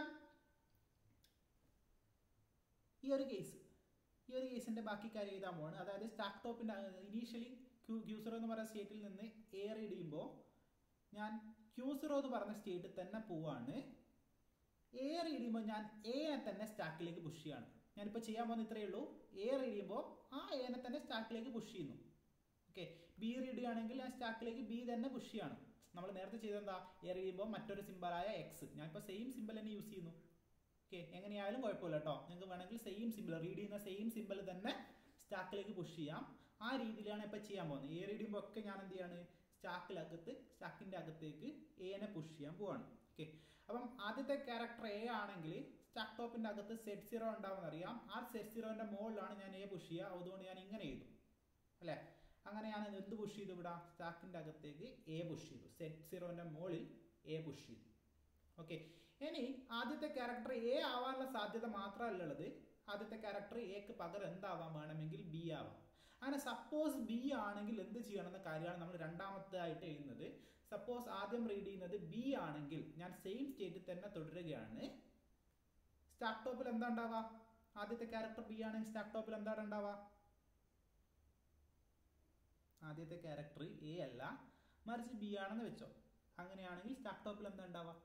ഈ ഒരു കേസ് ഈ ഒരു കേസിന്റെ ബാക്കി കാര്യം എഴുതാൻ പോവാണ് അതായത് സ്റ്റാക്ക് ടോപ്പിന്റെ ഇനീഷ്യലി ക്യൂ ക്യൂസറോ എന്ന് പറയുന്ന സ്റ്റേറ്റിൽ നിന്ന് എ റീഡ് ചെയ്യുമ്പോൾ ഞാൻ ക്യൂസറോ എന്ന് പറഞ്ഞ സ്റ്റേറ്റിൽ തന്നെ പോവാണ് എ റീഡ് ചെയ്യുമ്പോൾ ഞാൻ എനെ തന്നെ സ്റ്റാക്കിലേക്ക് പുഷ് ചെയ്യാണ് ഞാനിപ്പോൾ ചെയ്യാൻ പോകുന്ന ഇത്രയേ ഉള്ളൂ എ റീഡ് ചെയ്യുമ്പോൾ ആ എനെ തന്നെ സ്റ്റാക്കിലേക്ക് പുഷ് ചെയ്യുന്നു ഓക്കെ ബി റീഡ് ചെയ്യുകയാണെങ്കിൽ ഞാൻ സ്റ്റാക്കിലേക്ക് ബി തന്നെ പുഷ് ചെയ്യാണ് നമ്മൾ നേരത്തെ ചെയ്തെന്താ എ റീഡ് ചെയ്യുമ്പോൾ മറ്റൊരു സിമ്പിളായ എക്സ് ഞാനിപ്പോൾ സെയിം സിമ്പിൾ തന്നെ യൂസ് ചെയ്യുന്നു ഓക്കെ എങ്ങനെയായാലും കുഴപ്പമില്ല കേട്ടോ നിങ്ങൾക്ക് വേണമെങ്കിൽ സെയിം സിമ്പിൾ റീഡ് ചെയ്യുന്ന സെയിം സിമ്പിൾ തന്നെ സ്റ്റാക്കിലേക്ക് പുഷ് ചെയ്യാം ആ രീതിയിലാണ് ഇപ്പം ചെയ്യാൻ പോകുന്നത് എ റീഡ് ചെയ്യുമ്പോൾ ഒക്കെ ഞാൻ എന്ത് ചെയ്യാണ് സ്റ്റാക്കിലകത്ത് സ്റ്റാക്കിൻ്റെ അകത്തേക്ക് എനെ പുഷ് ചെയ്യാൻ പോവാണ് ഓക്കെ അപ്പം ആദ്യത്തെ ക്യാരക്ടർ എ ആണെങ്കിൽ സ്റ്റാക്ക് ടോപ്പിൻ്റെ അകത്ത് സെറ്റ് സീറോ ഉണ്ടാവുമെന്ന് അറിയാം ആ സെറ്റ് സീറോൻ്റെ മുകളിലാണ് ഞാൻ എ പുഷ് ചെയ്യുക അതുകൊണ്ട് ഞാൻ ഇങ്ങനെ എഴുതും അല്ലേ അങ്ങനെ ഞാൻ എന്ത് പുഷ് ചെയ്തു ഇവിടെ സ്റ്റാക്കിൻ്റെ അകത്തേക്ക് എ പുഷ് ചെയ്തു സെറ്റ് സീറോൻ്റെ മുകളിൽ എ പുഷ് ചെയ്തു ഓക്കെ ഇനി ആദ്യത്തെ ക്യാരക്ടർ എ ആവാനുള്ള സാധ്യത മാത്രമല്ല ഉള്ളത് ആദ്യത്തെ ക്യാരക്ടർ എക്ക് പകരം എന്താവാൻ വേണമെങ്കിൽ ബി ആവാം അങ്ങനെ സപ്പോസ് ബി ആണെങ്കിൽ എന്ത് ചെയ്യണം എന്ന കാര്യമാണ് നമ്മൾ രണ്ടാമത്തേതായിട്ട് എഴുതുന്നത് സപ്പോസ് ആദ്യം റീഡ് ചെയ്യുന്നത് ബി ആണെങ്കിൽ ഞാൻ സെയിം സ്റ്റേറ്റിൽ തന്നെ തുടരുകയാണ് സ്റ്റാക്ക് ടോപ്പിൽ എന്താ ഉണ്ടാവുക ആദ്യത്തെ ക്യാരക്ടർ ബി ആണെങ്കിൽ സ്റ്റാക്ക് ടോപ്പിൽ എന്താണ് ഉണ്ടാവുക ആദ്യത്തെ ക്യാരക്ടർ എ അല്ല മറിച്ച് ബി ആണെന്ന് വെച്ചോ അങ്ങനെയാണെങ്കിൽ സ്റ്റാക്ക് ടോപ്പിൽ എന്താ ഉണ്ടാവുക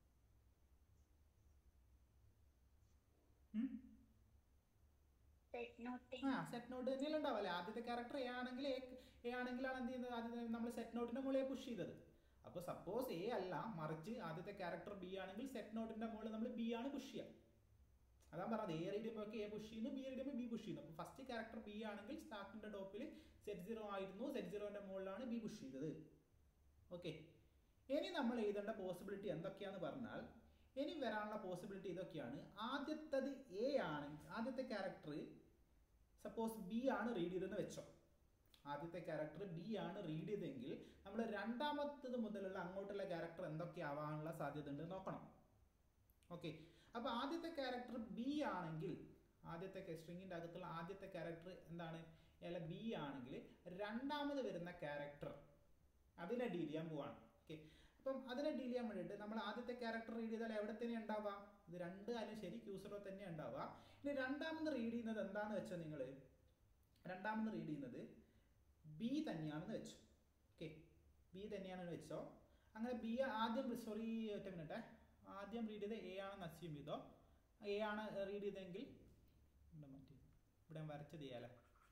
ഉം? സെറ്റ് നോട്ട് ആ സെറ്റ് നോട്ട് തന്നെയല്ലേ ഉണ്ടാവല്ലേ ആദ്യത്തെ ക്യാരക്ടർ എ ആണെങ്കിൽ എ ആണെങ്കിലാണ് എന്ത് ചെയ്യുന്നത് ആദ്യം നമ്മൾ സെറ്റ് നോട്ടിന്റെ മുകളിൽ പുഷ് ചെയ്തത് അപ്പോൾ സപ്പോസ് എ അല്ല മറിച്ച് ആദ്യത്തെ ക്യാരക്ടർ ബി ആണെങ്കിൽ സെറ്റ് നോട്ടിന്റെ മുകളിൽ നമ്മൾ ബി ആണ് പുഷ് ചെയ്യുക അതാണ് പറഞ്ഞത് എ റീഡിയുമ്പോൾ എ പുഷ് ചെയ്യുന്നു ബി റീഡിയുമ്പോൾ ബി പുഷ് ചെയ്യുന്നു അപ്പോൾ ഫസ്റ്റ് ക്യാരക്ടർ ബി ആണെങ്കിൽ സ്റ്റാക്കിന്റെ ടോപ്പിൽ സെറ്റ് സീറോ ആയിരുന്നു സെറ്റ് സീറോന്റെ മുകളിലാണ് ബി പുഷ് ചെയ്തത് ഓക്കെ ഇനി നമ്മൾ എഴുതേണ്ട പോസിബിലിറ്റി എന്തൊക്കെയാന്ന് പറഞ്ഞാൽ ഇനി വരാനുള്ള പോസിബിലിറ്റി ഇതൊക്കെയാണ് ആദ്യത്തത് എ ആണെങ്കിൽ ആദ്യത്തെ ക്യാരക്ടർ സപ്പോസ് ബി ആണ് റീഡ് ചെയ്തതെന്ന് വെച്ചോ ആദ്യത്തെ ക്യാരക്ടർ ബി ആണ് റീഡ് ചെയ്തെങ്കിൽ നമ്മൾ രണ്ടാമത്തത് മുതലുള്ള അങ്ങോട്ടുള്ള ക്യാരക്ടർ എന്തൊക്കെ ആവാനുള്ള സാധ്യത ഉണ്ട് നോക്കണം ഓക്കെ അപ്പോൾ ആദ്യത്തെ ക്യാരക്ടർ ബി ആണെങ്കിൽ ആദ്യത്തെ സ്ട്രിങ്ങിൻ്റെ അകത്തുള്ള ആദ്യത്തെ ക്യാരക്ടർ എന്താണ് അല്ല ബി ആണെങ്കിൽ രണ്ടാമത് വരുന്ന ക്യാരക്ടർ അതിനെ ഡീൽ ചെയ്യാൻ പോവാണ് ഓക്കെ അപ്പം അതിനെ ഡീൽ ചെയ്യാൻ വേണ്ടിയിട്ട് നമ്മൾ ആദ്യത്തെ ക്യാരക്ടർ റീഡ് ചെയ്താൽ എവിടെ തന്നെ ഉണ്ടാവുക ഇത് രണ്ട് കാര്യം ശരി ക്യൂസറോ തന്നെ ഉണ്ടാവുക ഇനി രണ്ടാമത് റീഡ് ചെയ്യുന്നത് എന്താണെന്ന് വെച്ചാൽ നിങ്ങൾ രണ്ടാമത് റീഡ് ചെയ്യുന്നത് ബി തന്നെയാണെന്ന് വെച്ചു ഓക്കെ ബി തന്നെയാണെന്ന് വെച്ചോ അങ്ങനെ ബി ആദ്യം സോറി ഒറ്റ മിനിറ്റ് ആദ്യം റീഡ് ചെയ്ത് എ ആണെന്ന് അസ്യൂം ചെയ്തോ എ ആണ് റീഡ് ചെയ്തെങ്കിൽ ഇവിടെ മറ്റേ ഇവിടെ ഞാൻ വരച്ചത് ചെയ്യാലേ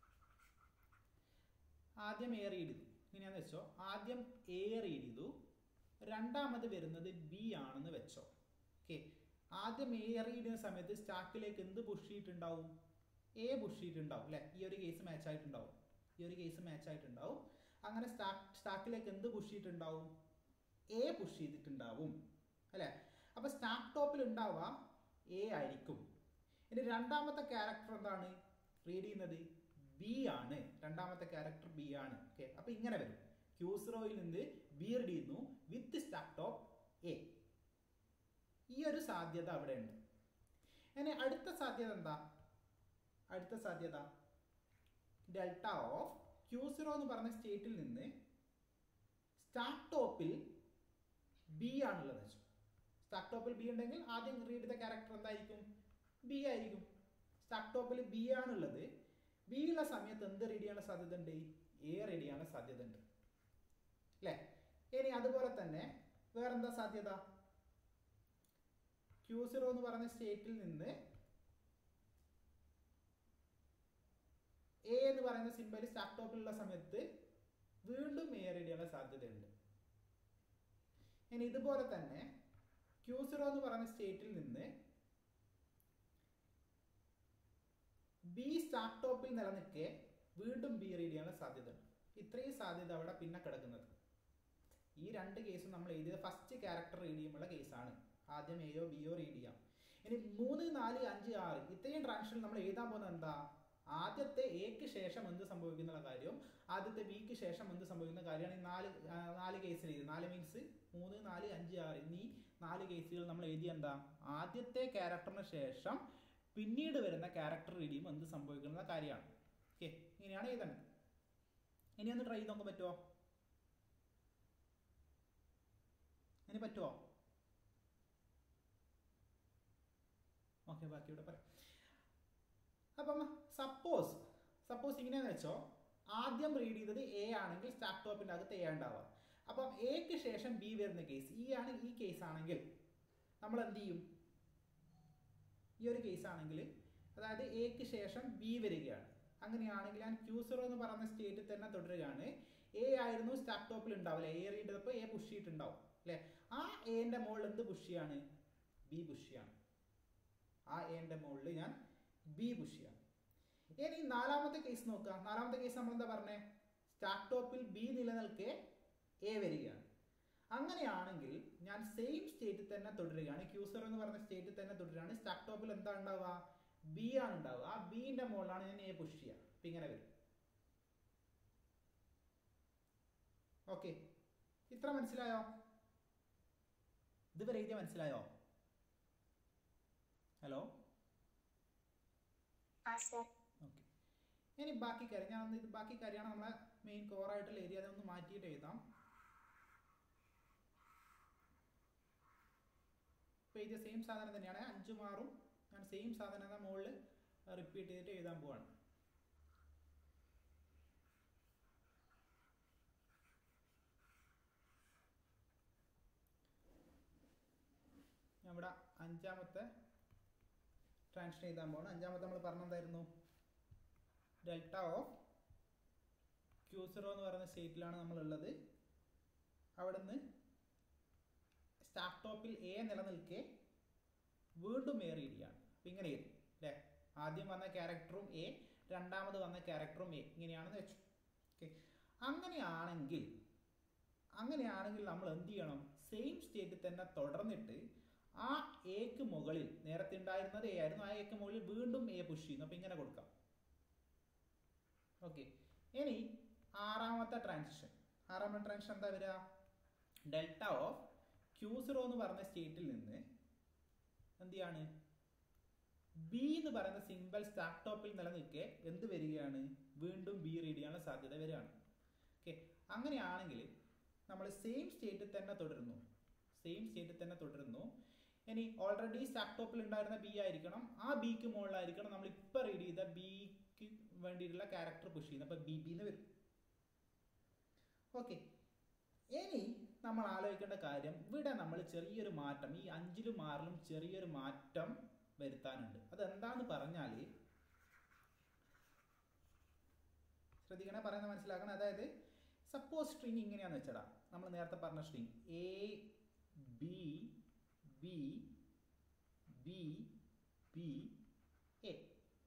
ആദ്യം എ റീഡ് ചെയ്തു ഇങ്ങനെയാന്ന് വെച്ചോ ആദ്യം എ റീഡ് ചെയ്തു രണ്ടാമത് വരുന്നത് ബി ആണെന്ന് വെച്ചോ ഓക്കെ ആദ്യം എ റീഡ് ചെയ്യുന്ന സമയത്ത് സ്റ്റാക്കിലേക്ക് എന്ത് പുഷ് ചെയ്തിട്ടുണ്ടാവും എ പുഷ് ചെയ്തിട്ടുണ്ടാവും അല്ലേ ഈ ഒരു കേസ് മാച്ച് ആയിട്ടുണ്ടാവും ഈ ഒരു കേസ് മാച്ച് ആയിട്ടുണ്ടാവും അങ്ങനെ സ്റ്റാക്ക് സ്റ്റാക്കിലേക്ക് എന്ത് പുഷ് ചെയ്തിട്ടുണ്ടാവും എ പുഷ് ചെയ്തിട്ടുണ്ടാവും അല്ലേ അപ്പൊ സ്റ്റാക്ക് ടോപ്പിൽ ഉണ്ടാവുക എ ആയിരിക്കും ഇനി രണ്ടാമത്തെ ക്യാരക്ടർ എന്താണ് റീഡ് ചെയ്യുന്നത് ബി ആണ് രണ്ടാമത്തെ ക്യാരക്ടർ ബി ആണ് ഓക്കെ അപ്പൊ ഇങ്ങനെ വരും ക്യൂസ്റോയിൽ നിന്ന് ബി റീഡ് ചെയ്യുന്നു വിത്ത് സ്റ്റാക്ക് ടോപ്പ് എ ഈ ഒരു സാധ്യത അവിടെ ഉണ്ട് ഇനി അടുത്ത സാധ്യത എന്താ അടുത്ത സാധ്യത ഡെൽറ്റ ഓഫ് ക്യൂസിറോ എന്ന് പറഞ്ഞ സ്റ്റേറ്റിൽ നിന്ന് സ്റ്റാക്ക് ടോപ്പിൽ ബി ആണുള്ളത് വെച്ചു സ്റ്റാക്ക് ടോപ്പിൽ ബി ഉണ്ടെങ്കിൽ ആദ്യം റീഡ് ചെയ്ത ക്യാരക്ടർ എന്തായിരിക്കും ബി ആയിരിക്കും സ്റ്റാക്ക് ടോപ്പിൽ ബി ആണുള്ളത് ബി ഉള്ള സമയത്ത് എന്ത് റീഡ് ചെയ്യാനുള്ള സാധ്യത ഉണ്ട് എ റീഡ് ചെയ്യാനുള്ള സാധ്യത ഉണ്ട് അല്ലേ ഇനി അതുപോലെ തന്നെ വേറെന്താ സാധ്യത ക്യൂ സീറോ എന്ന് പറയുന്ന സ്റ്റേറ്റിൽ നിന്ന് എ എന്ന് പറയുന്ന സിമ്പൽ സ്റ്റാർട്ട് ടോപ്പിലുള്ള സമയത്ത് വീണ്ടും എ റീഡ് ചെയ്യാനുള്ള സാധ്യതയുണ്ട് ഇനി ഇതുപോലെ തന്നെ ക്യൂ സീറോ എന്ന് പറയുന്ന സ്റ്റേറ്റിൽ നിന്ന് ബി സ്റ്റാർട്ട് ടോപ്പിൽ നിലനിൽക്കെ വീണ്ടും ബി റീഡ് ചെയ്യാനുള്ള സാധ്യതയുണ്ട് ഇത്രയും സാധ്യത അവിടെ പിന്നെ കിടക്കുന്നത് ഈ രണ്ട് കേസും നമ്മൾ എഴുതിയത് ഫസ്റ്റ് ക്യാരക്ടർ റീഡ് ചെയ്യുമ്പോൾ കേസാണ് ആദ്യം എയോ ബിയോ റീഡ് ചെയ്യാം ഇനി മൂന്ന് നാല് അഞ്ച് ആറ് ഇത്രയും ട്രാൻഷൻ നമ്മൾ എഴുതാൻ പോകുന്നത് എന്താ ആദ്യത്തെ എക്ക് ശേഷം എന്ത് സംഭവിക്കുന്ന കാര്യം ആദ്യത്തെ ബിക്ക് ശേഷം എന്ത് സംഭവിക്കുന്ന കാര്യമാണ് ഈ നാല് ആ, നാല് കേസിൽ എഴുതി നാല് മീൻസ് മൂന്ന് നാല് അഞ്ച് ആറ് എന്നീ നാല് കേസുകൾ നമ്മൾ എഴുതിയ എന്താ ആദ്യത്തെ ക്യാരക്ടറിന് ശേഷം പിന്നീട് വരുന്ന ക്യാരക്ടർ റീഡ് ചെയ്യുമ്പോൾ എന്ത് സംഭവിക്കുന്ന കാര്യമാണ് ഓക്കെ ഇങ്ങനെയാണ് എഴുതേണ്ടത് ഇനി ഒന്ന് ട്രൈ ചെയ്ത് നോക്കാൻ പറ്റുമോ ഇനി പറ്റുമോ ഓക്കെ ബാക്കി ഇവിടെ പറയാം അപ്പം സപ്പോസ് സപ്പോസ് ഇങ്ങനെയെന്ന് വെച്ചോ ആദ്യം റീഡ് ചെയ്തത് എ ആണെങ്കിൽ സ്റ്റാർട്ട് ടോപ്പിൻ്റെ അകത്ത് എ ഉണ്ടാവുക അപ്പം എക്ക് ശേഷം ബി വരുന്ന കേസ് ഈ ആണ് ഈ കേസ് ആണെങ്കിൽ നമ്മൾ എന്ത് ചെയ്യും ഈ ഒരു കേസ് ആണെങ്കിൽ അതായത് എക്ക് ശേഷം ബി വരികയാണ് അങ്ങനെയാണെങ്കിൽ ഞാൻ ക്യൂ സീറോ എന്ന് പറയുന്ന സ്റ്റേറ്റിൽ തന്നെ തുടരുകയാണ് എ ആയിരുന്നു സ്റ്റാർട്ട് ടോപ്പിൽ ഉണ്ടാവില്ല എ റീഡ് ചെയ്തപ്പോൾ എ പുഷ് ചെയ്തിട്ടുണ്ടാവും അല്ലേ ആ എന്റെ മുകളിൽ എന്ത് പുഷ് ചെയ്യാണ് ബി പുഷ് ചെയ്യാണ് ആ എന്റെ മുകളിൽ ഞാൻ ബി പുഷ് ചെയ്യാണ് ഇനി നാലാമത്തെ കേസ് നോക്കുക നാലാമത്തെ കേസ് നമ്മൾ എന്താ പറഞ്ഞേ സ്റ്റാർട്ട് ടോപ്പിൽ ബി നിലനിൽക്കെ എ വരികയാണ് അങ്ങനെയാണെങ്കിൽ ഞാൻ സെയിം സ്റ്റേറ്റിൽ തന്നെ തുടരുകയാണ് ക്യൂസർ എന്ന് പറഞ്ഞ സ്റ്റേറ്റിൽ തന്നെ തുടരുകയാണ് സ്റ്റാർട്ട് ടോപ്പിൽ എന്താ ഉണ്ടാവുക ബി ആണ് ഉണ്ടാവുക ആ ബിന്റെ മുകളിലാണ് ഞാൻ എ പുഷ് ചെയ്യുക അപ്പൊ ഇങ്ങനെ വരും ഓക്കെ ഇത്ര മനസ്സിലായോ ഇതുവരെ എഴുതിയ മനസ്സിലായോ ഹലോ ആ സർ ഓക്കെ ഇനി ബാക്കി കാര്യം ഞാൻ ഒന്ന് ഇത് ബാക്കി കാര്യമാണ് നമ്മളെ മെയിൻ കോറായിട്ടുള്ള ഏരിയ അതൊന്ന് മാറ്റിയിട്ട് എഴുതാം ഇപ്പോൾ എഴുതിയ സെയിം സാധനം തന്നെയാണ് അഞ്ചും ആറും ഞാൻ സെയിം സാധനം തന്നെ മുകളിൽ റിപ്പീറ്റ് ചെയ്തിട്ട് എഴുതാൻ പോവാണ് ഞാൻ ഇവിടെ അഞ്ചാമത്തെ ട്രാൻസ്ലേറ്റ് ചെയ്താൻ പോകണം അഞ്ചാമത്തെ നമ്മൾ പറഞ്ഞെന്തായിരുന്നു ഡെൽറ്റ ഓഫ് ക്യൂ സീറോ എന്ന് പറയുന്ന സ്റ്റേറ്റിലാണ് നമ്മളുള്ളത് അവിടുന്ന് സ്റ്റാർട്ട് ടോപ്പിൽ എ നിലനിൽക്കെ വീണ്ടും എ റീഡ് ചെയ്യാണ് അപ്പം ഇങ്ങനെ എഴുതി അല്ലേ ആദ്യം വന്ന ക്യാരക്ടറും എ രണ്ടാമത് വന്ന ക്യാരക്ടറും എ ഇങ്ങനെയാണെന്ന് വെച്ചു ഓക്കെ അങ്ങനെയാണെങ്കിൽ അങ്ങനെയാണെങ്കിൽ നമ്മൾ എന്ത് ചെയ്യണം സെയിം സ്റ്റേറ്റിൽ തന്നെ തുടർന്നിട്ട് ആ എക്ക് മുകളിൽ നേരത്തെ ഉണ്ടായിരുന്നത് എ ആയിരുന്നു ആ എക്ക് മുകളിൽ വീണ്ടും എ പുഷ് ചെയ്യുന്നു അപ്പം ഇങ്ങനെ കൊടുക്കാം ഓക്കെ ഇനി ആറാമത്തെ ട്രാൻസിഷൻ ആറാമത്തെ ട്രാൻസിഷൻ എന്താ വരിക ഡെൽറ്റ ഓഫ് ക്യൂ സീറോ എന്ന് പറഞ്ഞ സ്റ്റേറ്റിൽ നിന്ന് എന്ത് ചെയ്യാണ് ബി എന്ന് പറയുന്ന സിമ്പിൾ സ്റ്റാർട്ട് ടോപ്പിൽ നിലനിൽക്കെ എന്ത് വരികയാണ് വീണ്ടും ബി റീഡ് ചെയ്യാനുള്ള സാധ്യത വരികയാണ് ഓക്കെ അങ്ങനെയാണെങ്കിൽ നമ്മൾ സെയിം സ്റ്റേറ്റിൽ തന്നെ തുടരുന്നു സെയിം സ്റ്റേറ്റിൽ തന്നെ തുടരുന്നു ഇനി ഓൾറെഡി സ്റ്റാർട്ട് ടോപ്പിൽ ഉണ്ടായിരുന്ന ബി ആയിരിക്കണം ആ ബിക്ക് മുകളിലായിരിക്കണം നമ്മൾ ഇപ്പൊ റീഡ് ചെയ്ത ബിക്ക് വേണ്ടിയിട്ടുള്ള ക്യാരക്ടർ പുഷ് ചെയ്യുന്നത് അപ്പൊ ബി ബിന്ന് വരും ഓക്കെ ഇനി നമ്മൾ ആലോചിക്കേണ്ട കാര്യം ഇവിടെ നമ്മൾ ചെറിയൊരു മാറ്റം ഈ അഞ്ചിലും ആറിലും ചെറിയൊരു മാറ്റം വരുത്താനുണ്ട് അതെന്താന്ന് പറഞ്ഞാൽ ശ്രദ്ധിക്കണേ പറയുന്നത് മനസ്സിലാക്കണം അതായത് സപ്പോസ് സ്ട്രിങ് ഇങ്ങനെയാന്ന് വെച്ചടാ നമ്മൾ നേരത്തെ പറഞ്ഞ string a B b b b a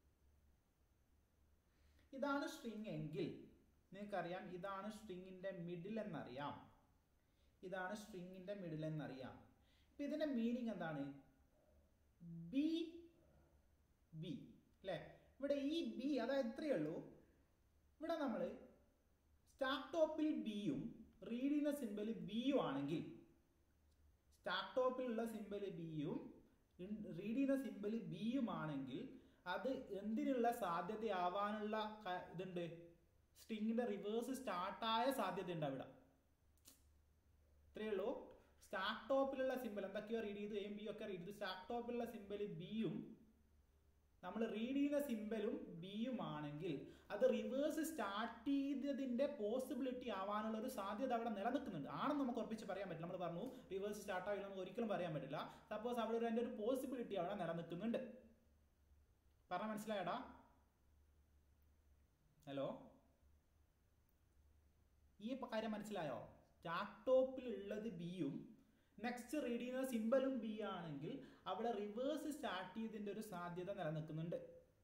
ഇതാണ് സ്ട്രിങ് എങ്കിൽ നിങ്ങൾക്കറിയാം ഇതാണ് സ്ട്രിങ്ങിന്റെ മിഡിൽ എന്നറിയാം ഇതാണ് സ്ട്രിങ്ങിന്റെ മിഡിൽ എന്നറിയാം ഇപ്പൊ ഇതിന്റെ മീനിങ് എന്താണ് ബി ബി അല്ലേ ഇവിടെ ഈ ബി അതായത് ഇത്രയേ ഉള്ളൂ ഇവിടെ നമ്മൾ സ്റ്റാർട്ട് ടോപ്പിൽ ബിയും റീഡ് ചെയ്യുന്ന സിമ്പൽ ബിയും ആണെങ്കിൽ സ്റ്റാർട്ട് ടോപ്പിലുള്ള സിമ്പൽ ബിയും റീഡ് ചെയ്യുന്ന സിമ്പൽ ബിയും ആണെങ്കിൽ അത് എന്തിനുള്ള സാധ്യതയാവാനുള്ള ക- ഇതുണ്ട് സ്ട്രിങ്ങിന്റെ റിവേഴ്സ് സ്റ്റാർട്ടായ സാധ്യത ഉണ്ട് അവിടെ ഇത്രയേ ഉള്ളൂ സ്റ്റാർട്ട് ടോപ്പിലുള്ള സിമ്പൽ എന്തൊക്കെയോ റീഡ് ചെയ്തു എം ബി ഒക്കെ റീഡ് ചെയ്തു സ്റ്റാർട്ട് ടോപ്പിലുള്ള സിമ്പൽ ബിയും നമ്മൾ റീഡ് ചെയ്യുന്ന സിമ്പലും ബിയും ആണെങ്കിൽ അത് റിവേഴ്സ് സ്റ്റാർട്ട് ചെയ്തതിന്റെ പോസിബിലിറ്റി ആവാനുള്ള ഒരു സാധ്യത അവിടെ നിലനിൽക്കുന്നുണ്ട് ആണെന്ന് നമുക്ക് ഉറപ്പിച്ച് പറയാൻ പറ്റില്ല നമ്മൾ പറഞ്ഞു റിവേഴ്സ് സ്റ്റാർട്ട് ആവില്ല നമുക്ക് ഒരിക്കലും പറയാൻ പറ്റില്ല സപ്പോസ് അവിടെ ഒരു അതിന്റെ ഒരു പോസിബിലിറ്റി അവിടെ നിലനിൽക്കുന്നുണ്ട് പറഞ്ഞ മനസ്സിലായടാ ഹലോ ഈ പ- കാര്യം മനസ്സിലായോ സ്റ്റാർട്ട് ടോപ്പിൽ ഉള്ളത് ബിയും നെക്സ്റ്റ് റീഡ് ചെയ്യുന്ന സിമ്പലും ബി ആണെങ്കിൽ അവിടെ റിവേഴ്സ് സ്റ്റാർട്ട് ചെയ്തതിന്റെ ഒരു സാധ്യത നിലനിൽക്കുന്നുണ്ട്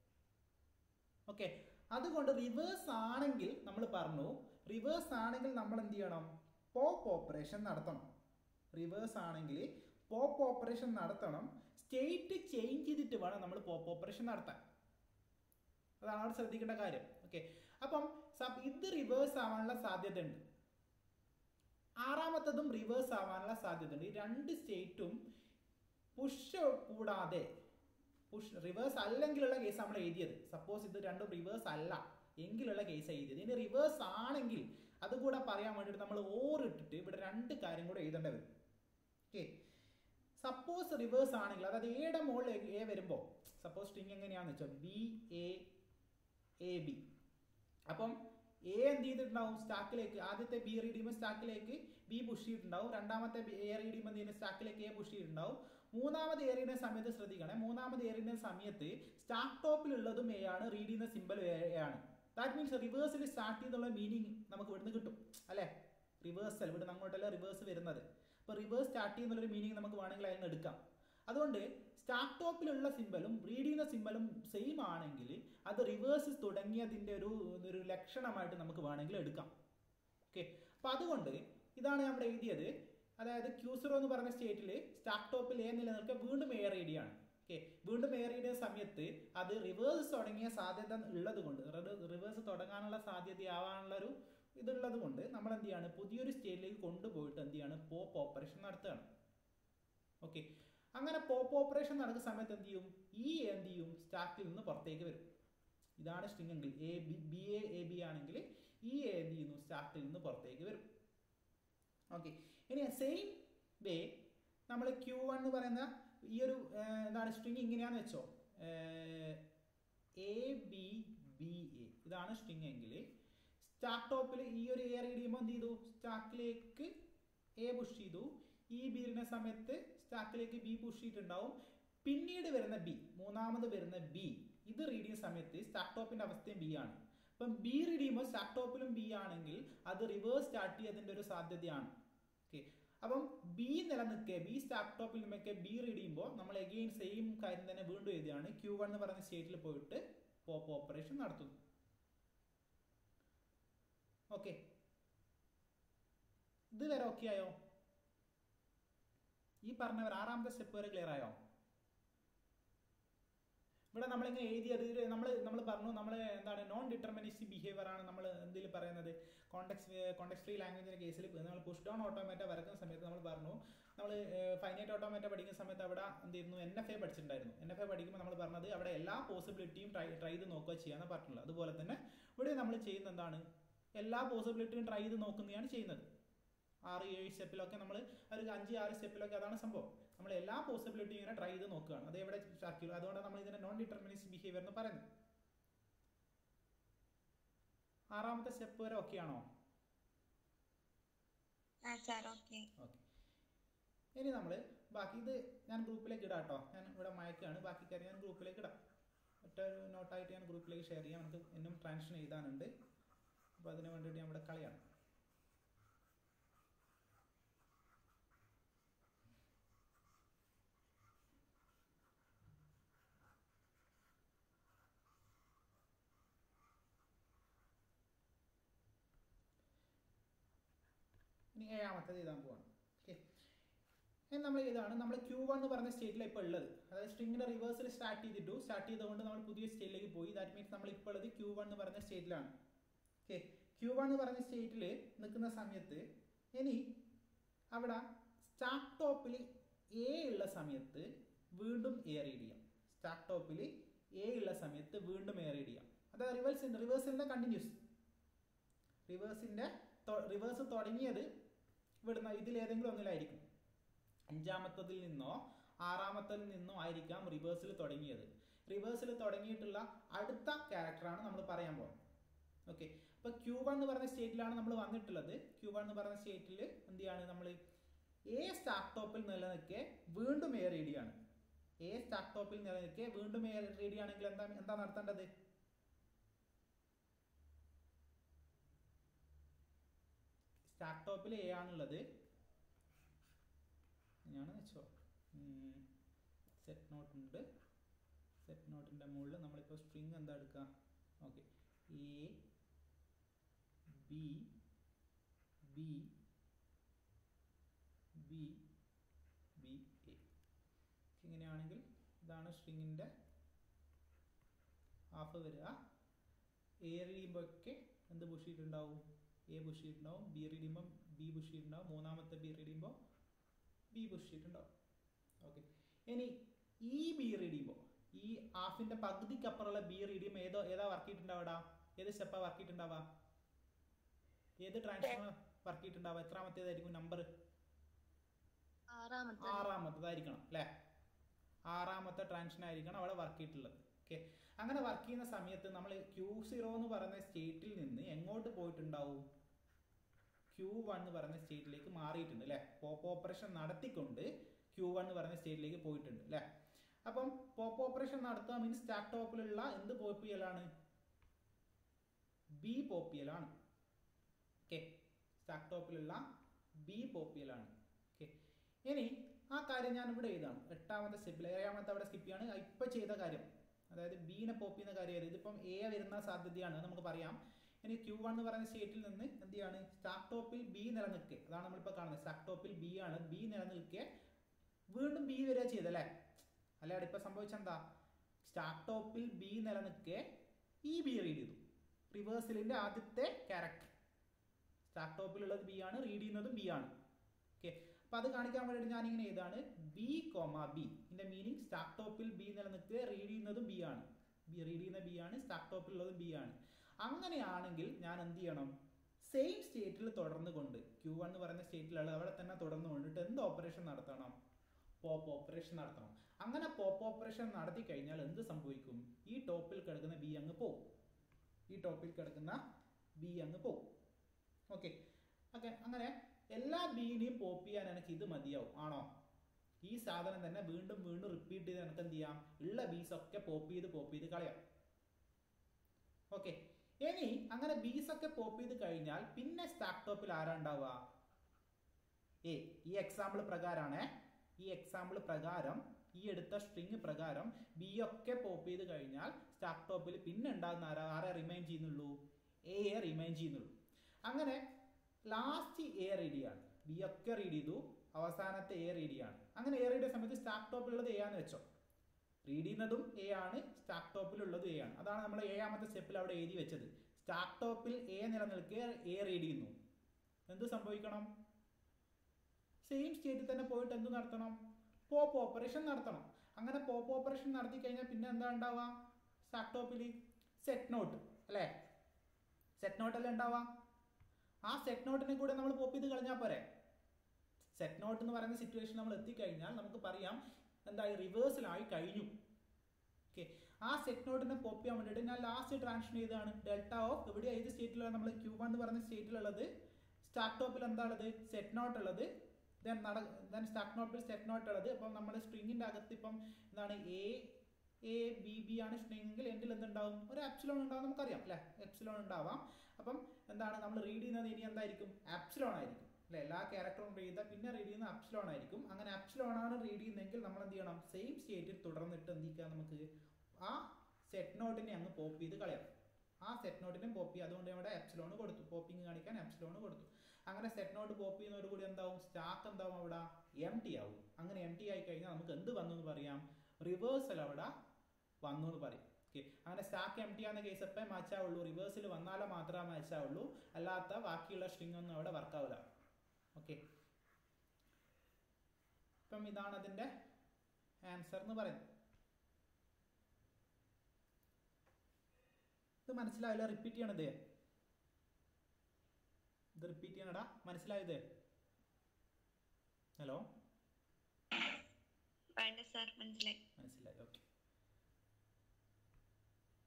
ഓക്കെ അതുകൊണ്ട് റിവേഴ്സ് ആണെങ്കിൽ നമ്മൾ പറഞ്ഞു റിവേഴ്സ് ആണെങ്കിൽ നമ്മൾ എന്ത് ചെയ്യണം പോപ്പ് ഓപ്പറേഷൻ നടത്തണം റിവേഴ്സ് ആണെങ്കിൽ പോപ്പ് ഓപ്പറേഷൻ നടത്തണം സ്റ്റേറ്റ് ചേഞ്ച് ചെയ്തിട്ട് വേണം നമ്മൾ പോപ്പ് ഓപ്പറേഷൻ നടത്താൻ അതാണ് അവിടെ ശ്രദ്ധിക്കേണ്ട കാര്യം ഓക്കെ അപ്പം സബ് ഇത് റിവേഴ്സ് ആവാനുള്ള സാധ്യത ഉണ്ട് ആറാമത്തതും റിവേഴ്സ് ആവാനുള്ള സാധ്യത ഉണ്ട് ഈ രണ്ട് സ്റ്റേറ്റും പുഷ് കൂടാതെ പുഷ് റിവേഴ്സ് അല്ലെങ്കിലുള്ള കേസ് നമ്മൾ എഴുതിയത് സപ്പോസ് ഇത് രണ്ടും റിവേഴ്സ് അല്ല എങ്കിലുള്ള കേസ് എഴുതിയത് ഇനി റിവേഴ്സ് ആണെങ്കിൽ അതുകൂടെ പറയാൻ വേണ്ടിയിട്ട് നമ്മൾ ഓർ ഇട്ടിട്ട് ഇവിടെ രണ്ട് കാര്യം കൂടെ എഴുതേണ്ടി വരും ഓക്കെ സപ്പോസ് റിവേഴ്സ് ആണെങ്കിൽ അതായത് എയുടെ മുകളിൽ എ വരുമ്പോൾ സപ്പോസ് സ്ട്രിങ് എങ്ങനെയാണെന്ന് വെച്ചാൽ ബി എ എ ബി അപ്പം എ എന്ത് ചെയ്തിട്ടുണ്ടാവും സ്റ്റാക്കിലേക്ക് ആദ്യത്തെ ബി റീഡ് ചെയ്യുമ്പോൾ സ്റ്റാക്കിലേക്ക് ബി പുഷ് ചെയ്തിട്ടുണ്ടാവും രണ്ടാമത്തെ എ റീഡ് ചെയ്യുമ്പോൾ എന്ത് ചെയ്യുന്നത് സ്റ്റാക്കിലേക്ക് എ പുഷ് ചെയ്തിട്ടുണ്ടാവും മൂന്നാമത് എ റീഡിന്റെ സമയത്ത് ശ്രദ്ധിക്കണേ മൂന്നാമത് എ റീഡിന്റെ സമയത്ത് സ്റ്റാർട്ട് ടോപ്പിലുള്ളതും എ ആണ് റീഡ് ചെയ്യുന്ന സിമ്പൽ എ ആണ് ദാറ്റ് മീൻസ് റിവേഴ്സിൽ സ്റ്റാർട്ട് ചെയ്തുള്ള മീനിങ് നമുക്ക് ഇവിടുന്ന് കിട്ടും അല്ലേ റിവേഴ്സൽ ഇവിടുന്ന് അങ്ങോട്ടല്ല റിവേഴ്സ് വരുന്നത് അപ്പോൾ റിവേഴ്സ് സ്റ്റാർട്ട് ചെയ്യുന്നുള്ളൊരു മീനിങ് നമുക്ക് വേണമെങ്കിൽ അതിൽ നിന്ന് എടുക്കാം അതുകൊണ്ട് സ്റ്റാർട്ട് ടോപ്പിലുള്ള സിമ്പലും റീഡ് ചെയ്യുന്ന സിമ്പലും സെയിം ആണെങ്കിൽ അത് റിവേഴ്സ് തുടങ്ങിയതിൻ്റെ ഒരു ഒരു ലക്ഷണമായിട്ട് നമുക്ക് വേണമെങ്കിൽ എടുക്കാം ഓക്കെ അപ്പം അതുകൊണ്ട് ഇതാണ് നമ്മൾ എഴുതിയത് അതായത് ക്യൂസറോ എന്ന് പറഞ്ഞ സ്റ്റേറ്റിൽ സ്റ്റാർട്ട് ടോപ്പിൽ എ നിലനിൽക്കുക വീണ്ടും എ റീഡ് ആണ് ഓക്കെ വീണ്ടും എ റീഡ് ചെയ്യുന്ന സമയത്ത് അത് റിവേഴ്സ് തുടങ്ങിയ സാധ്യത ഉള്ളത് കൊണ്ട് റിവേഴ്സ് തുടങ്ങാനുള്ള സാധ്യതയാവാനുള്ള ഒരു ഇതുള്ളത് കൊണ്ട് നമ്മൾ എന്ത് ചെയ്യാണ് പുതിയൊരു സ്റ്റേറ്റിലേക്ക് കൊണ്ടുപോയിട്ട് എന്ത് ചെയ്യാണ് പോപ്പ് ഓപ്പറേഷൻ നടത്തുകയാണ് ഓക്കെ അങ്ങനെ പോപ്പ് ഓപ്പറേഷൻ നടക്കുന്ന സമയത്ത് എന്ത് ചെയ്യും ഈ എന്ത് ചെയ്യും സ്റ്റാക്കിൽ നിന്ന് പുറത്തേക്ക് വരും ഇതാണ് സ്ട്രിങ് എങ്കിൽ a B b a A b ആണെങ്കിൽ ഈ എ എന്ത് ചെയ്യുന്നു സ്റ്റാക്കിൽ നിന്ന് പുറത്തേക്ക് വരും ഓക്കെ ഇനി സെയിം വേ നമ്മൾ ക്യൂ വൺ എന്ന് പറയുന്ന ഈ ഒരു ഏർ, എന്താണ് സ്ട്രിങ് ഇങ്ങനെയാന്ന് വെച്ചോ എ ബി ബി എ ഇതാണ് സ്ട്രിങ് എങ്കിൽ സ്റ്റാർട്ട് ടോപ്പിൽ ഈ ഒരു എ റീഡ് ചെയ്യുമ്പോൾ എന്ത് ചെയ്തു സ്റ്റാക്കിലേക്ക് എ പുഷ് ചെയ്തു ഈ ബി വരുന്ന സമയത്ത് സ്റ്റാക്കിലേക്ക് ബി പുഷ് ചെയ്തിട്ടുണ്ടാവും പിന്നീട് വരുന്ന ബി മൂന്നാമത് വരുന്ന ബി ഇത് റീഡ് ചെയ്യുന്ന സമയത്ത് സ്റ്റാർട്ട് ടോപ്പിന്റെ അവസ്ഥയും ബി ആണ് അപ്പം ബി റീഡ് ചെയ്യുമ്പോൾ സ്റ്റാർട്ട് ടോപ്പിലും ബി ആണെങ്കിൽ അത് റിവേഴ്സ് സ്റ്റാർട്ട് ചെയ്തതിന്റെ ഒരു സാധ്യതയാണ് ഓക്കെ അപ്പം ബി നിലനിൽക്കെ ബി സ്റ്റാർട്ട് ടോപ്പിൽ നിന്നൊക്കെ ബി റീഡ് ചെയ്യുമ്പോൾ നമ്മൾ എഗെയിൻ സെയിം കാര്യം തന്നെ വീണ്ടും എഴുതുകയാണ് ക്യൂ വൺ എന്ന് പറയുന്ന സ്റ്റേറ്റിൽ പോയിട്ട് പോപ്പ് ഓപ്പറേഷൻ നടത്തുന്നു ഓക്കെ ഇത് വരെ ഓക്കെ ആയോ ഈ പറഞ്ഞവർ ആറാമത്തെ സ്റ്റെപ്പ് വരെ ക്ലിയർ ആയോ ഇവിടെ നമ്മളിങ്ങനെ എഴുതിയത് നമ്മൾ നമ്മൾ പറഞ്ഞു നമ്മൾ എന്താണ് നോൺ ഡിറ്റർമിനിസ്റ്റിക് ബിഹേവിയർ ആണ് നമ്മൾ എന്തിൽ പറയുന്നത് കോണ്ടെക്സ് കോണ്ടെക്സ് ഫ്രീ ലാംഗ്വേജിന്റെ കേസിൽ നമ്മൾ പുഷ് ഡൗൺ ഓട്ടോമേറ്റ വരക്കുന്ന സമയത്ത് നമ്മൾ പറഞ്ഞു നമ്മൾ ഫൈനൈറ്റ് ഓട്ടോമേറ്റ പഠിക്കുന്ന സമയത്ത് അവിടെ എന്ത് ചെയ്യുന്നു എൻ എഫ് എ പഠിച്ചിട്ടുണ്ടായിരുന്നു എൻ എഫ് എ പഠിക്കുമ്പോൾ നമ്മൾ പറഞ്ഞത് അവിടെ എല്ലാ പോസിബിലിറ്റിയും ട്രൈ ട്രൈ ചെയ്ത് നോക്കുക ചെയ്യാന്ന് പറഞ്ഞിട്ടുള്ളത് അതുപോലെ തന്നെ ഇവിടെ നമ്മൾ ചെയ്യുന്ന എന്താണ് എല്ലാ പോസിബിലിറ്റിയും ട്രൈ ചെയ്ത് നോക്കുന്നതാണ് ചെയ്യുന്നത് ആറ് ഏഴ് സ്റ്റെപ്പിലൊക്കെ നമ്മൾ ഒരു അഞ്ച് ആറ് സ്റ്റെപ്പിലൊക്കെ അതാണ് സംഭവം നമ്മൾ എല്ലാ പോസിബിലിറ്റിയും ഇങ്ങനെ ട്രൈ ചെയ്ത് നോക്കുകയാണ് അത് എവിടെ സ്റ്റാർട്ട് അതുകൊണ്ടാണ് നമ്മൾ ഇതിനെ നോൺ ഡിറ്റർമിനിസ്റ്റ് ബിഹേവിയർ എന്ന് പറയുന്നത് ആറാമത്തെ സ്റ്റെപ്പ് വരെ ഓക്കെ ആണോ ആ സാർ ഓക്കെ ഓക്കെ ഇനി നമ്മൾ ബാക്കി ഇത് ഞാൻ ഗ്രൂപ്പിലേക്ക് ഇടാം കേട്ടോ ഞാൻ ഇവിടെ മയക്കാണ് ബാക്കി കാര്യം ഞാൻ ഗ്രൂപ്പിലേക്ക് ഇടാം ഒറ്റ ഒരു നോട്ടായിട്ട് ഞാൻ ഗ്രൂപ്പിലേക്ക് ഷെയർ ചെയ്യാം നമുക്ക് ഇന്നും ട്രാൻസ്ലേഷൻ എഴുതാനുണ്ട് അപ്പോൾ അതിന് വേണ്ടിയിട്ട് ഞാൻ ഇവിടെ കളിയാണ് ഇനി ഏഴാമത്തേത് എഴുതാൻ പോവാണ് ഓക്കെ ഇനി നമ്മൾ ഇതാണ് നമ്മൾ ക്യൂ വൺ എന്ന് പറഞ്ഞ സ്റ്റേറ്റിലാണ് ഇപ്പോൾ ഉള്ളത് അതായത് സ്ട്രിങ്ങിന്റെ റിവേഴ്സിൽ സ്റ്റാർട്ട് ചെയ്തിട്ടു സ്റ്റാർട്ട് ചെയ്തുകൊണ്ട് നമ്മൾ പുതിയ സ്റ്റേറ്റിലേക്ക് പോയി ദാറ്റ് മീൻസ് നമ്മൾ ഇപ്പോൾ ഉള്ളത് ക്യൂ വൺ എന്ന് പറഞ്ഞ സ്റ്റേറ്റിലാണ് ഓക്കെ ക്യൂ വൺ എന്ന് പറഞ്ഞ സ്റ്റേറ്റിൽ നിൽക്കുന്ന സമയത്ത് ഇനി അവിടെ സ്റ്റാർട്ട് ടോപ്പിൽ എ ഉള്ള സമയത്ത് വീണ്ടും എ റീഡ് ചെയ്യാം സ്റ്റാർട്ട് ടോപ്പിൽ എ ഉള്ള സമയത്ത് വീണ്ടും എ റീഡ് ചെയ്യാം അതായത് റിവേഴ്സ് റിവേഴ്സിൻ്റെ കണ്ടിന്യൂസ് റിവേഴ്സിൻ്റെ റിവേഴ്സ് തുടങ്ങിയത് ഇവിടുന്ന് ഇതിലേതെങ്കിലും ഒന്നിലായിരിക്കും അഞ്ചാമത്തതിൽ നിന്നോ ആറാമത്തതിൽ നിന്നോ ആയിരിക്കാം റിവേഴ്സിൽ തുടങ്ങിയത് റിവേഴ്സിൽ തുടങ്ങിയിട്ടുള്ള അടുത്ത ക്യാരക്ടറാണ് നമ്മൾ പറയാൻ പോകുന്നത് ഓക്കെ അപ്പോൾ ക്യൂ വൺ എന്ന് പറഞ്ഞ സ്റ്റേറ്റിലാണ് നമ്മൾ വന്നിട്ടുള്ളത് ക്യൂ വൺ എന്ന് പറഞ്ഞ സ്റ്റേറ്റിൽ എന്ത് ചെയ്യാണ് നമ്മൾ എ സ്റ്റാർട്ട് ടോപ്പിൽ നിലനിൽക്കെ വീണ്ടും എ റീഡി ആണ് എ സ്റ്റാർട്ട് ടോപ്പിൽ നിലനിൽക്കെ വീണ്ടും എ റീഡി ആണെങ്കിൽ എന്താ എന്താ നടത്തേണ്ടത് സ്റ്റാർട്ട് ടോപ്പിൽ എ ആണുള്ളത് അങ്ങനെയാണ് വെച്ചോ സെറ്റ് നോട്ട് ഉണ്ട് സെറ്റ് നോട്ടിൻ്റെ മുകളിൽ നമ്മളിപ്പോൾ സ്ട്രിങ് എന്താ എടുക്കുക okay a B b b b a ഇങ്ങനെയാണെങ്കിൽ ഇതാണ് സ്ട്രിങ്ങിൻ്റെ ഹാഫ് വരിക എ റീഡിയുമ്പോഴൊക്കെ എന്ത് പുഷ് ചെയ്തിട്ടുണ്ടാവും എ പുഷ് ചെയ്തിട്ടുണ്ടാവും ബി റീഡിയുമ്പം ബി പുഷ് ചെയ്തിട്ടുണ്ടാവും മൂന്നാമത്തെ ബി റീഡിയുമ്പോൾ ബി പുഷ് ചെയ്തിട്ടുണ്ടാവും ഓക്കെ ഇനി ഈ ബി റീഡിയുമ്പോൾ ഈ ഹാഫിൻ്റെ പകുതിക്കപ്പുറമുള്ള ബി റീഡിയും ഏതോ ഏതാ വർക്ക് ചെയ്തിട്ടുണ്ടാവടാ ഏത് സ്റ്റെപ്പാണ് വർക്ക് ചെയ്തിട്ടുണ്ടാവുക ഏത് ട്രാൻസ്ഫോമർ വർക്ക് ചെയ്തിട്ടുണ്ടാവുക എത്രാമത്തേതായിരിക്കും നമ്പർ ആറാമത്തെ ആറാമത്തതായിരിക്കണം അല്ലേ ആറാമത്തെ ട്രാൻഷൻ ആയിരിക്കണം അവിടെ വർക്ക് ചെയ്തിട്ടുള്ളത് ഓക്കെ അങ്ങനെ വർക്ക് ചെയ്യുന്ന സമയത്ത് നമ്മൾ ക്യൂ സീറോ എന്ന് പറയുന്ന സ്റ്റേറ്റിൽ നിന്ന് എങ്ങോട്ട് പോയിട്ടുണ്ടാവും ക്യൂ വൺ എന്ന് പറയുന്ന സ്റ്റേറ്റിലേക്ക് മാറിയിട്ടുണ്ട് അല്ലേ പോപ്പ് ഓപ്പറേഷൻ നടത്തിക്കൊണ്ട് ക്യൂ വൺ എന്ന് പറയുന്ന സ്റ്റേറ്റിലേക്ക് പോയിട്ടുണ്ട് അല്ലേ അപ്പം പോപ്പ് ഓപ്പറേഷൻ നടത്തുക മീൻസ് സ്റ്റാർട്ട് ടോപ്പിലുള്ള എന്ത് പോപ്പ് ചെയ്യലാണ് ബി പോപ്പ് ചെയ്യലാണ് ഓക്കെ സ്റ്റാർട്ട് ടോപ്പിലുള്ള ബി പോപ്പ് ചെയ്യലാണ് ഓക്കെ ഇനി ആ കാര്യം ഞാൻ ഇവിടെ എഴുതാണ് എട്ടാമത്തെ സ്റ്റെപ്പിൽ ഏഴാമത്തെ അവിടെ സ്കിപ്പ് ചെയ്യാണ് ഇപ്പം ചെയ്ത കാര്യം അതായത് ബീനെ പോപ്പ് ചെയ്യുന്ന കാര്യം ഇതിപ്പം എ വരുന്ന സാധ്യതയാണ് അത് നമുക്ക് പറയാം ഇനി ക്യൂ വൺ എന്ന് പറയുന്ന സ്റ്റേറ്റിൽ നിന്ന് എന്ത് ചെയ്യാണ് സ്റ്റാർട്ട് ടോപ്പിൽ ബി നിലനിൽക്കെ അതാണ് നമ്മളിപ്പോൾ കാണുന്നത് സ്റ്റാർട്ട് ടോപ്പിൽ ബി ആണ് ബി നിലനിൽക്കെ വീണ്ടും ബി വരിക ചെയ്തല്ലേ അല്ല ഇപ്പം സംഭവിച്ചെന്താ സ്റ്റാർട്ട് ടോപ്പിൽ ബി നിലനിൽക്കെ ഈ ബി റീഡ് ചെയ്തു റിവേഴ്സലിൻ്റെ ആദ്യത്തെ ക്യാരക്ടർ സ്റ്റാർട്ട് ടോപ്പിലുള്ളത് ബി ആണ് റീഡ് ചെയ്യുന്നതും ബി ആണ് ഓക്കെ അപ്പോൾ അത് കാണിക്കാൻ വേണ്ടിയിട്ട് ഞാനിങ്ങനെ എഴുതാണ് ബി കോമ ബി ഇതിൻ്റെ മീനിങ് സ്റ്റാർട്ട് ടോപ്പിൽ ബി നിലനിൽക്കുക റീഡ് ചെയ്യുന്നതും ബി ആണ് ബി റീഡ് ചെയ്യുന്ന ബി ആണ് സ്റ്റാർട്ട് ടോപ്പിലുള്ളതും ബി ആണ് അങ്ങനെയാണെങ്കിൽ ഞാൻ എന്ത് ചെയ്യണം സെയിം സ്റ്റേറ്റിൽ തുടർന്ന് കൊണ്ട് ക്യൂ വൺ എന്ന് പറയുന്ന സ്റ്റേറ്റിലുള്ള അവിടെ തന്നെ തുടർന്ന് കൊണ്ടിട്ട് എന്ത് ഓപ്പറേഷൻ നടത്തണം പോപ്പ് ഓപ്പറേഷൻ നടത്തണം അങ്ങനെ പോപ്പ് ഓപ്പറേഷൻ നടത്തി കഴിഞ്ഞാൽ എന്ത് സംഭവിക്കും ഈ ടോപ്പിൽ കിടക്കുന്ന ബി അങ്ങ് പോവും ഈ ടോപ്പിൽ കിടക്കുന്ന ബി അങ്ങ് പോവും ഓക്കെ ഓക്കെ അങ്ങനെ എല്ലാ ബീനെയും പോപ്പ് ചെയ്യാൻ എനിക്ക് ഇത് മതിയാവും ആണോ ഈ സാധനം തന്നെ വീണ്ടും വീണ്ടും റിപ്പീറ്റ് ചെയ്ത് എനിക്ക് എന്ത് ചെയ്യാം ഉള്ള ബീസ് ഒക്കെ പോപ്പ് ചെയ്ത് പോപ്പ് ചെയ്ത് കളയാം ഓക്കെ ഇനി അങ്ങനെ ബീസ് ഒക്കെ പോപ്പ് ചെയ്ത് കഴിഞ്ഞാൽ പിന്നെ സ്റ്റാർട്ട് ടോപ്പിൽ ആരാ ഉണ്ടാവുക ഏ ഈ എക്സാമ്പിൾ പ്രകാരമാണ് ഈ എക്സാമ്പിൾ പ്രകാരം ഈ എടുത്ത സ്ട്രിങ് പ്രകാരം ബി ഒക്കെ പോപ്പ് ചെയ്ത് കഴിഞ്ഞാൽ സ്റ്റാർട്ട് ടോപ്പിൽ പിന്നെ ഉണ്ടാകുന്ന ആരാ ആരെ റിമൈൻ ചെയ്യുന്നുള്ളൂ എ എ റിമൈൻ ചെയ്യുന്നുള്ളൂ അങ്ങനെ ലാസ്റ്റ് എ റീഡ് ചെയ്യാണ് ബി ഒക്കെ റീഡ് ചെയ്തു അവസാനത്തെ എ റീഡ് ചെയ്യാണ് അങ്ങനെ എ റീഡ് ചെയ്യുന്ന സമയത്ത് സ്റ്റാർട്ട് ടോപ്പിലുള്ളത് എ ആണെന്ന് വെച്ചോ റീഡ് ചെയ്യുന്നതും എ ആണ് സ്റ്റാർട്ട് ടോപ്പിലുള്ളതും എ ആണ് അതാണ് നമ്മൾ ഏഴാമത്തെ സ്റ്റെപ്പിൽ അവിടെ എഴുതി വെച്ചത് സ്റ്റാർട്ട് ടോപ്പിൽ എ നിലനിൽക്കുക എ റീഡ് ചെയ്യുന്നു എന്ത് സംഭവിക്കണം സെയിം സ്റ്റേറ്റിൽ തന്നെ പോയിട്ട് എന്ത് നടത്തണം പോപ്പ് ഓപ്പറേഷൻ നടത്തണം അങ്ങനെ പോപ്പ് ഓപ്പറേഷൻ നടത്തി കഴിഞ്ഞാൽ പിന്നെ എന്താ ഉണ്ടാവുക സ്റ്റാർട്ട് ടോപ്പിൽ സെറ്റ് നോട്ട് അല്ലേ സെറ്റ് നോട്ട് അല്ലേ ഉണ്ടാവുക ആ സെറ്റ് നോട്ടിനെ കൂടെ നമ്മൾ പോപ്പ് ചെയ്ത് കളഞ്ഞാൽ പോരെ സെറ്റ് നോട്ട് എന്ന് പറയുന്ന സിറ്റുവേഷൻ നമ്മൾ എത്തിക്കഴിഞ്ഞാൽ നമുക്ക് പറയാം എന്തായി റിവേഴ്സിലായി കഴിഞ്ഞു ഓക്കെ ആ സെറ്റ് നോട്ടിനെ പോപ്പ് ചെയ്യാൻ വേണ്ടിയിട്ട് ഞാൻ ലാസ്റ്റ് ട്രാൻസ്ഷൻ ചെയ്തതാണ് ഡെൽറ്റ ഓഫ് ഇവിടെ ഏത് സ്റ്റേറ്റിലാണ് നമ്മൾ ക്യൂ വൺ എന്ന് പറയുന്ന സ്റ്റേറ്റിലുള്ളത് സ്റ്റാർട്ട് ടോപ്പിൽ എന്താണുള്ളത് സെറ്റ് നോട്ട് ഉള്ളത് ദെൻ നട ദെൻ സ്റ്റാർട്ട് നോട്ടിൽ സെറ്റ് നോട്ട് ഉള്ളത് അപ്പം നമ്മുടെ സ്ട്രിങ്ങിൻ്റെ അകത്ത് ഇപ്പം എന്താണ് എ എ ബി ബി ആണ് സ്ട്രിങ്ങെങ്കിൽ എൻഡിൽ എന്തുണ്ടാവും ഒരു എപ്സിലോൺ ഉണ്ടാവും നമുക്കറിയാം അല്ലേ എപ്സിലോൺ ഉണ്ടാവാം അപ്പം എന്താണ് നമ്മൾ റീഡ് ചെയ്യുന്നത് ഇനി എന്തായിരിക്കും ആപ്സിലോൺ ആയിരിക്കും അല്ലെ എല്ലാ ക്യാരക്ടറും റീഡ് ചെയ്താൽ പിന്നെ റീഡ് ചെയ്യുന്ന അപ്സിലോൺ ആയിരിക്കും അങ്ങനെ അപ്സിലോൺ ആണ് റീഡ് ചെയ്യുന്നതെങ്കിൽ നമ്മൾ എന്ത് ചെയ്യണം സെയിം സ്റ്റേറ്റിൽ തുടർന്നിട്ട് എന്ത് ചെയ്യാം നമുക്ക് ആ സെറ്റ് നോട്ടിനെ അങ്ങ് പോപ്പ് ചെയ്ത് കളയാം ആ സെറ്റ് നോട്ടിനെ പോപ്പ് ചെയ്യുക അതുകൊണ്ട് ഇവിടെ എപ്സിലോൺ കൊടുത്തു പോപ്പിംഗ് കാണിക്കാൻ എപ്സിലോൺ കൊടുത്തു അങ്ങനെ സെറ്റ് നോട്ട് പോപ്പ് ചെയ്യുന്നതോട് കൂടി എന്താവും സ്റ്റാക്ക് എന്താവും അവിടെ എം ടി ആവും അങ്ങനെ എം ടി ആയി കഴിഞ്ഞാൽ നമുക്ക് എന്ത് വന്നു എന്ന് പറയാം റിവേഴ്സൽ അവിടെ വന്നു എന്ന് പറയും ഓക്കെ അങ്ങനെ സ്റ്റാക്ക് എം ടി ആവുന്ന കേസ് എപ്പോൾ മാച്ച് ആവുള്ളൂ റിവേഴ്സിൽ വന്നാലേ മാത്രമേ മാച്ച് ആവുള്ളൂ അല്ലാത്ത ബാക്കിയുള്ള സ്ട്രിങ് ഒന്നും അവിടെ വർക്ക് ആവില്ല ഓക്കെ ഇപ്പം ഇതാണ് അതിൻ്റെ ആൻസർ എന്ന് പറയുന്നത് ഇത് മനസ്സിലാവില്ല റിപ്പീറ്റ് ചെയ്യണത് ഇത് റിപ്പീറ്റ് ചെയ്യണടാ മനസ്സിലായത് ഹലോ വേണ്ട സാർ മനസ്സിലായി മനസ്സിലായി ഓക്കെ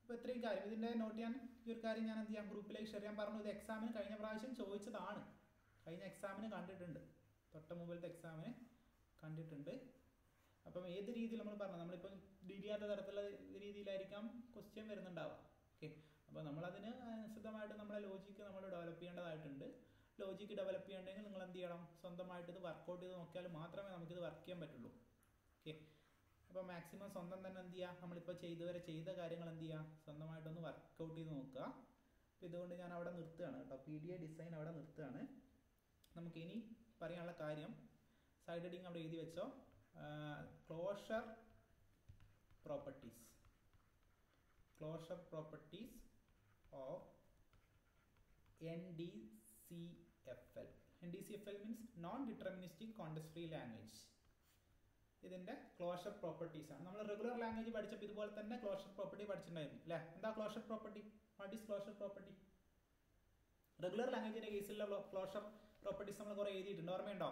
അപ്പോൾ ഇത്രയും കാര്യം ഇതിൻ്റെ നോട്ട് ചെയ്യാൻ ഈ ഒരു കാര്യം ഞാൻ എന്ത് ചെയ്യാം ഗ്രൂപ്പിലേക്ക് ഷെയർ ചെയ്യാൻ പറഞ്ഞു ഇത് എക്സാമിന് കഴിഞ്ഞ പ്രാവശ്യം ചോദിച്ചതാണ് കഴിഞ്ഞ എക്സാമിന് കണ്ടിട്ടുണ്ട് തൊട്ട മുമ്പിലത്തെ എക്സാമിന് കണ്ടിട്ടുണ്ട് അപ്പം ഏത് രീതിയിൽ നമ്മൾ പറഞ്ഞു നമ്മളിപ്പം തിരിയാത്ത തരത്തിലുള്ള രീതിയിലായിരിക്കാം ക്വസ്റ്റ്യൻ വരുന്നുണ്ടാവുക ഓക്കെ അപ്പോൾ നമ്മളതിന് അനുസൃതമായിട്ട് നമ്മളെ ലോജിക്ക് നമ്മൾ ഡെവലപ്പ് ചെയ്യേണ്ടതായിട്ടുണ്ട് ലോജിക്ക് ഡെവലപ്പ് ചെയ്യണമെങ്കിൽ നിങ്ങൾ എന്ത് ചെയ്യണം സ്വന്തമായിട്ട് ഇത് വർക്കൗട്ട് ചെയ്ത് നോക്കിയാൽ മാത്രമേ നമുക്കിത് വർക്ക് ചെയ്യാൻ പറ്റുള്ളൂ ഓക്കെ അപ്പോൾ മാക്സിമം സ്വന്തം തന്നെ എന്ത് ചെയ്യുക നമ്മളിപ്പോൾ ചെയ്തുവരെ ചെയ്ത കാര്യങ്ങൾ എന്ത് ചെയ്യുക സ്വന്തമായിട്ടൊന്ന് വർക്കൗട്ട് ചെയ്ത് നോക്കുക അപ്പോൾ ഇതുകൊണ്ട് ഞാൻ അവിടെ നിർത്തുകയാണ് കേട്ടോ പി ഡി എ ഡിസൈൻ അവിടെ നിർത്തുകയാണ് നമുക്ക് ഇനി പറയാനുള്ള കാര്യം സൈഡ് ഹെഡിങ് അവിടെ എഴുതി വെച്ചോ closure properties closure properties of N D C F L N D C F L means non deterministic context free language ഇതിൻ്റെ ക്ലോഷർ പ്രോപ്പർട്ടീസ് ആണ് നമ്മൾ റെഗുലർ ലാംഗ്വേജ് പഠിച്ചപ്പോൾ ഇതുപോലെ തന്നെ ക്ലോഷർ പ്രോപ്പർട്ടി പഠിച്ചിട്ടുണ്ടായിരുന്നു അല്ലേ എന്താ closure property what is closure property regular ലാംഗ്വേജിൻ്റെ കേസിലുള്ള ക്ലോഷർ പ്രോപ്പർട്ടീസ് നമ്മൾ കുറേ എഴുതിയിട്ടുണ്ട് ഓർമ്മയുണ്ടോ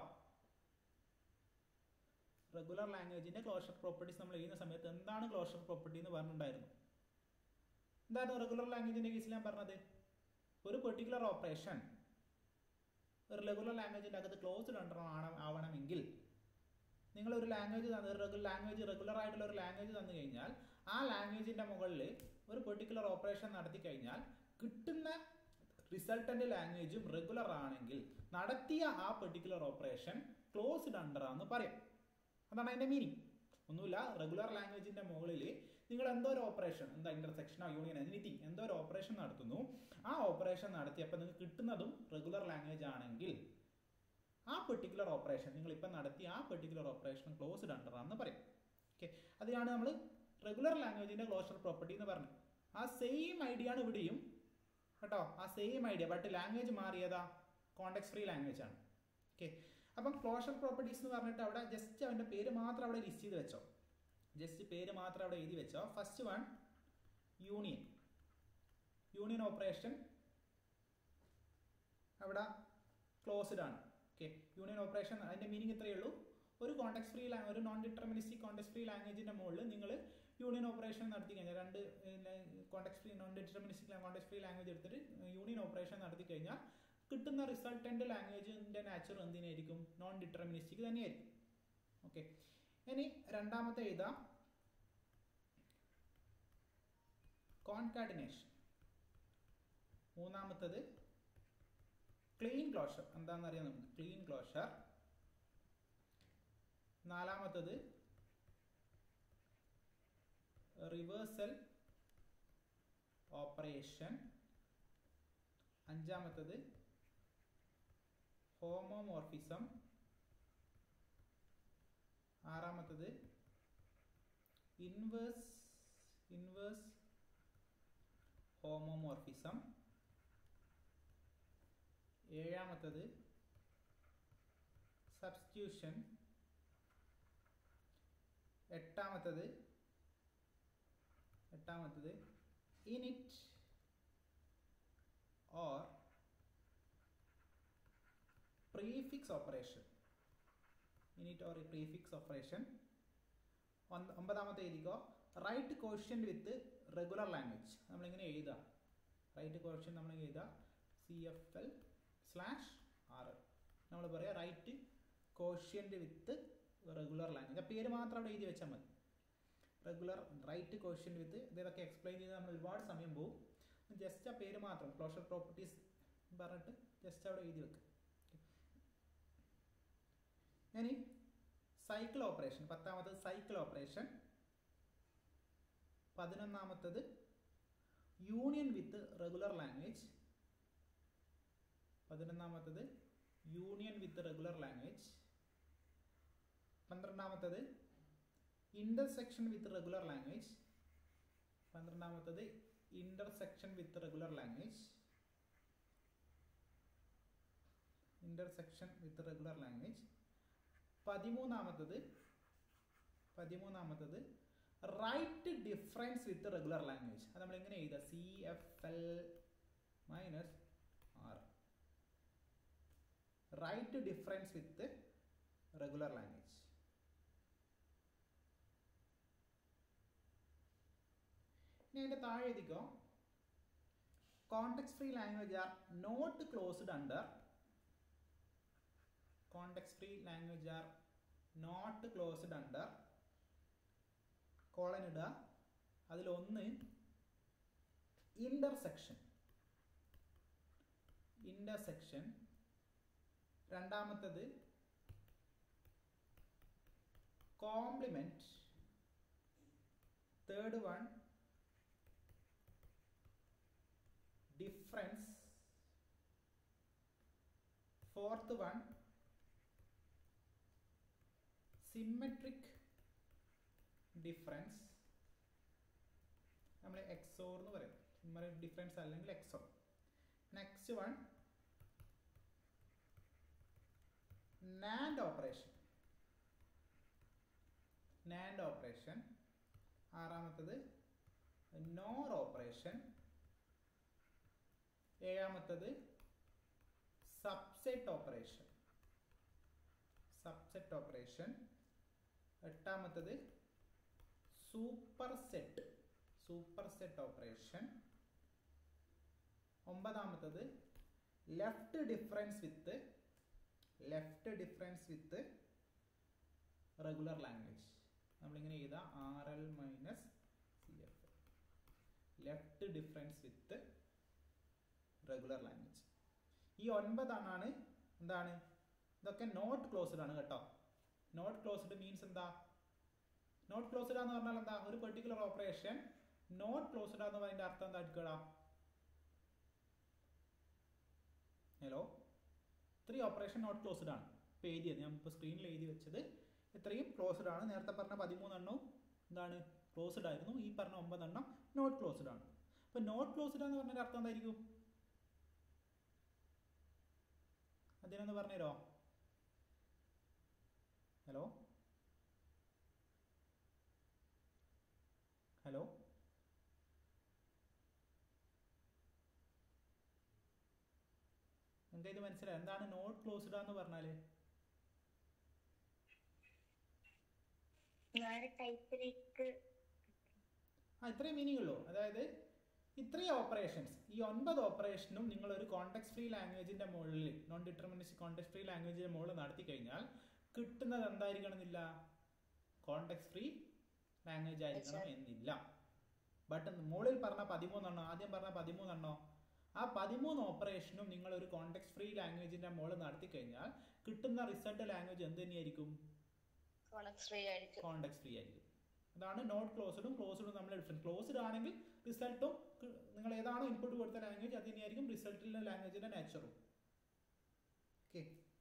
റെഗുലർ ലാംഗ്വേജിൻ്റെ ക്ലോഷർ പ്രോപ്പർട്ടീസ് നമ്മൾ എഴുതുന്ന സമയത്ത് എന്താണ് ക്ലോഷർ പ്രോപ്പർട്ടി എന്ന് പറഞ്ഞിട്ടുണ്ടായിരുന്നു എന്തായിരുന്നു റെഗുലർ ലാംഗ്വേജിൻ്റെ കേസിൽ ഞാൻ പറഞ്ഞത് ഒരു പെർട്ടിക്കുലർ ഓപ്പറേഷൻ ഒരു റെഗുലർ ലാംഗ്വേജിൻ്റെ അകത്ത് ക്ലോസ്ഡ് അണ്ടർ ആവണമെങ്കിൽ നിങ്ങൾ ഒരു ലാംഗ്വേജ് തന്നു റെഗുലർ ലാംഗ്വേജ് റെഗുലർ ആയിട്ടുള്ള ഒരു ലാംഗ്വേജ് തന്നു കഴിഞ്ഞാൽ ആ ലാംഗ്വേജിൻ്റെ മുകളിൽ ഒരു പെർട്ടിക്കുലർ ഓപ്പറേഷൻ നടത്തി കഴിഞ്ഞാൽ കിട്ടുന്ന റിസൾട്ടൻ്റ് ലാംഗ്വേജും റെഗുലർ ആണെങ്കിൽ നടത്തിയ ആ പെർട്ടിക്കുലർ ഓപ്പറേഷൻ ക്ലോസ്ഡ് അണ്ടർ ആണെന്ന് പറയാം അതാണ് അതിൻ്റെ മീനിങ് ഒന്നുമില്ല റെഗുലർ ലാംഗ്വേജിൻ്റെ മുകളിൽ നിങ്ങൾ എന്തോ ഒരു ഓപ്പറേഷൻ എന്താ ഇന്റർസെക്ഷനോ യൂണിയൻ എനിത്തിങ് എന്തോ ഒരു ഓപ്പറേഷൻ നടത്തുന്നു ആ ഓപ്പറേഷൻ നടത്തിയപ്പോൾ നിങ്ങൾക്ക് കിട്ടുന്നതും റെഗുലർ ലാംഗ്വേജ് ആണെങ്കിൽ ആ പെർട്ടിക്കുലർ ഓപ്പറേഷൻ നിങ്ങൾ ഇപ്പം നടത്തിയ ആ പെർട്ടിക്കുലർ ഓപ്പറേഷൻ ക്ലോസ്ഡ് അണ്ടർ ആണെന്ന് പറയും ഓക്കെ അതിനാണ് നമ്മൾ റെഗുലർ ലാംഗ്വേജിൻ്റെ ക്ലോഷർ പ്രോപ്പർട്ടി എന്ന് പറഞ്ഞത് ആ സെയിം ഐഡിയ ആണ് ഇവിടെയും കേട്ടോ ആ സെയിം ഐഡിയ ബട്ട് ലാംഗ്വേജ് മാറിയതാ കോണ്ടെക്സ് ഫ്രീ ലാംഗ്വേജ് ആണ് ഓക്കെ അപ്പം ക്ലോഷർ പ്രോപ്പർട്ടീസ് എന്ന് പറഞ്ഞിട്ട് അവിടെ ജസ്റ്റ് അവൻ്റെ പേര് മാത്രം അവിടെ ലിസ്റ്റ് ചെയ്ത് വെച്ചോ ജസ്റ്റ് പേര് മാത്രം അവിടെ എഴുതി വെച്ചോ first one union union operation അവിടെ ക്ലോസ്ഡ് ആണ് ഓക്കെ യൂണിയൻ ഓപ്പറേഷൻ അതിൻ്റെ മീനിങ് ഇത്രയേ ഉള്ളൂ ഒരു കോണ്ടെക്സ് ഫ്രീ ഒരു നോൺ ഡിറ്റർമിനിസ്റ്റിക് കോണ്ടെക്സ് ഫ്രീ ലാംഗ്വേജിൻ്റെ മുകളിൽ നിങ്ങൾ യൂണിയൻ ഓപ്പറേഷൻ നടത്തി കഴിഞ്ഞാൽ രണ്ട് context free non deterministic context free language എടുത്തിട്ട് യൂണിയൻ ഓപ്പറേഷൻ നടത്തി കഴിഞ്ഞാൽ കിട്ടുന്ന റിസൾട്ടൻ്റ് ലാംഗ്വേജിൻ്റെ നാച്ചർ എന്തിനായിരിക്കും നോൺ ഡിറ്റർമിനിസ്റ്റിക് തന്നെയായിരിക്കും ഓക്കെ ഇനി രണ്ടാമത്തെ എഴുതാം കോൺകാഡിനേഷൻ മൂന്നാമത്തത് ക്ലീൻ ക്ലോഷർ എന്താണെന്നറിയാം നമുക്ക് ക്ലീൻ ക്ലോഷർ നാലാമത്തത് റിവേഴ്സൽ ഓപ്പറേഷൻ അഞ്ചാമത്തത് ഹോമോമോർഫിസം ആറാമത്തത് ഇൻവേഴ്സ് ഇൻവേഴ്സ് ഹോമോമോർഫിസം ഏഴാമത്തത് സബ്സ്റ്റിറ്റ്യൂഷൻ എട്ടാമത്തത് എട്ടാമത്തത് init or prefix operation init or prefix operation ഒമ്പതാമത്തെ എഴുതിക്കോ right quotient with regular language നമ്മളിങ്ങനെ എഴുതാം റൈറ്റ് ക്വസ്റ്റ്യൻ നമ്മൾ എഴുതാം C F L slash R നമ്മൾ പറയാം right quotient with regular language ആ പേര് മാത്രം അവിടെ എഴുതി വെച്ചാൽ മതി റെഗുലർ റൈറ്റ് കോഷ്യൻ്റ് വിത്ത് ഇതൊക്കെ എക്സ്പ്ലെയിൻ ചെയ്ത് നമ്മൾ ഒരുപാട് സമയം പോകും ജസ്റ്റ് ആ പേര് മാത്രം ക്ലോഷർ പ്രോപ്പർട്ടീസ് പറഞ്ഞിട്ട് ജസ്റ്റ് അവിടെ എഴുതി വെക്കുക ഇനി സൈക്കിൾ ഓപ്പറേഷൻ പത്താമത്തത് സൈക്കിൾ ഓപ്പറേഷൻ പതിനൊന്നാമത്തത് യൂണിയൻ വിത്ത് റെഗുലർ ലാംഗ്വേജ് പതിനൊന്നാമത്തത് യൂണിയൻ വിത്ത് റെഗുലർ ലാംഗ്വേജ് പന്ത്രണ്ടാമത്തത് ഇൻ്റർസെക്ഷൻ വിത്ത് റെഗുലർ ലാംഗ്വേജ് പന്ത്രണ്ടാമത്തത് intersection with regular language intersection with regular language പതിമൂന്നാമത്തത് പതിമൂന്നാമത്തത് right difference with regular language അത് നമ്മൾ എങ്ങനെ എഴുതുക C F L minus R right difference with regular language ഇനി അതിൻ്റെ താഴെ എഴുതിക്കോ context free language are not closed under context free language are not closed under colon ഇടുക അതിലൊന്ന് ഇന്റർസെക്ഷൻ ഇന്റർസെക്ഷൻ രണ്ടാമത്തത് complement third one difference fourth one symmetric difference നമ്മൾ എക്സോർ എന്ന് പറയും സിമ്മറിക് ഡിഫറൻസ് അല്ലെങ്കിൽ XOR next one NAND operation NAND operation ആറാമത്തത് നോർ ഓപ്പറേഷൻ ഏഴാമത്തത് സബ്സെറ്റ് ഓപ്പറേഷൻ സബ്സെറ്റ് ഓപ്പറേഷൻ എട്ടാമത്തത് superset superset operation ഒമ്പതാമത്തത് left difference with left difference with regular language നമ്മളിങ്ങനെ എഴുതാം R L minus C F left difference with regular language ഈ ഒൻപതെണ്ണാണ് എന്താണ് ഇതൊക്കെ നോട്ട് ക്ലോസ്ഡ് ആണ് കേട്ടോ നോട്ട് ക്ലോസ്ഡ് മീൻസ് എന്താ നോട്ട് ക്ലോസ്ഡ് എന്ന് പറഞ്ഞാൽ എന്താ ഒരു പെർട്ടിക്കുലർ ഓപ്പറേഷൻ നോട്ട് ക്ലോസ്ഡ് എന്ന് പറയുന്നതിന്റെ അർത്ഥം എന്താ എടുക്കടാ hello three operation not closed ആണ് ഇപ്പോൾ എഴുതിയത് ഞാൻ ഇപ്പോൾ സ്ക്രീനിൽ എഴുതി വെച്ചത് ഇത്രയും ക്ലോസ്ഡ് ആണ് നേരത്തെ പറഞ്ഞ പതിമൂന്നെണ്ണവും എന്താണ് ക്ലോസ്ഡ് ആയിരുന്നു ഈ പറഞ്ഞ ഒമ്പതെണ്ണം നോട്ട് ക്ലോസ്ഡ് ആണ് അപ്പോൾ നോട്ട് ക്ലോസ്ഡ് എന്ന് പറഞ്ഞതിന്റെ അർത്ഥം എന്തായിരിക്കും അതിനൊന്ന് പറഞ്ഞുതരോ ഹലോ ഹലോ നിങ്ങൾക്ക് ഇത് മനസ്സിലായി എന്താണ് നോട്ട് ക്ലോസ്ഡ് എന്ന് പറഞ്ഞാല് വേറെ ടൈപ്പിലേക്ക് ആ ഇത്രയും മീനിങ് ഉള്ളൂ അതായത് ഇത്രയും ഓപ്പറേഷൻസ് ഈ ഒൻപത് ഓപ്പറേഷനും നിങ്ങൾ ഒരു കോണ്ടെക്സ് ഫ്രീ ലാംഗ്വേജിന്റെ മുകളിൽ നോൺ ഡിറ്റർമിനിസ്റ്റ് കോണ്ടെക്സ് ഫ്രീ ലാംഗ്വേജിന്റെ മുകളിൽ നടത്തി കഴിഞ്ഞാൽ കിട്ടുന്നത് എന്തായിരിക്കണം എന്നില്ല കോണ്ടെക്സ് ഫ്രീ ലാംഗ്വേജ് ആയിരിക്കണം എന്നില്ല ബട്ട് മുകളിൽ പറഞ്ഞ പതിമൂന്നെണ്ണോ ആദ്യം പറഞ്ഞ പതിമൂന്നെണ്ണോ ആ പതിമൂന്ന് ഓപ്പറേഷനും നിങ്ങൾ ഒരു കോണ്ടെക്സ് ഫ്രീ ലാംഗ്വേജിന്റെ മുകളിൽ നടത്തി കഴിഞ്ഞാൽ കിട്ടുന്ന റിസൾട്ട് ലാംഗ്വേജ് എന്ത് തന്നെയായിരിക്കും കോണക്സ് ഫ്രീ ആയിരിക്കും കോണ്ടെക്സ് ഫ്രീ ആയിരിക്കും അതാണ് നോട്ട് ക്ലോസ്ഡും ക്ലോസ്ഡും നമ്മൾ ഡിഫറൻസ് ക്ലോസ്ഡ് ആണെങ്കിൽ റിസൾട്ടും നിങ്ങൾ ഏതാണോ ഇൻപുട്ട് കൊടുത്ത ലാംഗ്വേജ് അത് തന്നെയായിരിക്കും റിസൾട്ടിലെ ലാംഗ്വേജിന്റെ നാച്ചറും ഓക്കെ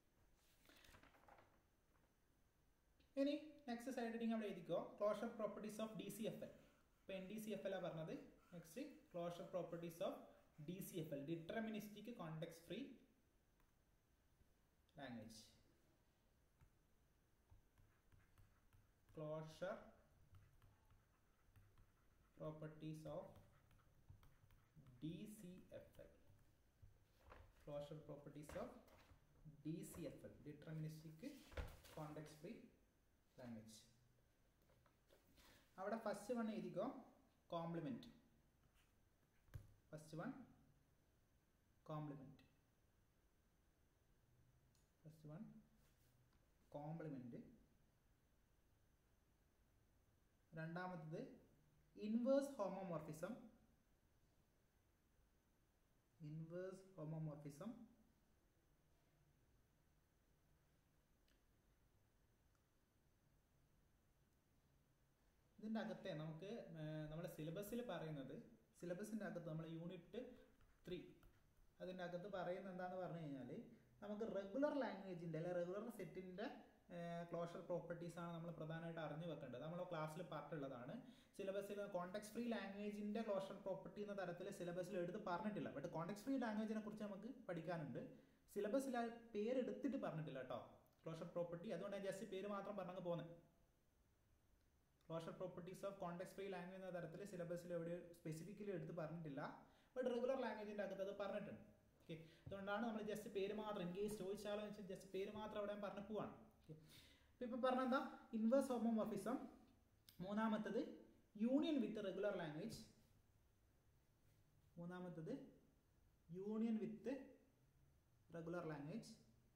ഇനി നെക്സ്റ്റ് സൈഡ് റീഡിങ് അവിടെ എഴുതിക്കോ closure properties of D C F L ഇപ്പോൾ N D C F L ആ പറഞ്ഞത് next closure properties of D C F L deterministic context free language closure properties of DCFL closure properties of DCFL deterministic context free language അവിടെ ഫസ്റ്റ് വൺ എഴുതിക്കോ complement first one complement first one complement രണ്ടാമത്തത് ഇൻവേഴ്സ് ഹോമോമോർഫിസം ഇൻവേഴ്സ് ഹോമോമോർഫിസം ഇതിൻ്റെ അകത്തെ നമുക്ക് നമ്മുടെ സിലബസിൽ പറയുന്നത് സിലബസിൻ്റെ അകത്ത് നമ്മൾ യൂണിറ്റ് ത്രീ അതിൻ്റെ അകത്ത് പറയുന്നത് എന്താണെന്ന് പറഞ്ഞു കഴിഞ്ഞാൽ നമുക്ക് റെഗുലർ ലാംഗ്വേജിൻ്റെ അല്ലെങ്കിൽ റെഗുലർ സെറ്റിൻ്റെ ക്ലോഷർ പ്രോപ്പർട്ടീസ് ആണ് നമ്മൾ പ്രധാനമായിട്ട് അറിഞ്ഞു വെക്കേണ്ടത് നമ്മൾ ക്ലാസ്സിൽ പാർട്ടുള്ളതാണ് സിലബസിൽ കോണ്ടെക്സ് ഫ്രീ ലാംഗ്വേജിൻ്റെ ക്ലോഷർ പ്രോപ്പർട്ടി എന്ന തരത്തിൽ സിലബസിൽ എടുത്ത് പറഞ്ഞിട്ടില്ല ബട്ട് കോണ്ടെക്സ് ഫ്രീ ലാംഗ്വേജിനെ കുറിച്ച് നമുക്ക് പഠിക്കാനുണ്ട് സിലബസിൽ ആ പേര് എടുത്തിട്ട് പറഞ്ഞിട്ടില്ല കേട്ടോ ക്ലോഷർ പ്രോപ്പർട്ടി അതുകൊണ്ട് ഞാൻ ജസ്റ്റ് പേര് മാത്രം പറഞ്ഞു പോകുന്നത് closure properties of context free language എന്ന തരത്തിൽ സിലബസിൽ എവിടെ സ്പെസിഫിക്കലി എടുത്ത് പറഞ്ഞിട്ടില്ല ബട്ട് റെഗുലർ ലാംഗ്വേജിൻ്റെ അകത്ത് അത് പറഞ്ഞിട്ടുണ്ട് ഓക്കെ അതുകൊണ്ടാണ് നമ്മൾ ജസ്റ്റ് പേര് മാത്രം ഇൻ കേസ് ചോദിച്ചാലോ എന്ന് വെച്ചാൽ ജസ്റ്റ് പേര് മാത്രം അവിടെ പറഞ്ഞു പോവാണ് ഓക്കെ അപ്പോൾ ഇപ്പോൾ പറഞ്ഞെന്താ ഇൻവേഴ്സ് ഹോമോമോർഫിസം മൂന്നാമത്തത് യൂണിയൻ വിത്ത് റെഗുലർ ലാംഗ്വേജ് മൂന്നാമത്തത് union with regular language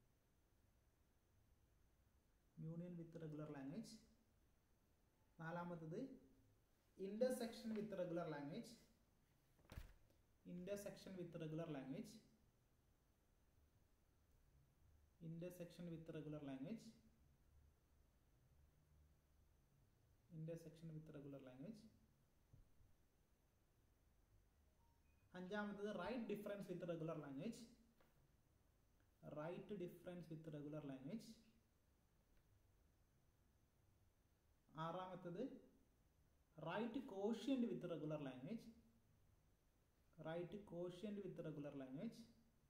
union with regular language നാലാമത്തത് intersection with regular language intersection with regular language intersection with regular language intersection with regular language അഞ്ചാമത്തത് right difference with regular language right difference with regular language ആറാമത്തത് right quotient with regular language right quotient with regular language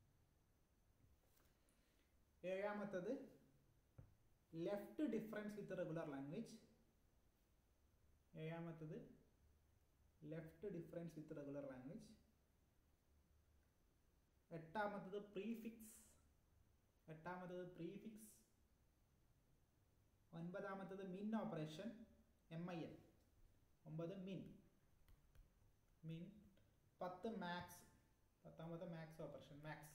ഏഴാമത്തത് left difference with regular language ഏഴാമത്തത് left difference with regular language എട്ടാമത്തത് പ്രീഫിക്സ് എട്ടാമത്തത് പ്രീഫിക്സ് ഒൻപതാമത്തത് min operation M I N ഒമ്പത് മിൻ മിൻ പത്ത് മാക്സ് പത്താമത്തെ മാക്സ് ഓപ്പറേഷൻ മാക്സ്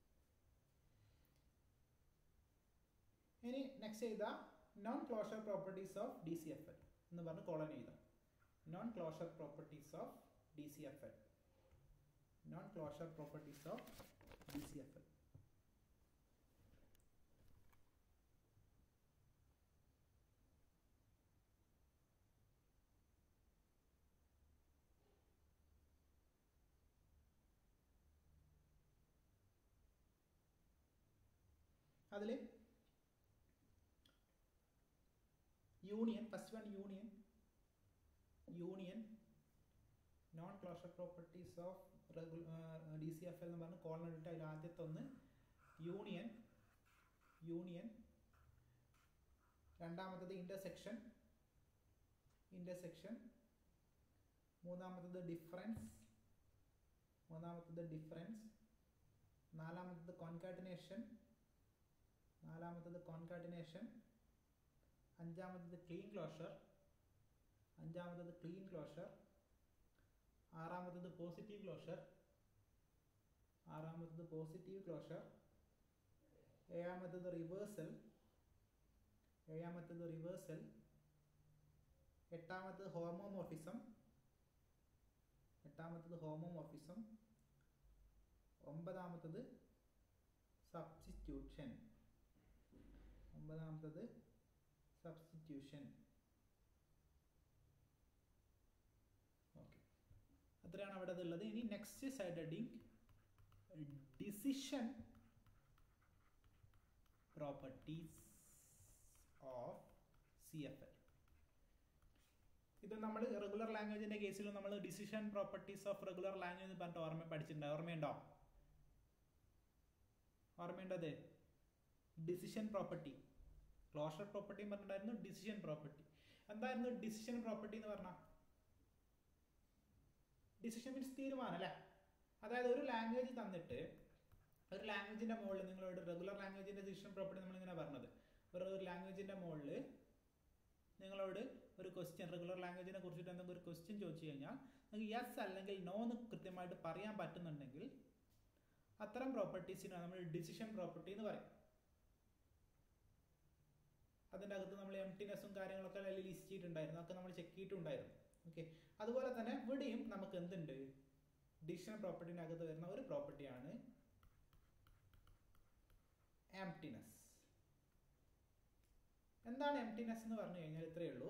ഇനി നെക്സ്റ്റ് ചെയ്ത non closure properties of D C F L എന്ന് പറഞ്ഞ് കോളൻ എഴുതാം non closure properties of D C F L non closure properties of D C F L അതിൽ union first one union union non closure properties of D C F L എന്ന് പറഞ്ഞ് കോളൻ ഇട്ടിട്ട് അതിൽ ആദ്യത്തെ ഒന്ന് യൂണിയൻ യൂണിയൻ രണ്ടാമത്തത് ഇൻ്റർസെക്ഷൻ ഇൻ്റർസെക്ഷൻ മൂന്നാമത്തത് ഡിഫറൻസ് മൂന്നാമത്തത് ഡിഫറൻസ് നാലാമത്തത് കോൺകാട്ടിനേഷൻ നാലാമത്തത് കോൺകാട്ടിനേഷൻ അഞ്ചാമത്തത് ക്ലീൻ ക്ലോഷർ അഞ്ചാമത്തത് ക്ലീൻ ക്ലോഷർ ആറാമത്തത് പോസിറ്റീവ് ക്ലോഷർ ആറാമത്തത് പോസിറ്റീവ് ക്ലോഷർ ഏഴാമത്തത് റിവേഴ്സൽ ഏഴാമത്തത് റിവേഴ്സൽ എട്ടാമത്തത് ഹോമോമോർഫിസം എട്ടാമത്തത് ഹോമോമോർഫിസം ഒമ്പതാമത്തത് സബ്സ്റ്റിറ്റ്യൂഷൻ ഒമ്പതാമത്തത് സബ്സ്റ്റിറ്റ്യൂഷൻ ഓക്കെ അത്രയാണ് അവിടെ ഉള്ളത് ഇനി next side heading decision properties of C F L ഇത് നമ്മൾ റെഗുലർ ലാംഗ്വേജിന്റെ കേസിൽ നമ്മൾ decision properties of regular language എന്ന് പറഞ്ഞിട്ട് ഓർമ്മ പഠിച്ചിട്ടുണ്ട് ഓർമ്മയുണ്ടോ ഓർമ്മയുണ്ടത് ഡിസിഷൻ പ്രോപ്പർട്ടി ക്ലോഷർ പ്രോപ്പർട്ടി പറഞ്ഞിട്ടുണ്ടായിരുന്നു ഡിസിഷൻ പ്രോപ്പർട്ടി എന്തായിരുന്നു ഡിസിഷൻ പ്രോപ്പർട്ടി എന്ന് പറഞ്ഞാൽ ഡിസിഷൻ മീൻസ് തീരുമാനം അല്ലേ അതായത് ഒരു ലാംഗ്വേജ് തന്നിട്ട് ഒരു ലാംഗ്വേജിന്റെ മുകളിൽ നിങ്ങളോട് റെഗുലർ ലാംഗ്വേജിന്റെ ഡിസിഷൻ പ്രോപ്പർട്ടി നമ്മളിങ്ങനെ പറഞ്ഞത് ഒരു ഒരു ലാംഗ്വേജിന്റെ മുകളിൽ നിങ്ങളോട് ഒരു ക്വസ്റ്റ്യൻ റെഗുലർ ലാംഗ്വേജിനെ കുറിച്ചിട്ട് എന്തെങ്കിലും ഒരു ക്വസ്റ്റ്യൻ ചോദിച്ചു കഴിഞ്ഞാൽ നിങ്ങൾക്ക് യെസ് അല്ലെങ്കിൽ നോ എന്ന് കൃത്യമായിട്ട് പറയാൻ പറ്റുന്നുണ്ടെങ്കിൽ അത്തരം പ്രോപ്പർട്ടീസിനാണ് നമ്മൾ ഡിസിഷൻ പ്രോപ്പർട്ടി എന്ന് പറയും അതിൻ്റെ അകത്ത് നമ്മൾ എംറ്റിനെസ്സും കാര്യങ്ങളൊക്കെ അതിൽ ലിസ്റ്റ് ചെയ്തിട്ടുണ്ടായിരുന്നു അതൊക്കെ നമ്മൾ ചെക്ക് ചെയ്തിട്ടുണ്ടായിരുന്നു ഓക്കെ അതുപോലെ തന്നെ ഇവിടെയും നമുക്ക് എന്തുണ്ട് ഡിസിഷൻ പ്രോപ്പർട്ടിൻ്റെ അകത്ത് വരുന്ന ഒരു പ്രോപ്പർട്ടിയാണ് എംറ്റിനെസ് എന്താണ് എംറ്റിനെസ് എന്ന് പറഞ്ഞു കഴിഞ്ഞാൽ ഇത്രയേ ഉള്ളൂ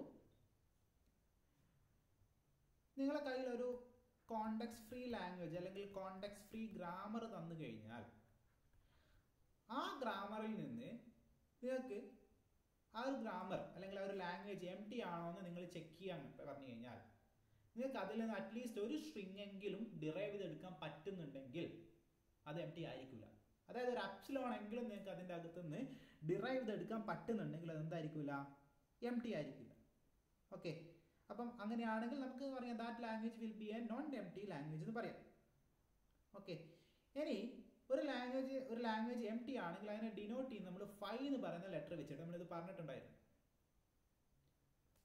നിങ്ങളെ കയ്യിൽ ഒരു കോണ്ടെക്സ് ഫ്രീ ലാംഗ്വേജ് അല്ലെങ്കിൽ കോണ്ടെക്സ് ഫ്രീ ഗ്രാമർ തന്നു കഴിഞ്ഞാൽ ആ ഗ്രാമറിൽ നിന്ന് നിങ്ങൾക്ക് ആ ഒരു ഗ്രാമർ അല്ലെങ്കിൽ ആ ഒരു ലാംഗ്വേജ് എം ടി ആണോ എന്ന് നിങ്ങൾ ചെക്ക് ചെയ്യാൻ പറഞ്ഞു കഴിഞ്ഞാൽ നിങ്ങൾക്ക് അതിൽ നിന്ന് അറ്റ്ലീസ്റ്റ് ഒരു സ്ട്രിങ് എങ്കിലും ഡിറൈവ് ചെയ്തെടുക്കാൻ പറ്റുന്നുണ്ടെങ്കിൽ അത് എം ടി ആയിരിക്കില്ല അതായത് ഒരു അപ്സിലോൺ എങ്കിലും നിങ്ങൾക്ക് അതിൻ്റെ അകത്ത് നിന്ന് ഡിറൈവ് ചെയ്തെടുക്കാൻ പറ്റുന്നുണ്ടെങ്കിൽ അത് എന്തായിരിക്കില്ല എം ടി ആയിരിക്കില്ല ഓക്കെ അപ്പം അങ്ങനെയാണെങ്കിൽ നമുക്ക് പറയാം that language will be a non empty language എന്ന് പറയാം ഓക്കെ ഇനി ഒരു ലാംഗ്വേജ് ഒരു ലാംഗ്വേജ് എം ടി ആണെങ്കിൽ അതിനെ ഡിനോട്ട് ചെയ്യുന്ന നമ്മൾ ഫൈ എന്ന് പറയുന്ന ലെറ്റർ വെച്ചിട്ട് നമ്മളിത് പറഞ്ഞിട്ടുണ്ടായിരുന്നു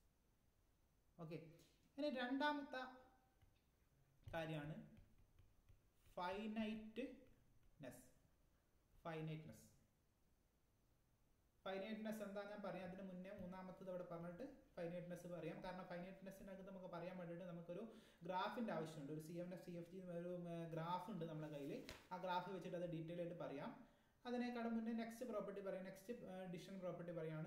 ഓക്കെ ഇനി രണ്ടാമത്തെ കാര്യമാണ് ഫൈനൈറ്റ്നെസ് ഫൈനൈറ്റ്നെസ് ഫൈനൈറ്റ്നെസ് എന്താ ഞാൻ പറയാം അതിന് മുന്നേ മൂന്നാമത്തത് അവിടെ പറഞ്ഞിട്ട് ഫൈനൈറ്റ്നെസ് പറയാം കാരണം ഫൈനൈറ്റ്നെസ്സിനകത്ത് നമുക്ക് പറയാൻ വേണ്ടിയിട്ട് നമുക്കൊരു ഗ്രാഫിൻ്റെ ആവശ്യമുണ്ട് ഒരു C M F C F G ഒരു ഗ്രാഫ് ഉണ്ട് നമ്മുടെ കയ്യിൽ ആ ഗ്രാഫ് വെച്ചിട്ട് അത് ഡീറ്റെയിൽ ആയിട്ട് പറയാം അതിനേക്കാളും മുന്നേ നെക്സ്റ്റ് പ്രോപ്പർട്ടി പറയാം നെക്സ്റ്റ് ഡിഷൻ പ്രോപ്പർട്ടി പറയാണ്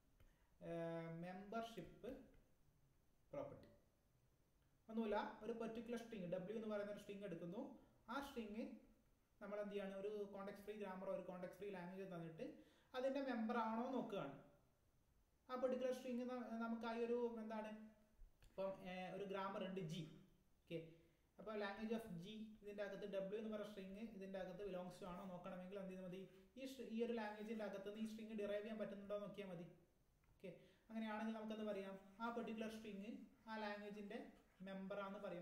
മെമ്പർഷിപ്പ് പ്രോപ്പർട്ടി ഒന്നുമില്ല ഒരു പെർട്ടിക്കുലർ സ്ട്രിങ് ഡബ്ല്യു എന്ന് പറയുന്ന ഒരു സ്ട്രിങ് എടുക്കുന്നു ആ സ്ട്രിങ് നമ്മൾ എന്ത് ചെയ്യാണ് ഒരു കോണ്ടെക്സ് ഫ്രീ ഗ്രാമറോ ഒരു കോണ്ടെക്സ് ഫ്രീ ലാംഗ്വേജ് തന്നിട്ട് അതിൻ്റെ മെമ്പർ ആണോ നോക്കുകയാണ് ആ പെർട്ടിക്കുലർ സ്ട്രിങ് നമുക്കായി ഒരു എന്താണ് ഇപ്പം ഏർ, ഒരു ഗ്രാമർ ഉണ്ട് ജി ഓക്കെ അപ്പോൾ ലാംഗ്വേജ് ഓഫ് ജി ഇതിൻ്റെ അകത്ത് ഡബ്ല്യു എന്ന് പറയുന്ന സ്ട്രിങ് ഇതിൻ്റെ അകത്ത് ബിലോങ്സ് ടു ആണോ നോക്കണമെങ്കിൽ എന്ത് ചെയ്താൽ മതി ഈ str- ഈ ഒരു ലാംഗ്വേജിൻ്റെ അകത്ത് നിന്ന് ഈ സ്ട്രിങ് ഡിറൈവ് ചെയ്യാൻ പറ്റുന്നുണ്ടോ എന്ന് നോക്കിയാൽ മതി ഓക്കെ അങ്ങനെയാണെങ്കിൽ നമുക്കെന്ത് പറയാം ആ പെർട്ടിക്കുലർ സ്ട്രിങ് ആ ലാംഗ്വേജിൻ്റെ മെമ്പറാന്ന് പറയാം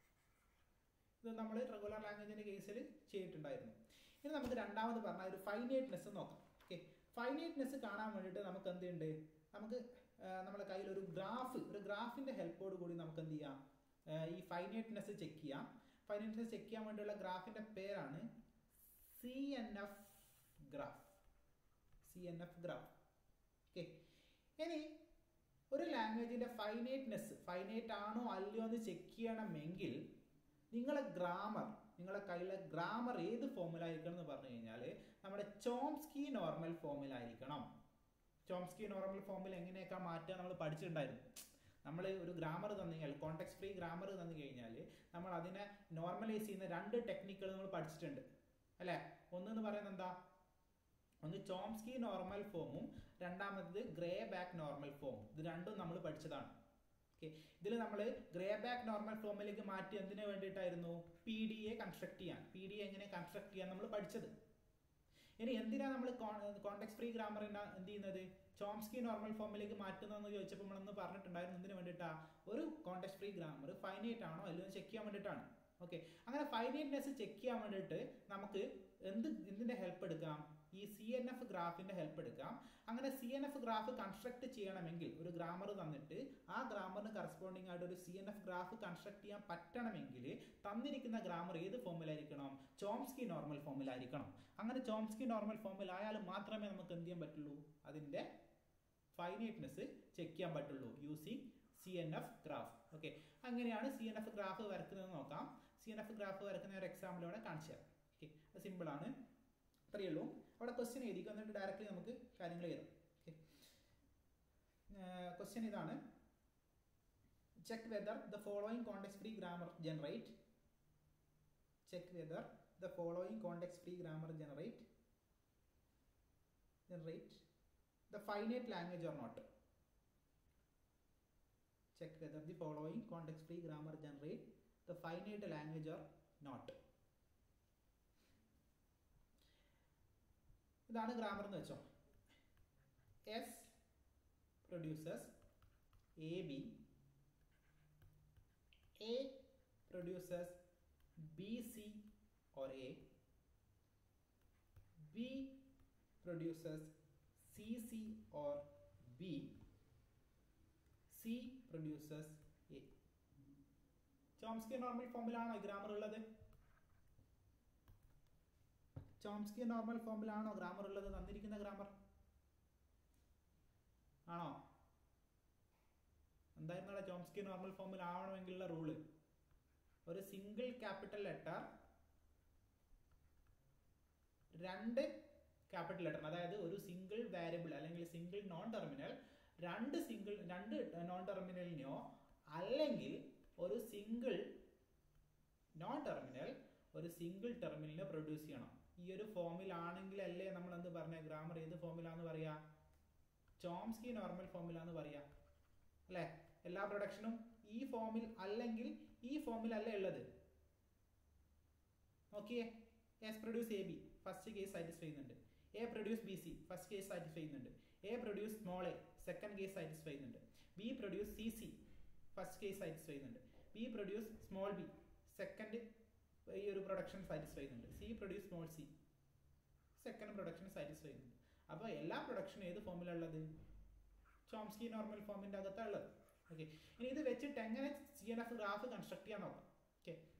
ഇത് നമ്മൾ റെഗുലർ ലാംഗ്വേജിൻ്റെ കേസിൽ ചെയ്തിട്ടുണ്ടായിരുന്നു ഇനി നമുക്ക് രണ്ടാമത് പറഞ്ഞ ഒരു ഫൈനൈറ്റ്നെസ് നോക്കാം ഓക്കെ ഫൈനൈറ്റ്നെസ് കാണാൻ വേണ്ടിയിട്ട് നമുക്ക് എന്തുണ്ട് നമുക്ക് ആ, നമ്മുടെ കയ്യിൽ ഒരു ഗ്രാഫ് ഒരു ഗ്രാഫിൻ്റെ ഹെൽപ്പോട് കൂടി നമുക്ക് എന്ത് ചെയ്യാം ആ, ഈ ഫൈനൈറ്റ്നെസ് ചെക്ക് ചെയ്യാം ഫൈനൈറ്റ്നെസ് ചെക്ക് ചെയ്യാൻ വേണ്ടിയുള്ള ഗ്രാഫിൻ്റെ പേരാണ് C N F graph C N F graph okay ഇനി ഒരു ലാംഗ്വേജിൻ്റെ ഫൈനൈറ്റ്നെസ് ഫൈനൈറ്റ് ആണോ അല്ലയോ എന്ന് ചെക്ക് ചെയ്യണമെങ്കിൽ നിങ്ങളെ ഗ്രാമർ നിങ്ങളെ കയ്യിലെ ഗ്രാമർ ഏത് ഫോമിലായിരിക്കണം എന്ന് പറഞ്ഞു കഴിഞ്ഞാൽ നമ്മുടെ ചോംസ്കി നോർമൽ ഫോമിലായിരിക്കണം ചോംസ്കി നോർമൽ ഫോമിൽ എങ്ങനെയൊക്കെ മാറ്റുക നമ്മൾ പഠിച്ചിട്ടുണ്ടായിരുന്നു നമ്മൾ ഒരു ഗ്രാമർ തന്നു കഴിഞ്ഞാൽ കോണ്ടെക്സ് ഫ്രീ ഗ്രാമർ തന്നു കഴിഞ്ഞാൽ നമ്മൾ അതിനെ നോർമലൈസ് ചെയ്യുന്ന രണ്ട് ടെക്നിക്കുകൾ നമ്മൾ പഠിച്ചിട്ടുണ്ട് അല്ലേ ഒന്നെന്ന് പറയുന്നത് എന്താ ഒന്ന് ചോംസ്കി നോർമൽ ഫോമും രണ്ടാമത്തത് ഗ്രേ ബാക്ക് നോർമൽ ഫോമും ഇത് രണ്ടും നമ്മൾ പഠിച്ചതാണ് ഓക്കെ ഇതിൽ നമ്മൾ ഗ്രേ ബാക്ക് നോർമൽ ഫോമിലേക്ക് മാറ്റി എന്തിനു വേണ്ടിയിട്ടായിരുന്നു പി ഡി എ കൺസ്ട്രക്ട് ചെയ്യാൻ പി ഡി എ എങ്ങനെ കൺസ്ട്രക്ട് ചെയ്യാൻ നമ്മൾ പഠിച്ചത് ഇനി എന്തിനാ നമ്മൾ കോണ്ടെക്സ് ഫ്രീ ഗ്രാമർ എന്ത് ചെയ്യുന്നത് ചോംസ്കി നോർമൽ ഫോമിലേക്ക് മാറ്റുന്നതെന്ന് ചോദിച്ചപ്പോൾ നമ്മളൊന്ന് പറഞ്ഞിട്ടുണ്ടായിരുന്നു എന്തിനു വേണ്ടിയിട്ടാ ഒരു കോണ്ടെക്സ് ഫ്രീ ഗ്രാമർ ഫൈനൈറ്റ് ആണോ അല്ലയോ ചെക്ക് ചെയ്യാൻ വേണ്ടിയിട്ടാണ് ഓക്കെ അങ്ങനെ ഫൈനൈറ്റ്നെസ് ചെക്ക് ചെയ്യാൻ വേണ്ടിയിട്ട് നമുക്ക് എന്ത് എന്തിൻ്റെ ഹെൽപ്പ് എടുക്കാം ഈ സി എൻ എഫ് ഗ്രാഫിൻ്റെ ഹെൽപ്പ് എടുക്കാം അങ്ങനെ C N F graph construct ചെയ്യണമെങ്കിൽ ഒരു ഗ്രാമർ തന്നിട്ട് ആ ഗ്രാമറിന് കറസ്പോണ്ടിങ് ആയിട്ട് ഒരു C N F graph construct ചെയ്യാൻ പറ്റണമെങ്കിൽ തന്നിരിക്കുന്ന ഗ്രാമർ ഏത് ഫോമിലായിരിക്കണം ചോംസ്കി നോർമൽ ഫോമിലായിരിക്കണം അങ്ങനെ ചോംസ്കി നോർമൽ ഫോമിലായാൽ മാത്രമേ നമുക്ക് എന്ത് ചെയ്യാൻ പറ്റുള്ളൂ അതിൻ്റെ ഫൈനൈറ്റ്നെസ് ചെക്ക് ചെയ്യാൻ പറ്റുള്ളൂ using C N F graph okay അങ്ങനെയാണ് സി എൻ എഫ് ഗ്രാഫ് വരക്കുന്നത് നോക്കാം സി എൻ എഫ് ഗ്രാഫ് വരക്കുന്ന ഒരു എക്സാമ്പിൾ ഇവിടെ കാണിച്ചു തരാം ഓക്കെ അത് സിമ്പിളാണ് അത്രയേ ഉള്ളൂ അവിടെ ക്വസ്റ്റ്യൻ എഴുതിക്കും എന്നിട്ട് ഡയറക്റ്റ്ലി നമുക്ക് കാര്യങ്ങൾ എഴുതാം ഓക്കെ ക്വസ്റ്റ്യൻ ഇതാണ് check whether the following context free grammar generate check whether the following context free grammar generate generate the finite language or not check whether the following context free grammar generate the finite language or not ഇതാണ് ഗ്രാമർ എന്ന് വെച്ചോ S produces A B A produces B C or A B produces CC or B. C produces A. Chomsky normal ഫോമിലാണോ ഗ്രാമർ ഉള്ളത് ചോംസ്കി നോർമൽ ഫോമിലാണോ ഗ്രാമർ ഉള്ളത് തന്നിരിക്കുന്ന ഗ്രാമർ ആണോ എന്തായിരുന്നാണ് ചോംസ്കി നോർമൽ ഫോമിൽ ആവണമെങ്കിലുള്ള റൂള് ഒരു സിംഗിൾ ക്യാപിറ്റൽ ലെറ്റർ രണ്ട് ക്യാപിറ്റൽ ലെറ്റർ അതായത് ഒരു സിംഗിൾ വാരിയബിൾ അല്ലെങ്കിൽ സിംഗിൾ നോൺ ടെർമിനൽ രണ്ട് സിംഗിൾ രണ്ട് നോൺ ടെർമിനലിനെയോ അല്ലെങ്കിൽ ഒരു സിംഗിൾ നോൺ ടെർമിനൽ ഒരു സിംഗിൾ ടെർമിനലിനെ പ്രൊഡ്യൂസ് ചെയ്യണം ഈ ഒരു ഫോമിലാണെങ്കിലല്ലേ നമ്മൾ എന്ത് പറഞ്ഞ ഗ്രാമർ ഏത് ഫോമിലാന്ന് പറയാ ചോംസ്കി നോർമൽ ഫോമിലാന്ന് പറയാ അല്ലേ എല്ലാ പ്രൊഡക്ഷനും ഈ ഫോമിൽ അല്ലെങ്കിൽ ഈ ഫോമിലല്ലേ ഉള്ളത് നോക്കിയേ S produce A B first case satisfy ചെയ്യുന്നുണ്ട് A produce B C first case satisfy ചെയ്യുന്നുണ്ട് A produce small A second case satisfy ചെയ്യുന്നുണ്ട് B produce C C first case satisfy ചെയ്യുന്നുണ്ട് B produce small B second ഈ ഒരു പ്രൊഡക്ഷൻ സാറ്റിസ്ഫൈ ചെയ്യുന്നുണ്ട് C produce small C second production satisfy ചെയ്യുന്നുണ്ട് അപ്പോൾ എല്ലാ പ്രൊഡക്ഷനും ഏത് ഫോമിലുള്ളത് ചോംസ്കി നോർമൽ ഫോമിൻ്റെ അകത്താണ് ഉള്ളത് ഓക്കെ ഇനി ഇത് വെച്ചിട്ട് എങ്ങനെ C N F graph construct ചെയ്യാൻ നോക്കാം okay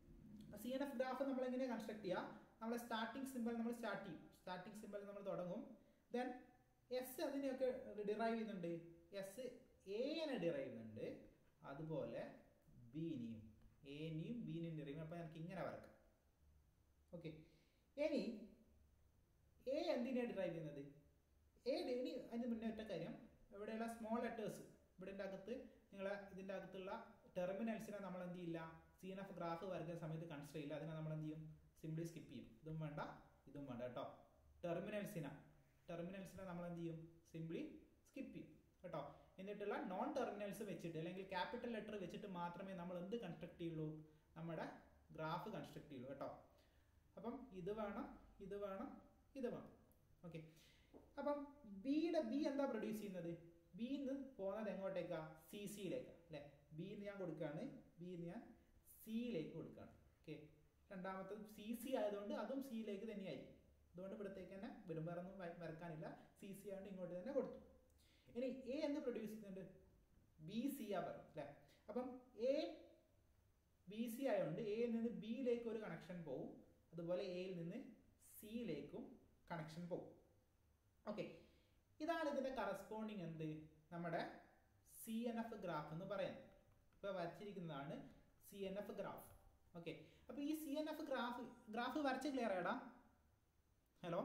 C N F graph നമ്മൾ എങ്ങനെ കൺസ്ട്രക്ട് ചെയ്യുക നമ്മളെ സ്റ്റാർട്ടിംഗ് സിമ്പിൾ നമ്മൾ സ്റ്റാർട്ട് ചെയ്യും സ്റ്റാർട്ടിംഗ് സിമ്പിൾ നമ്മൾ തുടങ്ങും ദെൻ എസ് അതിനെയൊക്കെ ഡിറൈവ് ചെയ്യുന്നുണ്ട് എസ് എനെ ഡിറൈവ് ചെയ്യുന്നുണ്ട് അതുപോലെ ബീനെയും എനെയും ബീനെയും ഡിറൈവ് അപ്പോൾ നമുക്ക് ഇങ്ങനെ വരക്കാം ഓക്കെ ഇനി എ എന്തിനാണ് ഡിറൈവ് ചെയ്യുന്നത് എ ഇനി അതിന് മുന്നേ ഒറ്റ കാര്യം ഇവിടെയുള്ള സ്മോൾ ലെറ്റേഴ്സ് ഇവിടെ അകത്ത് നിങ്ങളെ ഇതിൻ്റെ അകത്തുള്ള ടെർമിനൽസിനെ നമ്മൾ എന്ത് ചെയ്യില്ല സി എൻ എഫ് ഗ്രാഫ് വരയ്ക്കുന്ന സമയത്ത് കൺസിഡർ ചെയ്യില്ല അതിനെ നമ്മൾ എന്ത് ചെയ്യും സിംപ്ലി സ്കിപ്പ് ചെയ്യും ഇതും വേണ്ട ഇതും വേണ്ട കേട്ടോ ടെർമിനൽസിനെ ടെർമിനൽസിനെ നമ്മൾ എന്ത് ചെയ്യും സിംപ്ലി സ്കിപ്പ് ചെയ്യും കേട്ടോ എന്നിട്ടുള്ള നോൺ ടെർമിനൽസ് വെച്ചിട്ട് അല്ലെങ്കിൽ ക്യാപിറ്റൽ ലെറ്റർ വെച്ചിട്ട് മാത്രമേ നമ്മൾ എന്ത് കൺസ്ട്രക്ട് ചെയ്യുള്ളൂ നമ്മുടെ ഗ്രാഫ് കൺസ്ട്രക്ട് ചെയ്യുള്ളൂ കേട്ടോ അപ്പം ഇത് വേണം ഇത് വേണം ഇത് വേണം ഓക്കെ അപ്പം ബിയുടെ ബി എന്താ പ്രൊഡ്യൂസ് ചെയ്യുന്നത് ബിന്ന് പോകുന്നത് എങ്ങോട്ടേക്കാ സി സിയിലേക്കാ അല്ലേ ബി ഞാൻ കൊടുക്കുകയാണ് ബി ഞാൻ സിയിലേക്ക് കൊടുക്കുകയാണ് ഓക്കെ രണ്ടാമത്തത് സി സി ആയതുകൊണ്ട് അതും സിയിലേക്ക് തന്നെയായിരിക്കും അതുകൊണ്ട് ഇവിടത്തേക്ക് തന്നെ വിടുമ്പറൊന്നും വരക്കാനില്ല സി സി ആയതുകൊണ്ട് ഇങ്ങോട്ട് തന്നെ കൊടുത്തു ഇനി എ എന്ത് പ്രൊഡ്യൂസ് ചെയ്യുന്നുണ്ട് ബി സി ആ പറയും അല്ലേ അപ്പം എ ബി സി ആയതുകൊണ്ട് എയിൽ നിന്ന് ബിയിലേക്ക് ഒരു കണക്ഷൻ പോവും അതുപോലെ എയിൽ നിന്ന് സിയിലേക്കും കണക്ഷൻ പോകും ഓക്കെ ഇതാണ് ഇതിന്റെ കറസ്പോണ്ടിങ് എന്ത് നമ്മുടെ സി എൻ എഫ് ഗ്രാഫ് എന്ന് പറയുന്നത് ഇപ്പോൾ വരച്ചിരിക്കുന്നതാണ് C N F graph okay അപ്പോൾ ഈ C N F graph graph വരച്ച് ക്ലിയർ ആയടാ ഹലോ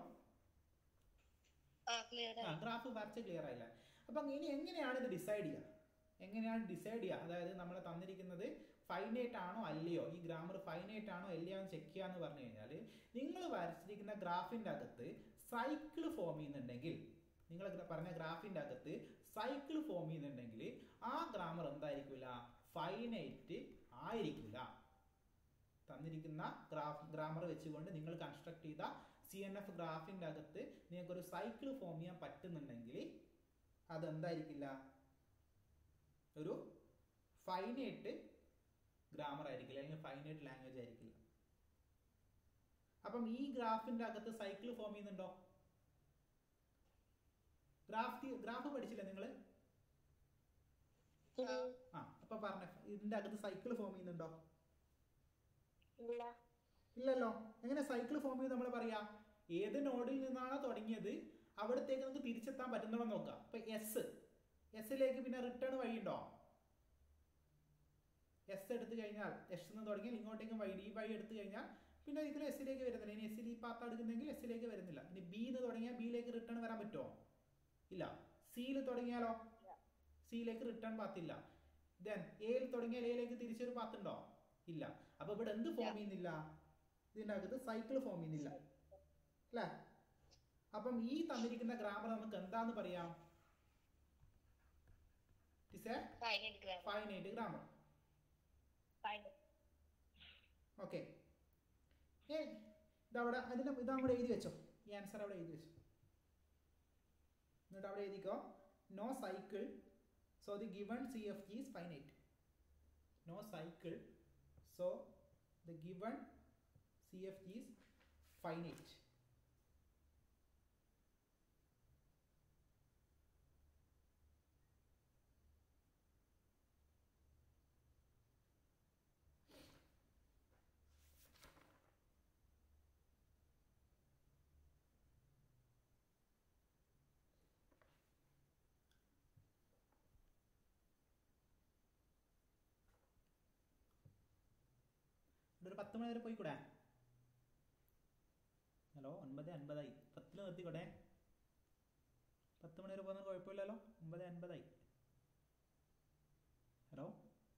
ആ ക്ലിയർ ആ ഗ്രാഫ് വരച്ച് ക്ലിയർ ആയില്ല അപ്പം ഇനി എങ്ങനെയാണ് ഇത് ഡിസൈഡ് ചെയ്യുക എങ്ങനെയാണ് ഡിസൈഡ് ചെയ്യുക അതായത് നമ്മൾ തന്നിരിക്കുന്നത് ഫൈനൈറ്റ് ആണോ അല്ലയോ ഈ ഗ്രാമർ ഫൈനൈറ്റ് ആണോ അല്ലയോ എന്ന് ചെക്ക് ചെയ്യാന്ന് പറഞ്ഞു കഴിഞ്ഞാൽ നിങ്ങൾ വരച്ചിരിക്കുന്ന ഗ്രാഫിൻ്റെ അകത്ത് സൈക്കിൾ ഫോം ചെയ്യുന്നുണ്ടെങ്കിൽ നിങ്ങൾ പറഞ്ഞ ഗ്രാഫിൻ്റെ അകത്ത് സൈക്കിൾ ഫോം ചെയ്യുന്നുണ്ടെങ്കിൽ ആ ഗ്രാമർ എന്തായിരിക്കില്ല ഫൈനൈറ്റ് ആയിരിക്കില്ല തന്നിരിക്കുന്ന ഗ്രാഫ് ഗ്രാമർ വെച്ചുകൊണ്ട് നിങ്ങൾ കൺസ്ട്രക്ട് ചെയ്ത സി എൻ എഫ് ഗ്രാഫിൻ്റെ അകത്ത് നിങ്ങൾക്കൊരു സൈക്കിൾ ഫോം ചെയ്യാൻ പറ്റുന്നുണ്ടെങ്കിൽ അതെന്തായിരിക്കില്ല ഒരു ഫൈനൈറ്റ് ഗ്രാമർ ആയിരിക്കില്ല അല്ലെങ്കിൽ ഫൈനൈറ്റ് ലാംഗ്വേജ് ആയിരിക്കില്ല അപ്പം ഈ ഗ്രാഫിന്റെ അകത്ത് സൈക്കിൾ ഫോം ചെയ്യുന്നുണ്ടോ ഗ്രാഫ് ഗ്രാഫ് പഠിച്ചില്ലേ നിങ്ങൾ ആ അപ്പൊ പറഞ്ഞ ഇതിന്റെ അകത്ത് സൈക്കിൾ ഫോം ചെയ്യുന്നുണ്ടോ ഇല്ല ഇല്ലല്ലോ എങ്ങനെ സൈക്കിൾ ഫോം ചെയ്ത് നമ്മൾ പറയാ ഏത് നോഡിൽ നിന്നാണോ തുടങ്ങിയത് അവിടത്തേക്ക് നമുക്ക് തിരിച്ചെത്താൻ പറ്റുന്നുണ്ടോ നോക്കാം ഇപ്പൊ എസ് എസിലേക്ക് പിന്നെ റിട്ടേൺ വഴിയുണ്ടോ എസ് എടുത്തു കഴിഞ്ഞാൽ എസ് എന്ന് തുടങ്ങിയാൽ ഇങ്ങോട്ടേക്കും വഴി ഈ വഴി എടുത്തു കഴിഞ്ഞാൽ പിന്നെ ഒരിക്കലും എസിലേക്ക് വരുന്നില്ല ഇനി എസിൽ ഈ പാത്ത എടുക്കുന്നെങ്കിൽ എസിലേക്ക് വരുന്നില്ല ഇനി ബി എന്ന് തുടങ്ങിയാൽ ബിയിലേക്ക് റിട്ടേൺ വരാൻ പറ്റുമോ ഇല്ല സിയിൽ തുടങ്ങിയാലോ സിയിലേക്ക് റിട്ടേൺ പാത്തില്ല ദെൻ എയിൽ തുടങ്ങിയാൽ എയിലേക്ക് തിരിച്ചൊരു പാത്തുണ്ടോ ഇല്ല അപ്പൊ ഇവിടെ എന്ത് ഫോം ചെയ്യുന്നില്ല ഇതിന്റെ അകത്ത് സൈക്കിൾ ഫോം ചെയ്യുന്നില്ല അല്ലേ അപ്പം ഈ തന്നിരിക്കുന്ന ഗ്രാമർ നമുക്ക് എന്താന്ന് പറയാം it's a finite grammar finite grammar okay ഏ ഇതവിടെ അതിന് ഇതവിടെ എഴുതി വെച്ചോ ഈ ആൻസർ അവിടെ എഴുതി വെച്ചോ എന്നിട്ട് അവിടെ എഴുതിക്കോ no cycle so the given C F G is finite no cycle so the given C F G is finite ഇവിടെ ഒരു പത്ത് മണി വരെ പോയിക്കൂടെ ഹലോ ഒൻപത് അൻപതായി പത്തിൽ നിർത്തിക്കൂടെ പത്ത് മണി വരെ പോകുന്ന കുഴപ്പമില്ലല്ലോ ഒമ്പത് അൻപതായി ഹലോ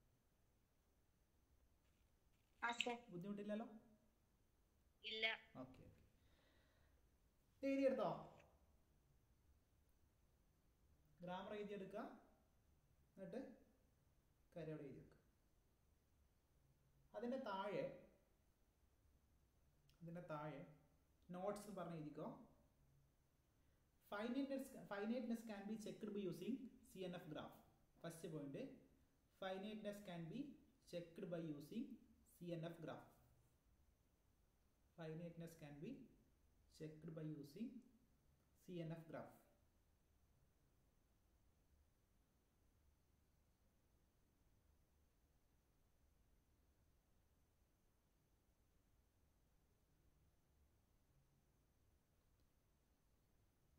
ആ സർ ബുദ്ധിമുട്ടില്ലല്ലോ ഇല്ല ഓക്കെ ഓക്കെ എഴുതിയെടുത്തോ ഗ്രാമർ എഴുതിയെടുക്കുക എന്നിട്ട് കാര്യം അവിടെ എഴുതി വെക്കുക അതിൻ്റെ താഴെ അതിൻ്റെ താഴെ നോട്ട്സ് എന്ന് പറഞ്ഞ് എഴുതിക്കോ finiteness finiteness can be checked by using C N F graph first point finiteness can be checked by using C N F graph finiteness can be checked by using CNF graph.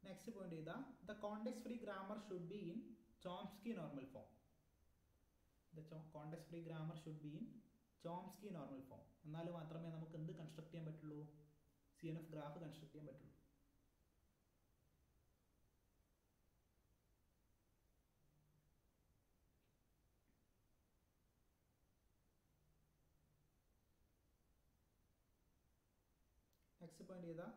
Next point ചെയ്താ the context free grammar should be in Chomsky normal form the context free grammar should be in Chomsky normal form എന്നാൽ മാത്രമേ നമുക്ക് എന്ത് കൺസ്ട്രക്ട് ചെയ്യാൻ പറ്റുള്ളൂ C N F graph construct ചെയ്യാൻ പറ്റുള്ളൂ നെക്സ്റ്റ് പോയിന്റ് ചെയ്താ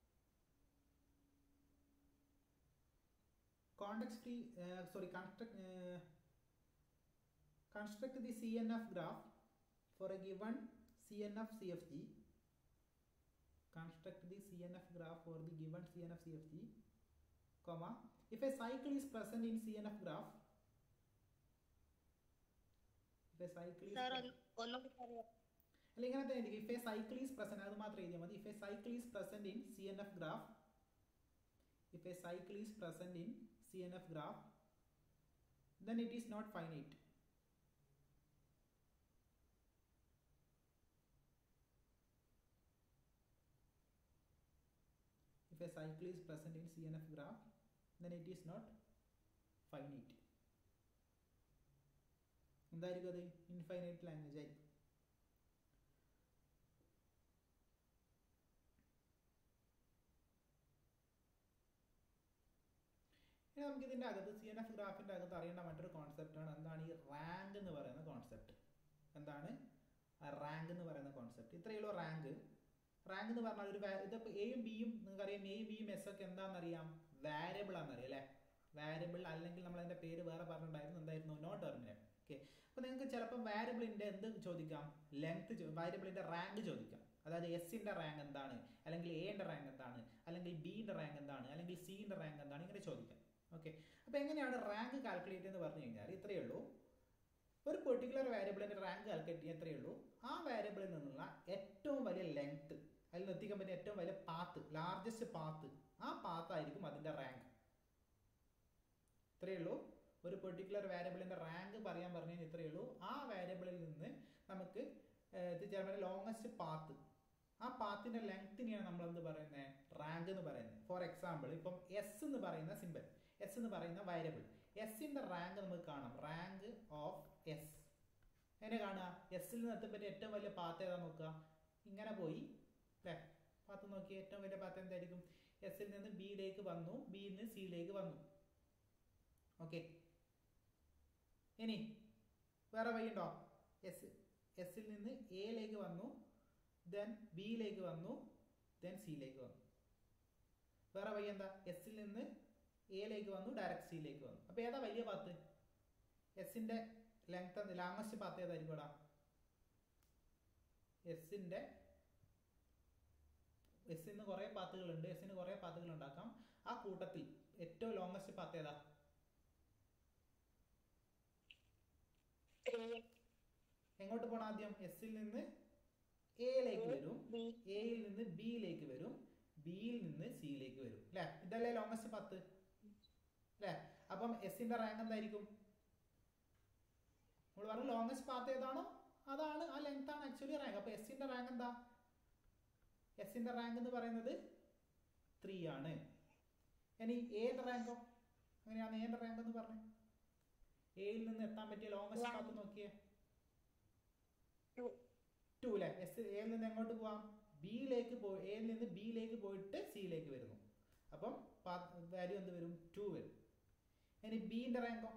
context free uh, sorry construct uh, construct the cnf graph for a given cnf cfg construct the cnf graph for the given cnf cfg comma if a cycle is present in cnf graph if a cycle is sir pre- ഒന്നുകൂടി പറയാം അല്ല ഇങ്ങനെ തന്നെ if a cycle is present അത് മാത്രം എഴുതിയാൽ മതി if a cycle is present in C N F graph if a cycle is present in C N F graph then it is not finite if a cycle is present in cnf graph then it is not finite എന്തായിരിക്കും അത് ഇൻഫൈനൈറ്റ് ലാംഗ്വേജ് ആയിരിക്കും ഇനി നമുക്ക് ഇതിന്റെ അകത്ത് സി എൻ എഫ് ഗ്രാഫിന്റെ അകത്ത് അറിയേണ്ട മറ്റൊരു കോൺസെപ്റ്റ് ആണ് എന്താണ് ഈ റാങ്ക് എന്ന് പറയുന്ന കോൺസെപ്റ്റ് എന്താണ് റാങ്ക് എന്ന് പറയുന്ന കോൺസെപ്റ്റ് ഇത്രയേ ഉള്ളൂ റാങ്ക് റാങ്ക് എന്ന് പറഞ്ഞാൽ ഒരു va- ഇതിപ്പോ എയും ബിയും നിങ്ങൾക്കറിയാം എയും ബിയും എസ് ഒക്കെ എന്താണെന്നറിയാം വാരിയബിൾ ആണെന്നറിയാം അല്ലേ വാരിയബിൾ അല്ലെങ്കിൽ നമ്മൾ അതിന്റെ പേര് വേറെ പറഞ്ഞിട്ടുണ്ടായിരുന്നു എന്തായിരുന്നു നോ ടെർമിനൽ ഓക്കെ അപ്പോൾ നിങ്ങൾക്ക് ചിലപ്പോൾ വാരിയബിളിന്റെ എന്ത് ചോദിക്കാം ലെങ്ത് വാരിയബിളിന്റെ റാങ്ക് ചോദിക്കാം അതായത് എസിന്റെ റാങ്ക് എന്താണ് അല്ലെങ്കിൽ എന്റെ റാങ്ക് എന്താണ് അല്ലെങ്കിൽ ബിന്റെ റാങ്ക് എന്താണ് അല്ലെങ്കിൽ സിന്റെ റാങ്ക് എന്താണ് ഇങ്ങനെ ചോദിക്കാം ഓക്കെ അപ്പോൾ എങ്ങനെയാണ് റാങ്ക് കാൽക്കുലേറ്റ് എന്ന് പറഞ്ഞു കഴിഞ്ഞാൽ ഇത്രയേ ഉള്ളൂ ഒരു പെർട്ടിക്കുലർ വാരിയബിളിന്റെ റാങ്ക് കാൽക്കുലേറ്റ് ചെയ്യാൻ ഇത്രയേ ഉള്ളൂ ആ വാരിയബിളിൽ നിന്നുള്ള ഏറ്റവും വലിയ ലെങ്ത് അതിൽ എത്തിക്കാൻ പറ്റിയ ഏറ്റവും വലിയ പാത്ത് ലാർജസ്റ്റ് പാത്ത് ആ പാത്ത് ആയിരിക്കും അതിന്റെ റാങ്ക് ഇത്രയേ ഉള്ളൂ ഒരു പെർട്ടിക്കുലർ വാരിയബിളിന്റെ റാങ്ക് പറയാൻ പറഞ്ഞു കഴിഞ്ഞാൽ ഇത്രയേ ഉള്ളൂ ആ വാരിയബിളിൽ നിന്ന് നമുക്ക് ഏഹ്, എത്തിച്ചേരാൻ പറ്റിയ ലോങ്ങസ്റ്റ് പാത്ത് ആ പാത്തിന്റെ ലെങ്തിനെയാണ് നമ്മൾ എന്ത് പറയുന്നത് റാങ്ക് എന്ന് പറയുന്നത് ഫോർ എക്സാമ്പിൾ ഇപ്പം എസ് എന്ന് പറയുന്ന സിമ്പൽ എസ് എന്ന് പറയുന്ന വാരിയബിൾ എസിന്റെ റാങ്ക് നമുക്ക് കാണാം റാങ്ക് ഓഫ് എസ് എങ്ങനെ കാണുക എസിൽ നിന്ന് എത്തപ്പറ്റി ഏറ്റവും വലിയ പാത്ത് ഏതാ നോക്കുക ഇങ്ങനെ പോയി അല്ലേ പാത്ത് നോക്കി ഏറ്റവും വലിയ പാത്ത് എന്തായിരിക്കും എസിൽ നിന്ന് ബിയിലേക്ക് വന്നു ബിയിൽ നിന്ന് സിയിലേക്ക് വന്നു ഓക്കെ ഇനി വേറെ വഴിയുണ്ടോ എസ് എസിൽ നിന്ന് എയിലേക്ക് വന്നു ദെൻ ബിയിലേക്ക് വന്നു ദെൻ സിയിലേക്ക് വന്നു വേറെ വഴി എന്താ എസിൽ നിന്ന് എയിലേക്ക് വന്നു ഡയറക്റ്റ് സിയിലേക്ക് വന്നു അപ്പൊ ഏതാ വലിയ പാത്ത് എസിന്റെ ലെങ്ത് ലാംഗസ്റ്റ് പാത്ത് ഏതായിരിക്കും ഇവിടെ എസിന്റെ എസിന് കുറെ പാത്തുകളുണ്ട് എസിന് കുറെ പാത്തുകൾ ഉണ്ടാക്കാം ആ കൂട്ടത്തിൽ ഏറ്റവും ലോങ്ങസ്റ്റ് പാത്ത് ഏതാ ത്രീ എങ്ങോട്ട് പോകണം ആദ്യം എസിൽ നിന്ന് എയിലേക്ക് വരും ബി എയിൽ നിന്ന് ബിയിലേക്ക് വരും ബിയിൽ നിന്ന് സിയിലേക്ക് വരും അല്ലേ ഇതല്ലേ ലോങ്ങസ്റ്റ് പത്ത് അല്ലേ അപ്പം എസിന്റെ റാങ്ക് എന്തായിരിക്കും നമ്മൾ പറഞ്ഞു ലോങ്ങസ്റ്റ് പാത്ത് ഏതാണോ അതാണ് ആ ലെങ്ത് ആണ് ആക്ച്വലി റാങ്ക് അപ്പൊ എസിന്റെ റാങ്ക് എന്താ എസിന്റെ റാങ്ക് എന്ന് പറയുന്നത് ത്രീ ആണ് ഇനി എന്റെ റാങ്കോ അങ്ങനെയാണ് എന്റെ റാങ്ക് എന്ന് പറഞ്ഞു എയിൽ നിന്ന് എത്താൻ പറ്റിയ ലോങ്ങസ്റ്റ് One. പാത്ത് നോക്കിയേ ടു ടു അല്ലേ എസ് എയിൽ നിന്ന് എങ്ങോട്ട് പോവാം ബിയിലേക്ക് പോയി എയിൽ നിന്ന് ബിയിലേക്ക് പോയിട്ട് സിയിലേക്ക് വരുന്നു അപ്പം വാല്യൂ എന്ത് വരും ടു വരും ഇനി ബിന്റെ റാങ്കോ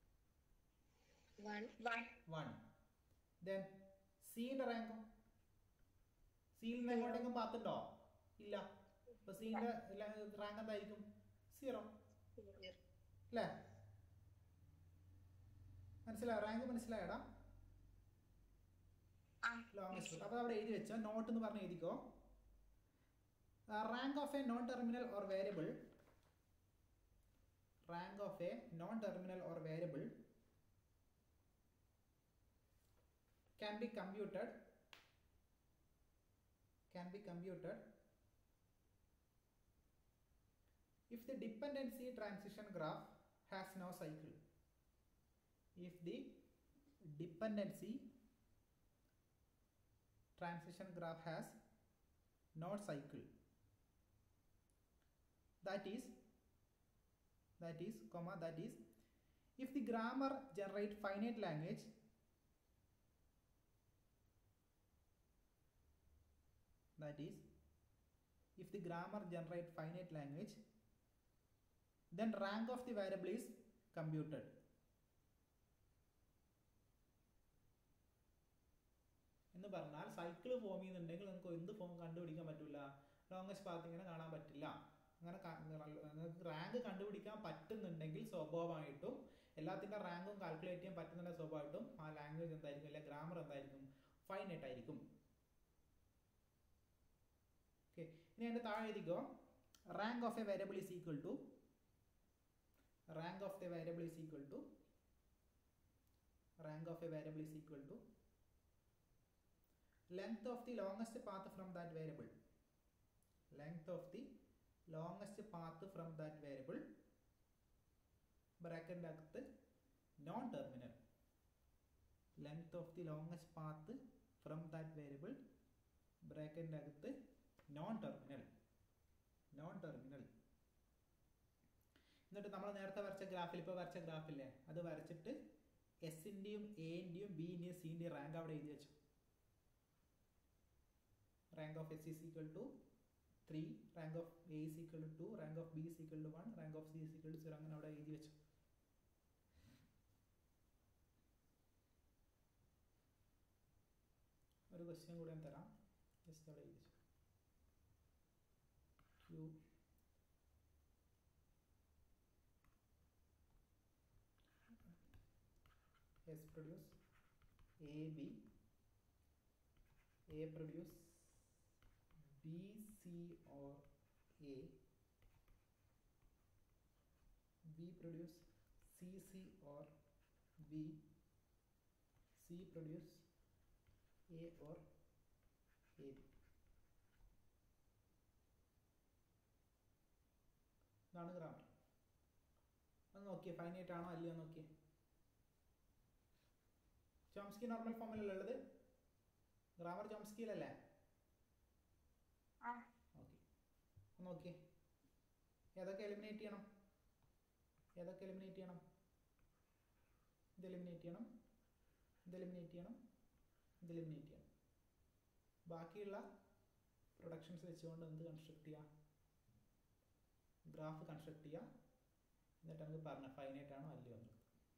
വൺ വൺ വൺ ദെൻ സിന്റെ റാങ്കോ സിയിൽ നിന്ന് എങ്ങോട്ടെങ്കിലും പാത്തുണ്ടോ ഇല്ല അപ്പൊ സിന്റെ റാങ്ക് എന്തായിരിക്കും സീറോ അല്ലേ മനസ്സിലായോ റാങ്ക് മനസ്സിലായടാ ആ ലോങ്സ്റ്റ് അപ്പോൾ അവിടെ എഴുതി വെച്ചോ നോട്ട് എന്ന് പറഞ്ഞ് എഴുതിക്കോ rank of a non terminal or variable rank of a non terminal or variable can be computed can be computed if the dependency transition graph has no cycle if the dependency transition graph has no cycle that is that is comma that is if the grammar generate finite language that is if the grammar generate finite language then rank of the variable is computed എന്ന് പറഞ്ഞാൽ സൈക്കിൾ ഫോം ചെയ്യുന്നുണ്ടെങ്കിൽ നിങ്ങൾക്ക് എന്ത് ഫോം കണ്ടുപിടിക്കാൻ പറ്റില്ല ലോങ്സ്റ്റ് പാത്ത് ഇങ്ങനെ കാണാൻ പറ്റില്ല അങ്ങനെ നിങ്ങൾക്ക് റാങ്ക് കണ്ടുപിടിക്കാൻ പറ്റുന്നുണ്ടെങ്കിൽ സ്വാഭാവികമായിട്ടും എല്ലാത്തിൻ്റെ റാങ്കും കാൽക്കുലേറ്റ് ചെയ്യാൻ പറ്റുന്നുണ്ട് സ്വാഭാവികമായിട്ടും ആ ലാംഗ്വേജ് എന്തായിരിക്കും അല്ലെങ്കിൽ ഗ്രാമർ എന്തായിരിക്കും ഫൈനൈറ്റ് ആയിരിക്കും ഓക്കെ ഇനി അതിൻ്റെ താഴെ എഴുതിക്കോ rank of a variable is equal to rank of a variable is equal to rank of a variable is equal to length of the longest path from that variable length of the longest path from that variable bracket അകത്ത് non terminal length of the longest path from that variable ബ്രാക്കറ്റിൻ്റെ അകത്ത് നോൺ ടെർമിനൽ നോൺ ടെർമിനൽ എന്നിട്ട് നമ്മൾ നേരത്തെ വരച്ച ഗ്രാഫിൽ ഇപ്പോൾ വരച്ച ഗ്രാഫില്ലേ അത് വരച്ചിട്ട് എസിൻ്റെയും എൻ്റെയും ബിൻ്റെയും സിൻ്റെയും റാങ്ക് അവിടെ എഴുതി വെച്ചു rank of S is equal to 3, rank of A is equal to 2, rank of B is equal to 1, rank of C is equal to 0 അങ്ങനെ അവിടെ എഴുതി വെച്ചു ഒരു ക്വസ്റ്റ്യൻ കൂടെ ഞാൻ തരാം ജസ്റ്റ് അവിടെ എഴുതി വെച്ചു Q S produce A B A produce B, C or A. B produce C, C or B. C produce A or A. ഇതാണ് ഗ്രാമർ അത് നോക്കിയേ ഫൈനൈറ്റ് ആണോ അല്ലയോ നോക്കിയേ ചോംസ്കി നോർമൽ ഫോമിലല്ലേ ഉള്ളത് ഗ്രാമർ ചോംസ്കിയിലല്ലേ ആ ഓക്കെ നോക്കിയേ ഏതൊക്കെ എലിമിനേറ്റ് ചെയ്യണം ഏതൊക്കെ എലിമിനേറ്റ് ചെയ്യണം ഇത് എലിമിനേറ്റ് ചെയ്യണം ഇത് എലിമിനേറ്റ് ചെയ്യണം ഇത് എലിമിനേറ്റ് ചെയ്യണം ബാക്കിയുള്ള പ്രൊഡക്ഷൻസ് വെച്ചുകൊണ്ട് എന്ത് കൺസ്ട്രക്ട് ചെയ്യാം ഗ്രാഫ് കൺസ്ട്രക്ട് ചെയ്യാം എന്നിട്ട് നമുക്ക് പറഞ്ഞ ഫൈനൈറ്റ് ആണോ അല്ലയോ എന്നുള്ളത്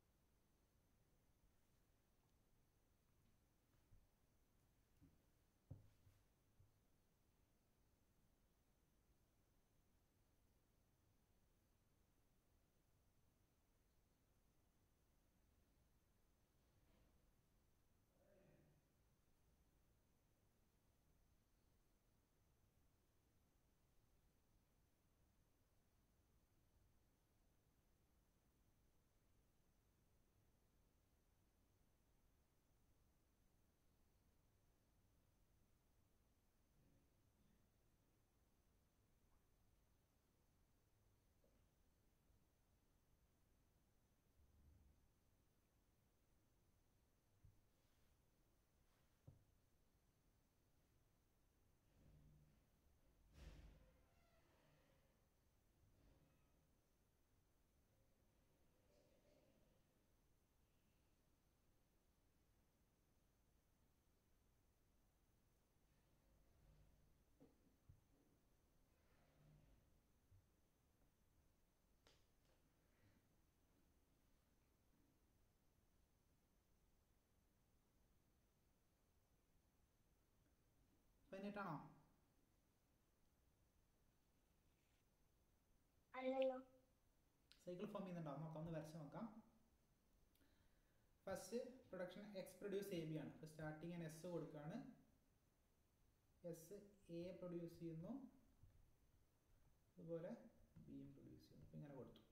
ഫൈനൈറ്റ് ആണോ അല്ലല്ലോ സൈക്കിൾ ഫോം ചെയ്യുന്നുണ്ടാവും നോക്കാം ഒന്ന് വരച്ച് നോക്കാം first production X produce A B ആണ് ഇപ്പോൾ സ്റ്റാർട്ടിങ് ഞാൻ എസ് കൊടുക്കുകയാണ് എസ് എ പ്രൊഡ്യൂസ് ചെയ്യുന്നു അതുപോലെ ബിയും പ്രൊഡ്യൂസ് ചെയ്യുന്നു അപ്പോൾ ഇങ്ങനെ കൊടുത്തു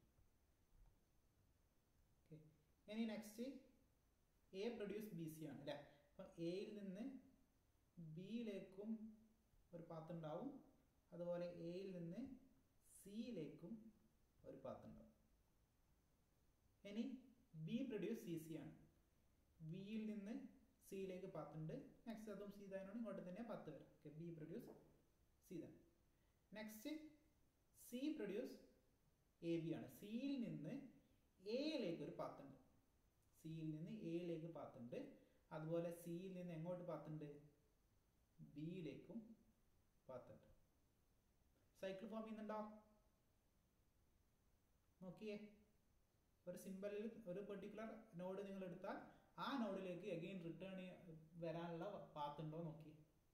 ഓക്കെ ഇനി next A produce B C ആണ് അല്ലേ അപ്പോൾ എയിൽ നിന്ന് ബിയിലേക്കും ഒരു പാത്ത് ഉണ്ടാവും അതുപോലെ എയിൽ നിന്ന് സിയിലേക്കും ഒരു പാത്ത് ഉണ്ടാവും ഇനി ബി പ്രൊഡ്യൂസ് സി സി ആണ് ബിയിൽ നിന്ന് സിയിലേക്ക് പാത്തുണ്ട് നെക്സ്റ്റ് അതും സി താനാണ് ഇങ്ങോട്ട് തന്നെ പത്ത് വരും ഓക്കെ ബി പ്രൊഡ്യൂസ് സി താൻ next C produce A B ആണ് സിയിൽ നിന്ന് എയിലേക്ക് ഒരു പാത്തുണ്ട് സിയിൽ നിന്ന് എയിലേക്ക് പാത്തുണ്ട് അതുപോലെ സിയിൽ നിന്ന് എങ്ങോട്ട് പാത്തുണ്ട് ബിയിലേക്കും പാത്തുണ്ട് സൈക്കിൾ ഫോം ചെയ്യുന്നുണ്ടോ നോക്കിയേ ഒരു സിമ്പലിൽ ഒരു പെർട്ടിക്കുലർ നോഡ് നിങ്ങൾ എടുത്താൽ ആ നോഡിലേക്ക് അഗെയിൻ റിട്ടേൺ വരാനുള്ള പാത്ത് ഉണ്ടോ നോക്കി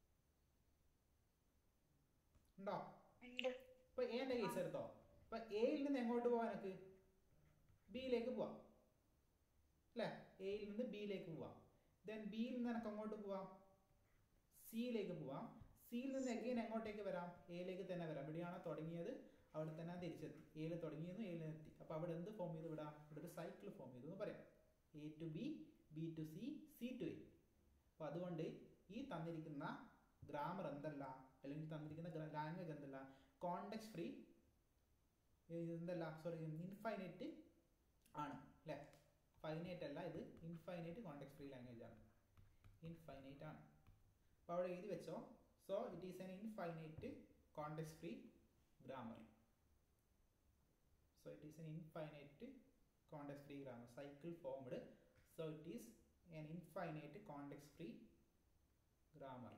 ഉണ്ടോ ഉണ്ട് ഇപ്പൊ എന്റെ കേസ് എടുത്തോ ഇപ്പൊ എയിൽ നിന്ന് എങ്ങോട്ട് പോവാൻ എനിക്ക് ബിയിലേക്ക് പോവാം അല്ലേ എയിൽ നിന്ന് ബിയിലേക്ക് പോവാം ദെൻ ബിയിൽ നിന്ന് എനിക്ക് അങ്ങോട്ട് പോവാം സിയിലേക്ക് പോവാം സിയിൽ നിന്ന് എഗെയിൻ എങ്ങോട്ടേക്ക് വരാം എയിലേക്ക് തന്നെ വരാം ഇവിടെയാണ് തുടങ്ങിയത് അവിടെ തന്നെ തിരിച്ചെത്തി എയിൽ തുടങ്ങിയത് എയിൽ എത്തി അപ്പൊ അവിടെ എന്ത് ഫോം ചെയ്ത് വിടാം ഇവിടെ ഒരു സൈക്കിൾ ഫോം ചെയ്തു എന്ന് പറയാം A to B B to C C to A അപ്പൊ അതുകൊണ്ട് ഈ തന്നിരിക്കുന്ന ഗ്രാമർ എന്തല്ല അല്ലെങ്കിൽ തന്നിരിക്കുന്ന ലാംഗ്വേജ് എന്തല്ല കോണ്ടെക്സ് ഫ്രീ എന്തല്ല സോറി ഇൻഫൈനൈറ്റ് ആണ് അല്ലേ ഫൈനൈറ്റ് അല്ല ഇത് ഇൻഫൈനൈറ്റ് കോണ്ടെക്സ് ഫ്രീ ലാംഗ്വേജ് ആണ് ഇൻഫൈനൈറ്റ് ആണ് അപ്പോൾ അവിടെ എഴുതി വെച്ചോ so it is an infinite context free grammar so it is an infinite context free grammar cycle formed so it is an infinite context free grammar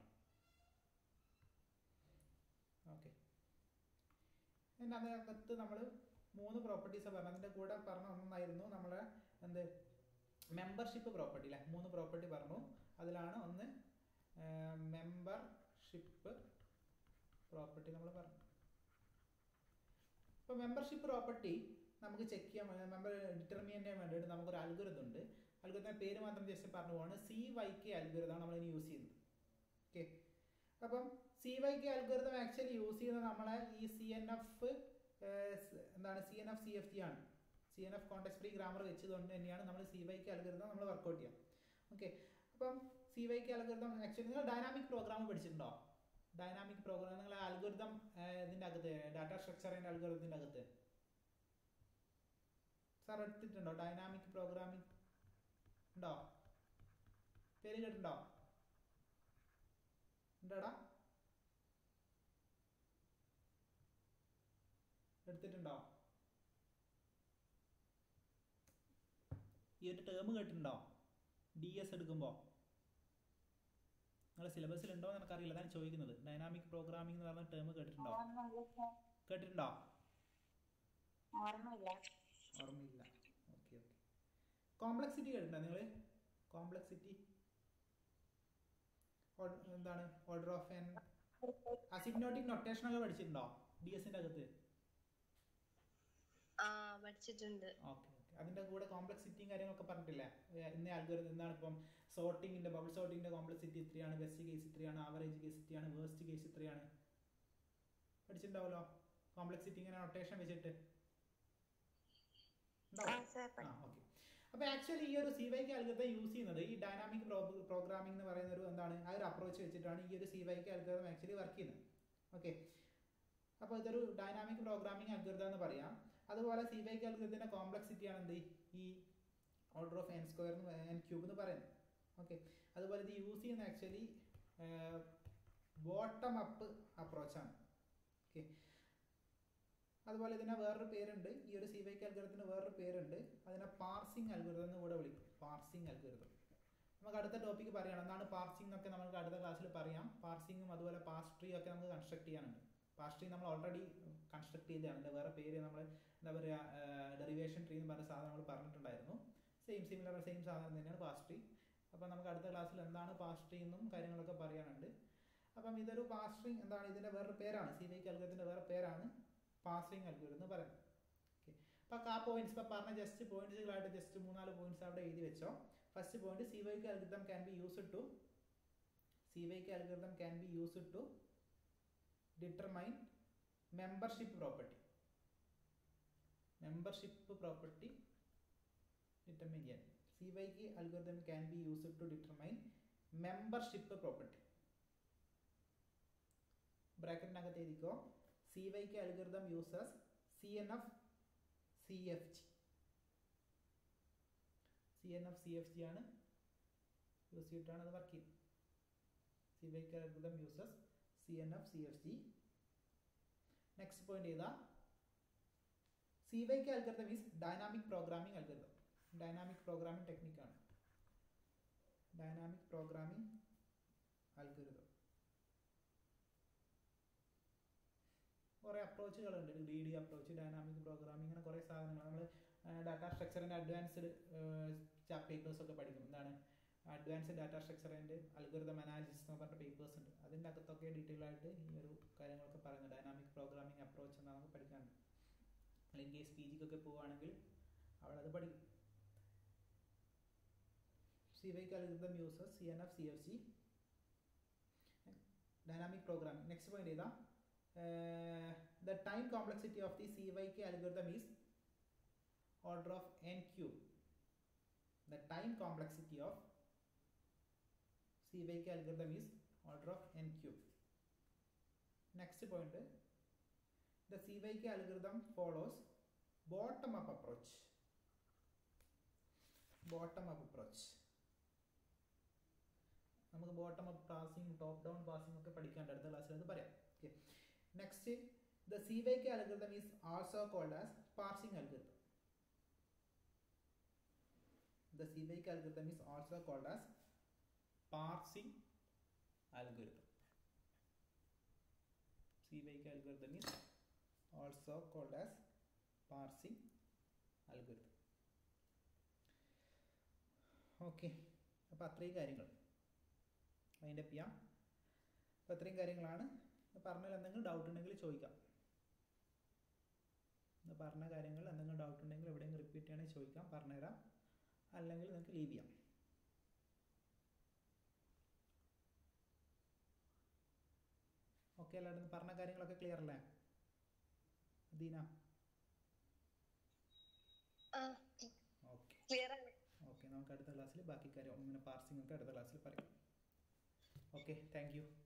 okay and അതിനകത്ത് നമ്മൾ മൂന്ന് പ്രോപ്പർട്ടീസ് പറഞ്ഞു അതിൻ്റെ കൂടെ പറഞ്ഞ ഒന്നായിരുന്നു നമ്മളെ എന്ത് മെമ്പർഷിപ്പ് പ്രോപ്പർട്ടി അല്ലേ മൂന്ന് പ്രോപ്പർട്ടി പറഞ്ഞു അതിലാണ് ഒന്ന് മെമ്പർഷിപ്പ് പ്രോപ്പർട്ടി നമ്മൾ പറഞ്ഞു ഇപ്പോൾ മെമ്പർഷിപ്പ് പ്രോപ്പർട്ടി നമുക്ക് ചെക്ക് ചെയ്യാൻ വേണ്ടി മെമ്പർ ഡിറ്റർമിൻ ചെയ്യാൻ വേണ്ടിയിട്ട് നമുക്കൊരു അൽഗുരുതം ഉണ്ട് അൽഗുരുത്തിൻ്റെ പേര് മാത്രം ജസ്റ്റ് പറഞ്ഞു പോവാണ് സി വൈ കെ അൽഗുരുതാണ് നമ്മൾ ഇനി യൂസ് ചെയ്യുന്നത് ഓക്കെ അപ്പം C Y K algorithm actually use ചെയ്യുന്നത് നമ്മളെ ഈ സി എൻ എഫ് എന്താണ് C N F C F T ആണ് C N F context free grammar വെച്ചതുകൊണ്ട് തന്നെയാണ് നമ്മൾ സി വൈ കെ അൽഗുരുതം നമ്മൾ വർക്കൗട്ട് ചെയ്യാം ഓക്കെ അപ്പം C Y K algorithm actually നിങ്ങൾ ഡൈനാമിക് പ്രോഗ്രാം പഠിച്ചിട്ടുണ്ടോ ഡൈനാമിക് പ്രോഗ്രാം നിങ്ങൾ അൽഗോരിതം ഇതിൻ്റെ അകത്ത് ഡാറ്റ സ്ട്രക്ചറിൻ്റെ അൽഗോരിതത്തിൻ്റെ അകത്ത് സാർ എടുത്തിട്ടുണ്ടോ ഡൈനാമിക് പ്രോഗ്രാമിംഗ് ഉണ്ടോ പേര് കേട്ടിട്ടുണ്ടോ ഉണ്ടോടാ എടുത്തിട്ടുണ്ടോ ഈ ഒരു ടേം കേട്ടിട്ടുണ്ടോ ഡി എസ് എടുക്കുമ്പോൾ നിങ്ങളുടെ സിലബസിൽ ഉണ്ടോ എന്ന് എനിക്കറിയില്ല അതാണ് ചോദിക്കുന്നത് ഡൈനാമിക് പ്രോഗ്രാമിംഗ് എന്ന് പറഞ്ഞ ടേം കേട്ടിട്ടുണ്ടോ ഓർമ്മയില്ല സർ കേട്ടിട്ടുണ്ടോ ഓർമ്മയില്ല ഓർമ്മയില്ല ഓക്കെ ഓക്കെ കോംപ്ലക്സിറ്റി കേട്ടിട്ടുണ്ടോ നിങ്ങൾ കോംപ്ലക്സിറ്റി എന്താണ് ഓർഡർ ഓഫ് എൻ അസിഗ്നോട്ടിക് നൊട്ടേഷനൊക്കെ പഠിച്ചിട്ടുണ്ടോ ഡി എസിൻ്റെ അകത്ത് ആ പഠിച്ചിട്ടുണ്ട് ഓക്കെ ഓക്കെ അതിൻ്റെ കൂടെ കോംപ്ലക്സിറ്റിയും കാര്യങ്ങളൊക്കെ പറഞ്ഞിട്ടില്ലേ ഏ, ഇന്ന അൽഗോരിതം എന്താണ് ഇപ്പം സോർട്ടിങ്ങിൻ്റെ ബബിൾ സോർട്ടിങ്ങിൻ്റെ കോംപ്ലക്സിറ്റി ഇത്രയാണ് ബെസ്റ്റ് കേസ് ഇത്രയാണ് ആവറേജ് കേസ് ഇത്രയാണ് വേസ്റ്റ് കേസ് ഇത്രയാണ് പഠിച്ചിട്ടുണ്ടാവുമല്ലോ കോംപ്ലക്സിറ്റി ഇങ്ങനെ നൊട്ടേഷൻ വെച്ചിട്ട് ആ ഉണ്ടാവും സർ ആ ഓക്കെ അപ്പോൾ ആക്ച്വലി ഈ ഒരു C Y K algorithm use ചെയ്യുന്നത് ഈ ഡൈനാമിക് പ്രോഗ്രാമിംഗ് എന്ന് പറയുന്ന ഒരു എന്താണ് ആ ഒരു അപ്രോച്ച് വെച്ചിട്ടാണ് ഈ ഒരു C Y K algorithm actually work ചെയ്യുന്നത് ഓക്കെ അപ്പോൾ ഇതൊരു ഡൈനാമിക് പ്രോഗ്രാമിംഗ് അൽഗോരിതം എന്ന് പറയാം അതുപോലെ സി വൈ കെ അൽഗോരിതത്തിൻ്റെ കോംപ്ലക്സിറ്റി ആണ് എന്ത് ഈ order of N square N cube എന്ന് പറയുന്നത് ഓക്കെ അതുപോലെ ഇത് യൂസ് ചെയ്യുന്ന ആക്ച്വലി ബോട്ടം അപ്പ് അപ്രോച്ചാണ് ഓക്കെ അതുപോലെ ഇതിനെ വേറൊരു പേരുണ്ട് ഈ ഒരു സി വൈ കെ അൽഗോരിതത്തിന് വേറൊരു പേരുണ്ട് അതിനെ പാർസിംഗ് അൽഗോരിതം എന്ന് കൂടെ വിളിക്കും പാർസിംഗ് അൽഗോരിതം നമുക്ക് അടുത്ത ടോപ്പിക്ക് പറയണം എന്താണ് പാർസിംഗ് ഒക്കെ നമുക്ക് അടുത്ത ക്ലാസ്സിൽ പറയാം പാർസിംഗും അതുപോലെ പാസ് ട്രീ ഒക്കെ നമുക്ക് കൺസ്ട്രക്ട് ചെയ്യാനുണ്ട് പാസ് ട്രീ നമ്മൾ ഓൾറെഡി കൺസ്ട്രക്ട് ചെയ്തതാണ് അതിൻ്റെ വേറെ പേര് നമ്മൾ എന്താ പറയുക ഡെറിവേഷൻ ട്രീ എന്ന് പറഞ്ഞ സാധനം നമ്മൾ പറഞ്ഞിട്ടുണ്ടായിരുന്നു സെയിം സിമിലർ സെയിം സാധനം തന്നെയാണ് പാസ് ട്രീ അപ്പോൾ നമുക്ക് അടുത്ത ക്ലാസ്സിൽ എന്താണ് പാസ് ട്രീ എന്നും കാര്യങ്ങളൊക്കെ പറയാനുണ്ട് അപ്പം ഇതൊരു പാസ് ട്രീ എന്താണ് ഇതിൻ്റെ വേറൊരു പേരാണ് സി വൈ അൽഗത്തിൻ്റെ വേറെ പേരാണ് പാസിംഗ് അൽഗോരിതം എന്ന് പറയുന്നത് ഓക്കെ അപ്പോൾ ആ പോയിന്റ്സ് ഇപ്പോൾ പറഞ്ഞ ജസ്റ്റ് പോയിന്റ്സുകളായിട്ട് ജസ്റ്റ് മൂന്നാല് പോയിന്റ്സ് അവിടെ എഴുതി വെച്ചോ first point C Y K algorithm can be used to C Y K algorithm can be used to determine membership property membership property determine ചെയ്യാൻ C Y K algorithm can be used to determine membership property ബ്രാക്കറ്റിനകത്ത് എഴുതിക്കോ C Y K algorithm uses C N F C F G C N F C F G ആണ് യൂസ് ചെയ്തിട്ടാണ് അത് വർക്ക് ചെയ്യുന്നത് C Y K algorithm uses C N F C F G next point ചെയ്താ C Y K algorithm means dynamic programming algorithm dynamic programming ടെക്നിക്കാണ് ഡൈനാമിക് പ്രോഗ്രാമിംഗ് അൽഗരിതം കുറേ അപ്രോച്ചുകളുണ്ട് D D approach dynamic programming അങ്ങനെ കുറേ സാധനങ്ങൾ നമ്മൾ ഡാറ്റ സ്ട്രക്ചറിൻ്റെ അഡ്വാൻസ്ഡ് പേപ്പേഴ്സ് ഒക്കെ പഠിക്കും എന്താണ് advanced data structure and algorithm analysis എന്ന് പറഞ്ഞ പേപ്പേഴ്സ് ഉണ്ട് അതിൻ്റെ അകത്തൊക്കെ ഡീറ്റെയിൽ ആയിട്ട് ഈ ഒരു കാര്യങ്ങളൊക്കെ പറയുന്നത് ഡൈനാമിക് പ്രോഗ്രാമിംഗ് അപ്രോച്ച് എന്ന് നമുക്ക് പഠിക്കാനുണ്ട് അല്ലെങ്കിൽ കേസ് പി ജിക്കൊക്കെ പോവുകയാണെങ്കിൽ അവിടെ അത് പഠിക്കും C Y K algorithm uses C N F C F C dynamic programming next point ചെയ്താൽ the time complexity of the CYK algorithm is order of n cube. The time complexity of CYK algorithm is order of n cube. Next point, the CYK algorithm follows bottom up approach. Bottom up approach. നമുക്ക് bottom up parsing top down parsing ഒക്കെ പഠിക്കാണ്ട് അടുത്ത ക്ലാസ്സിൽ അത് പറയാം okay next the C Y K algorithm is also called as parsing algorithm the C Y K algorithm is also called as parsing algorithm C Y K algorithm is also called as parsing algorithm okay അപ്പോൾ അത്രയും കാര്യങ്ങൾ അതിൻ്റെ ചെയ്യാം അപ്പോൾ അത്രയും കാര്യങ്ങളാണ് പറഞ്ഞതിൽ എന്തെങ്കിലും ഡൗട്ട് ഉണ്ടെങ്കിൽ ചോദിക്കാം ഇന്ന് പറഞ്ഞ കാര്യങ്ങൾ എന്തെങ്കിലും ഡൗട്ട് ഉണ്ടെങ്കിൽ എവിടെയെങ്കിലും റിപ്പീറ്റ് ചെയ്യണമെങ്കിൽ ചോദിക്കാം പറഞ്ഞുതരാം അല്ലെങ്കിൽ നിങ്ങൾക്ക് ലീവ് ചെയ്യാം ഓക്കെ അല്ലാണ്ട് പറഞ്ഞ കാര്യങ്ങളൊക്കെ ക്ലിയർ അല്ലേ ദീന ആ ഓക്കെ ക്ലിയർ ആണ് ഓക്കെ നമുക്ക് അടുത്ത ക്ലാസ്സിൽ ബാക്കി കാര്യം ഇങ്ങനെ പാർസിംഗ് ഒക്കെ അടുത്ത ക്ലാസ്സിൽ പറയാം ഓക്കെ താങ്ക് യു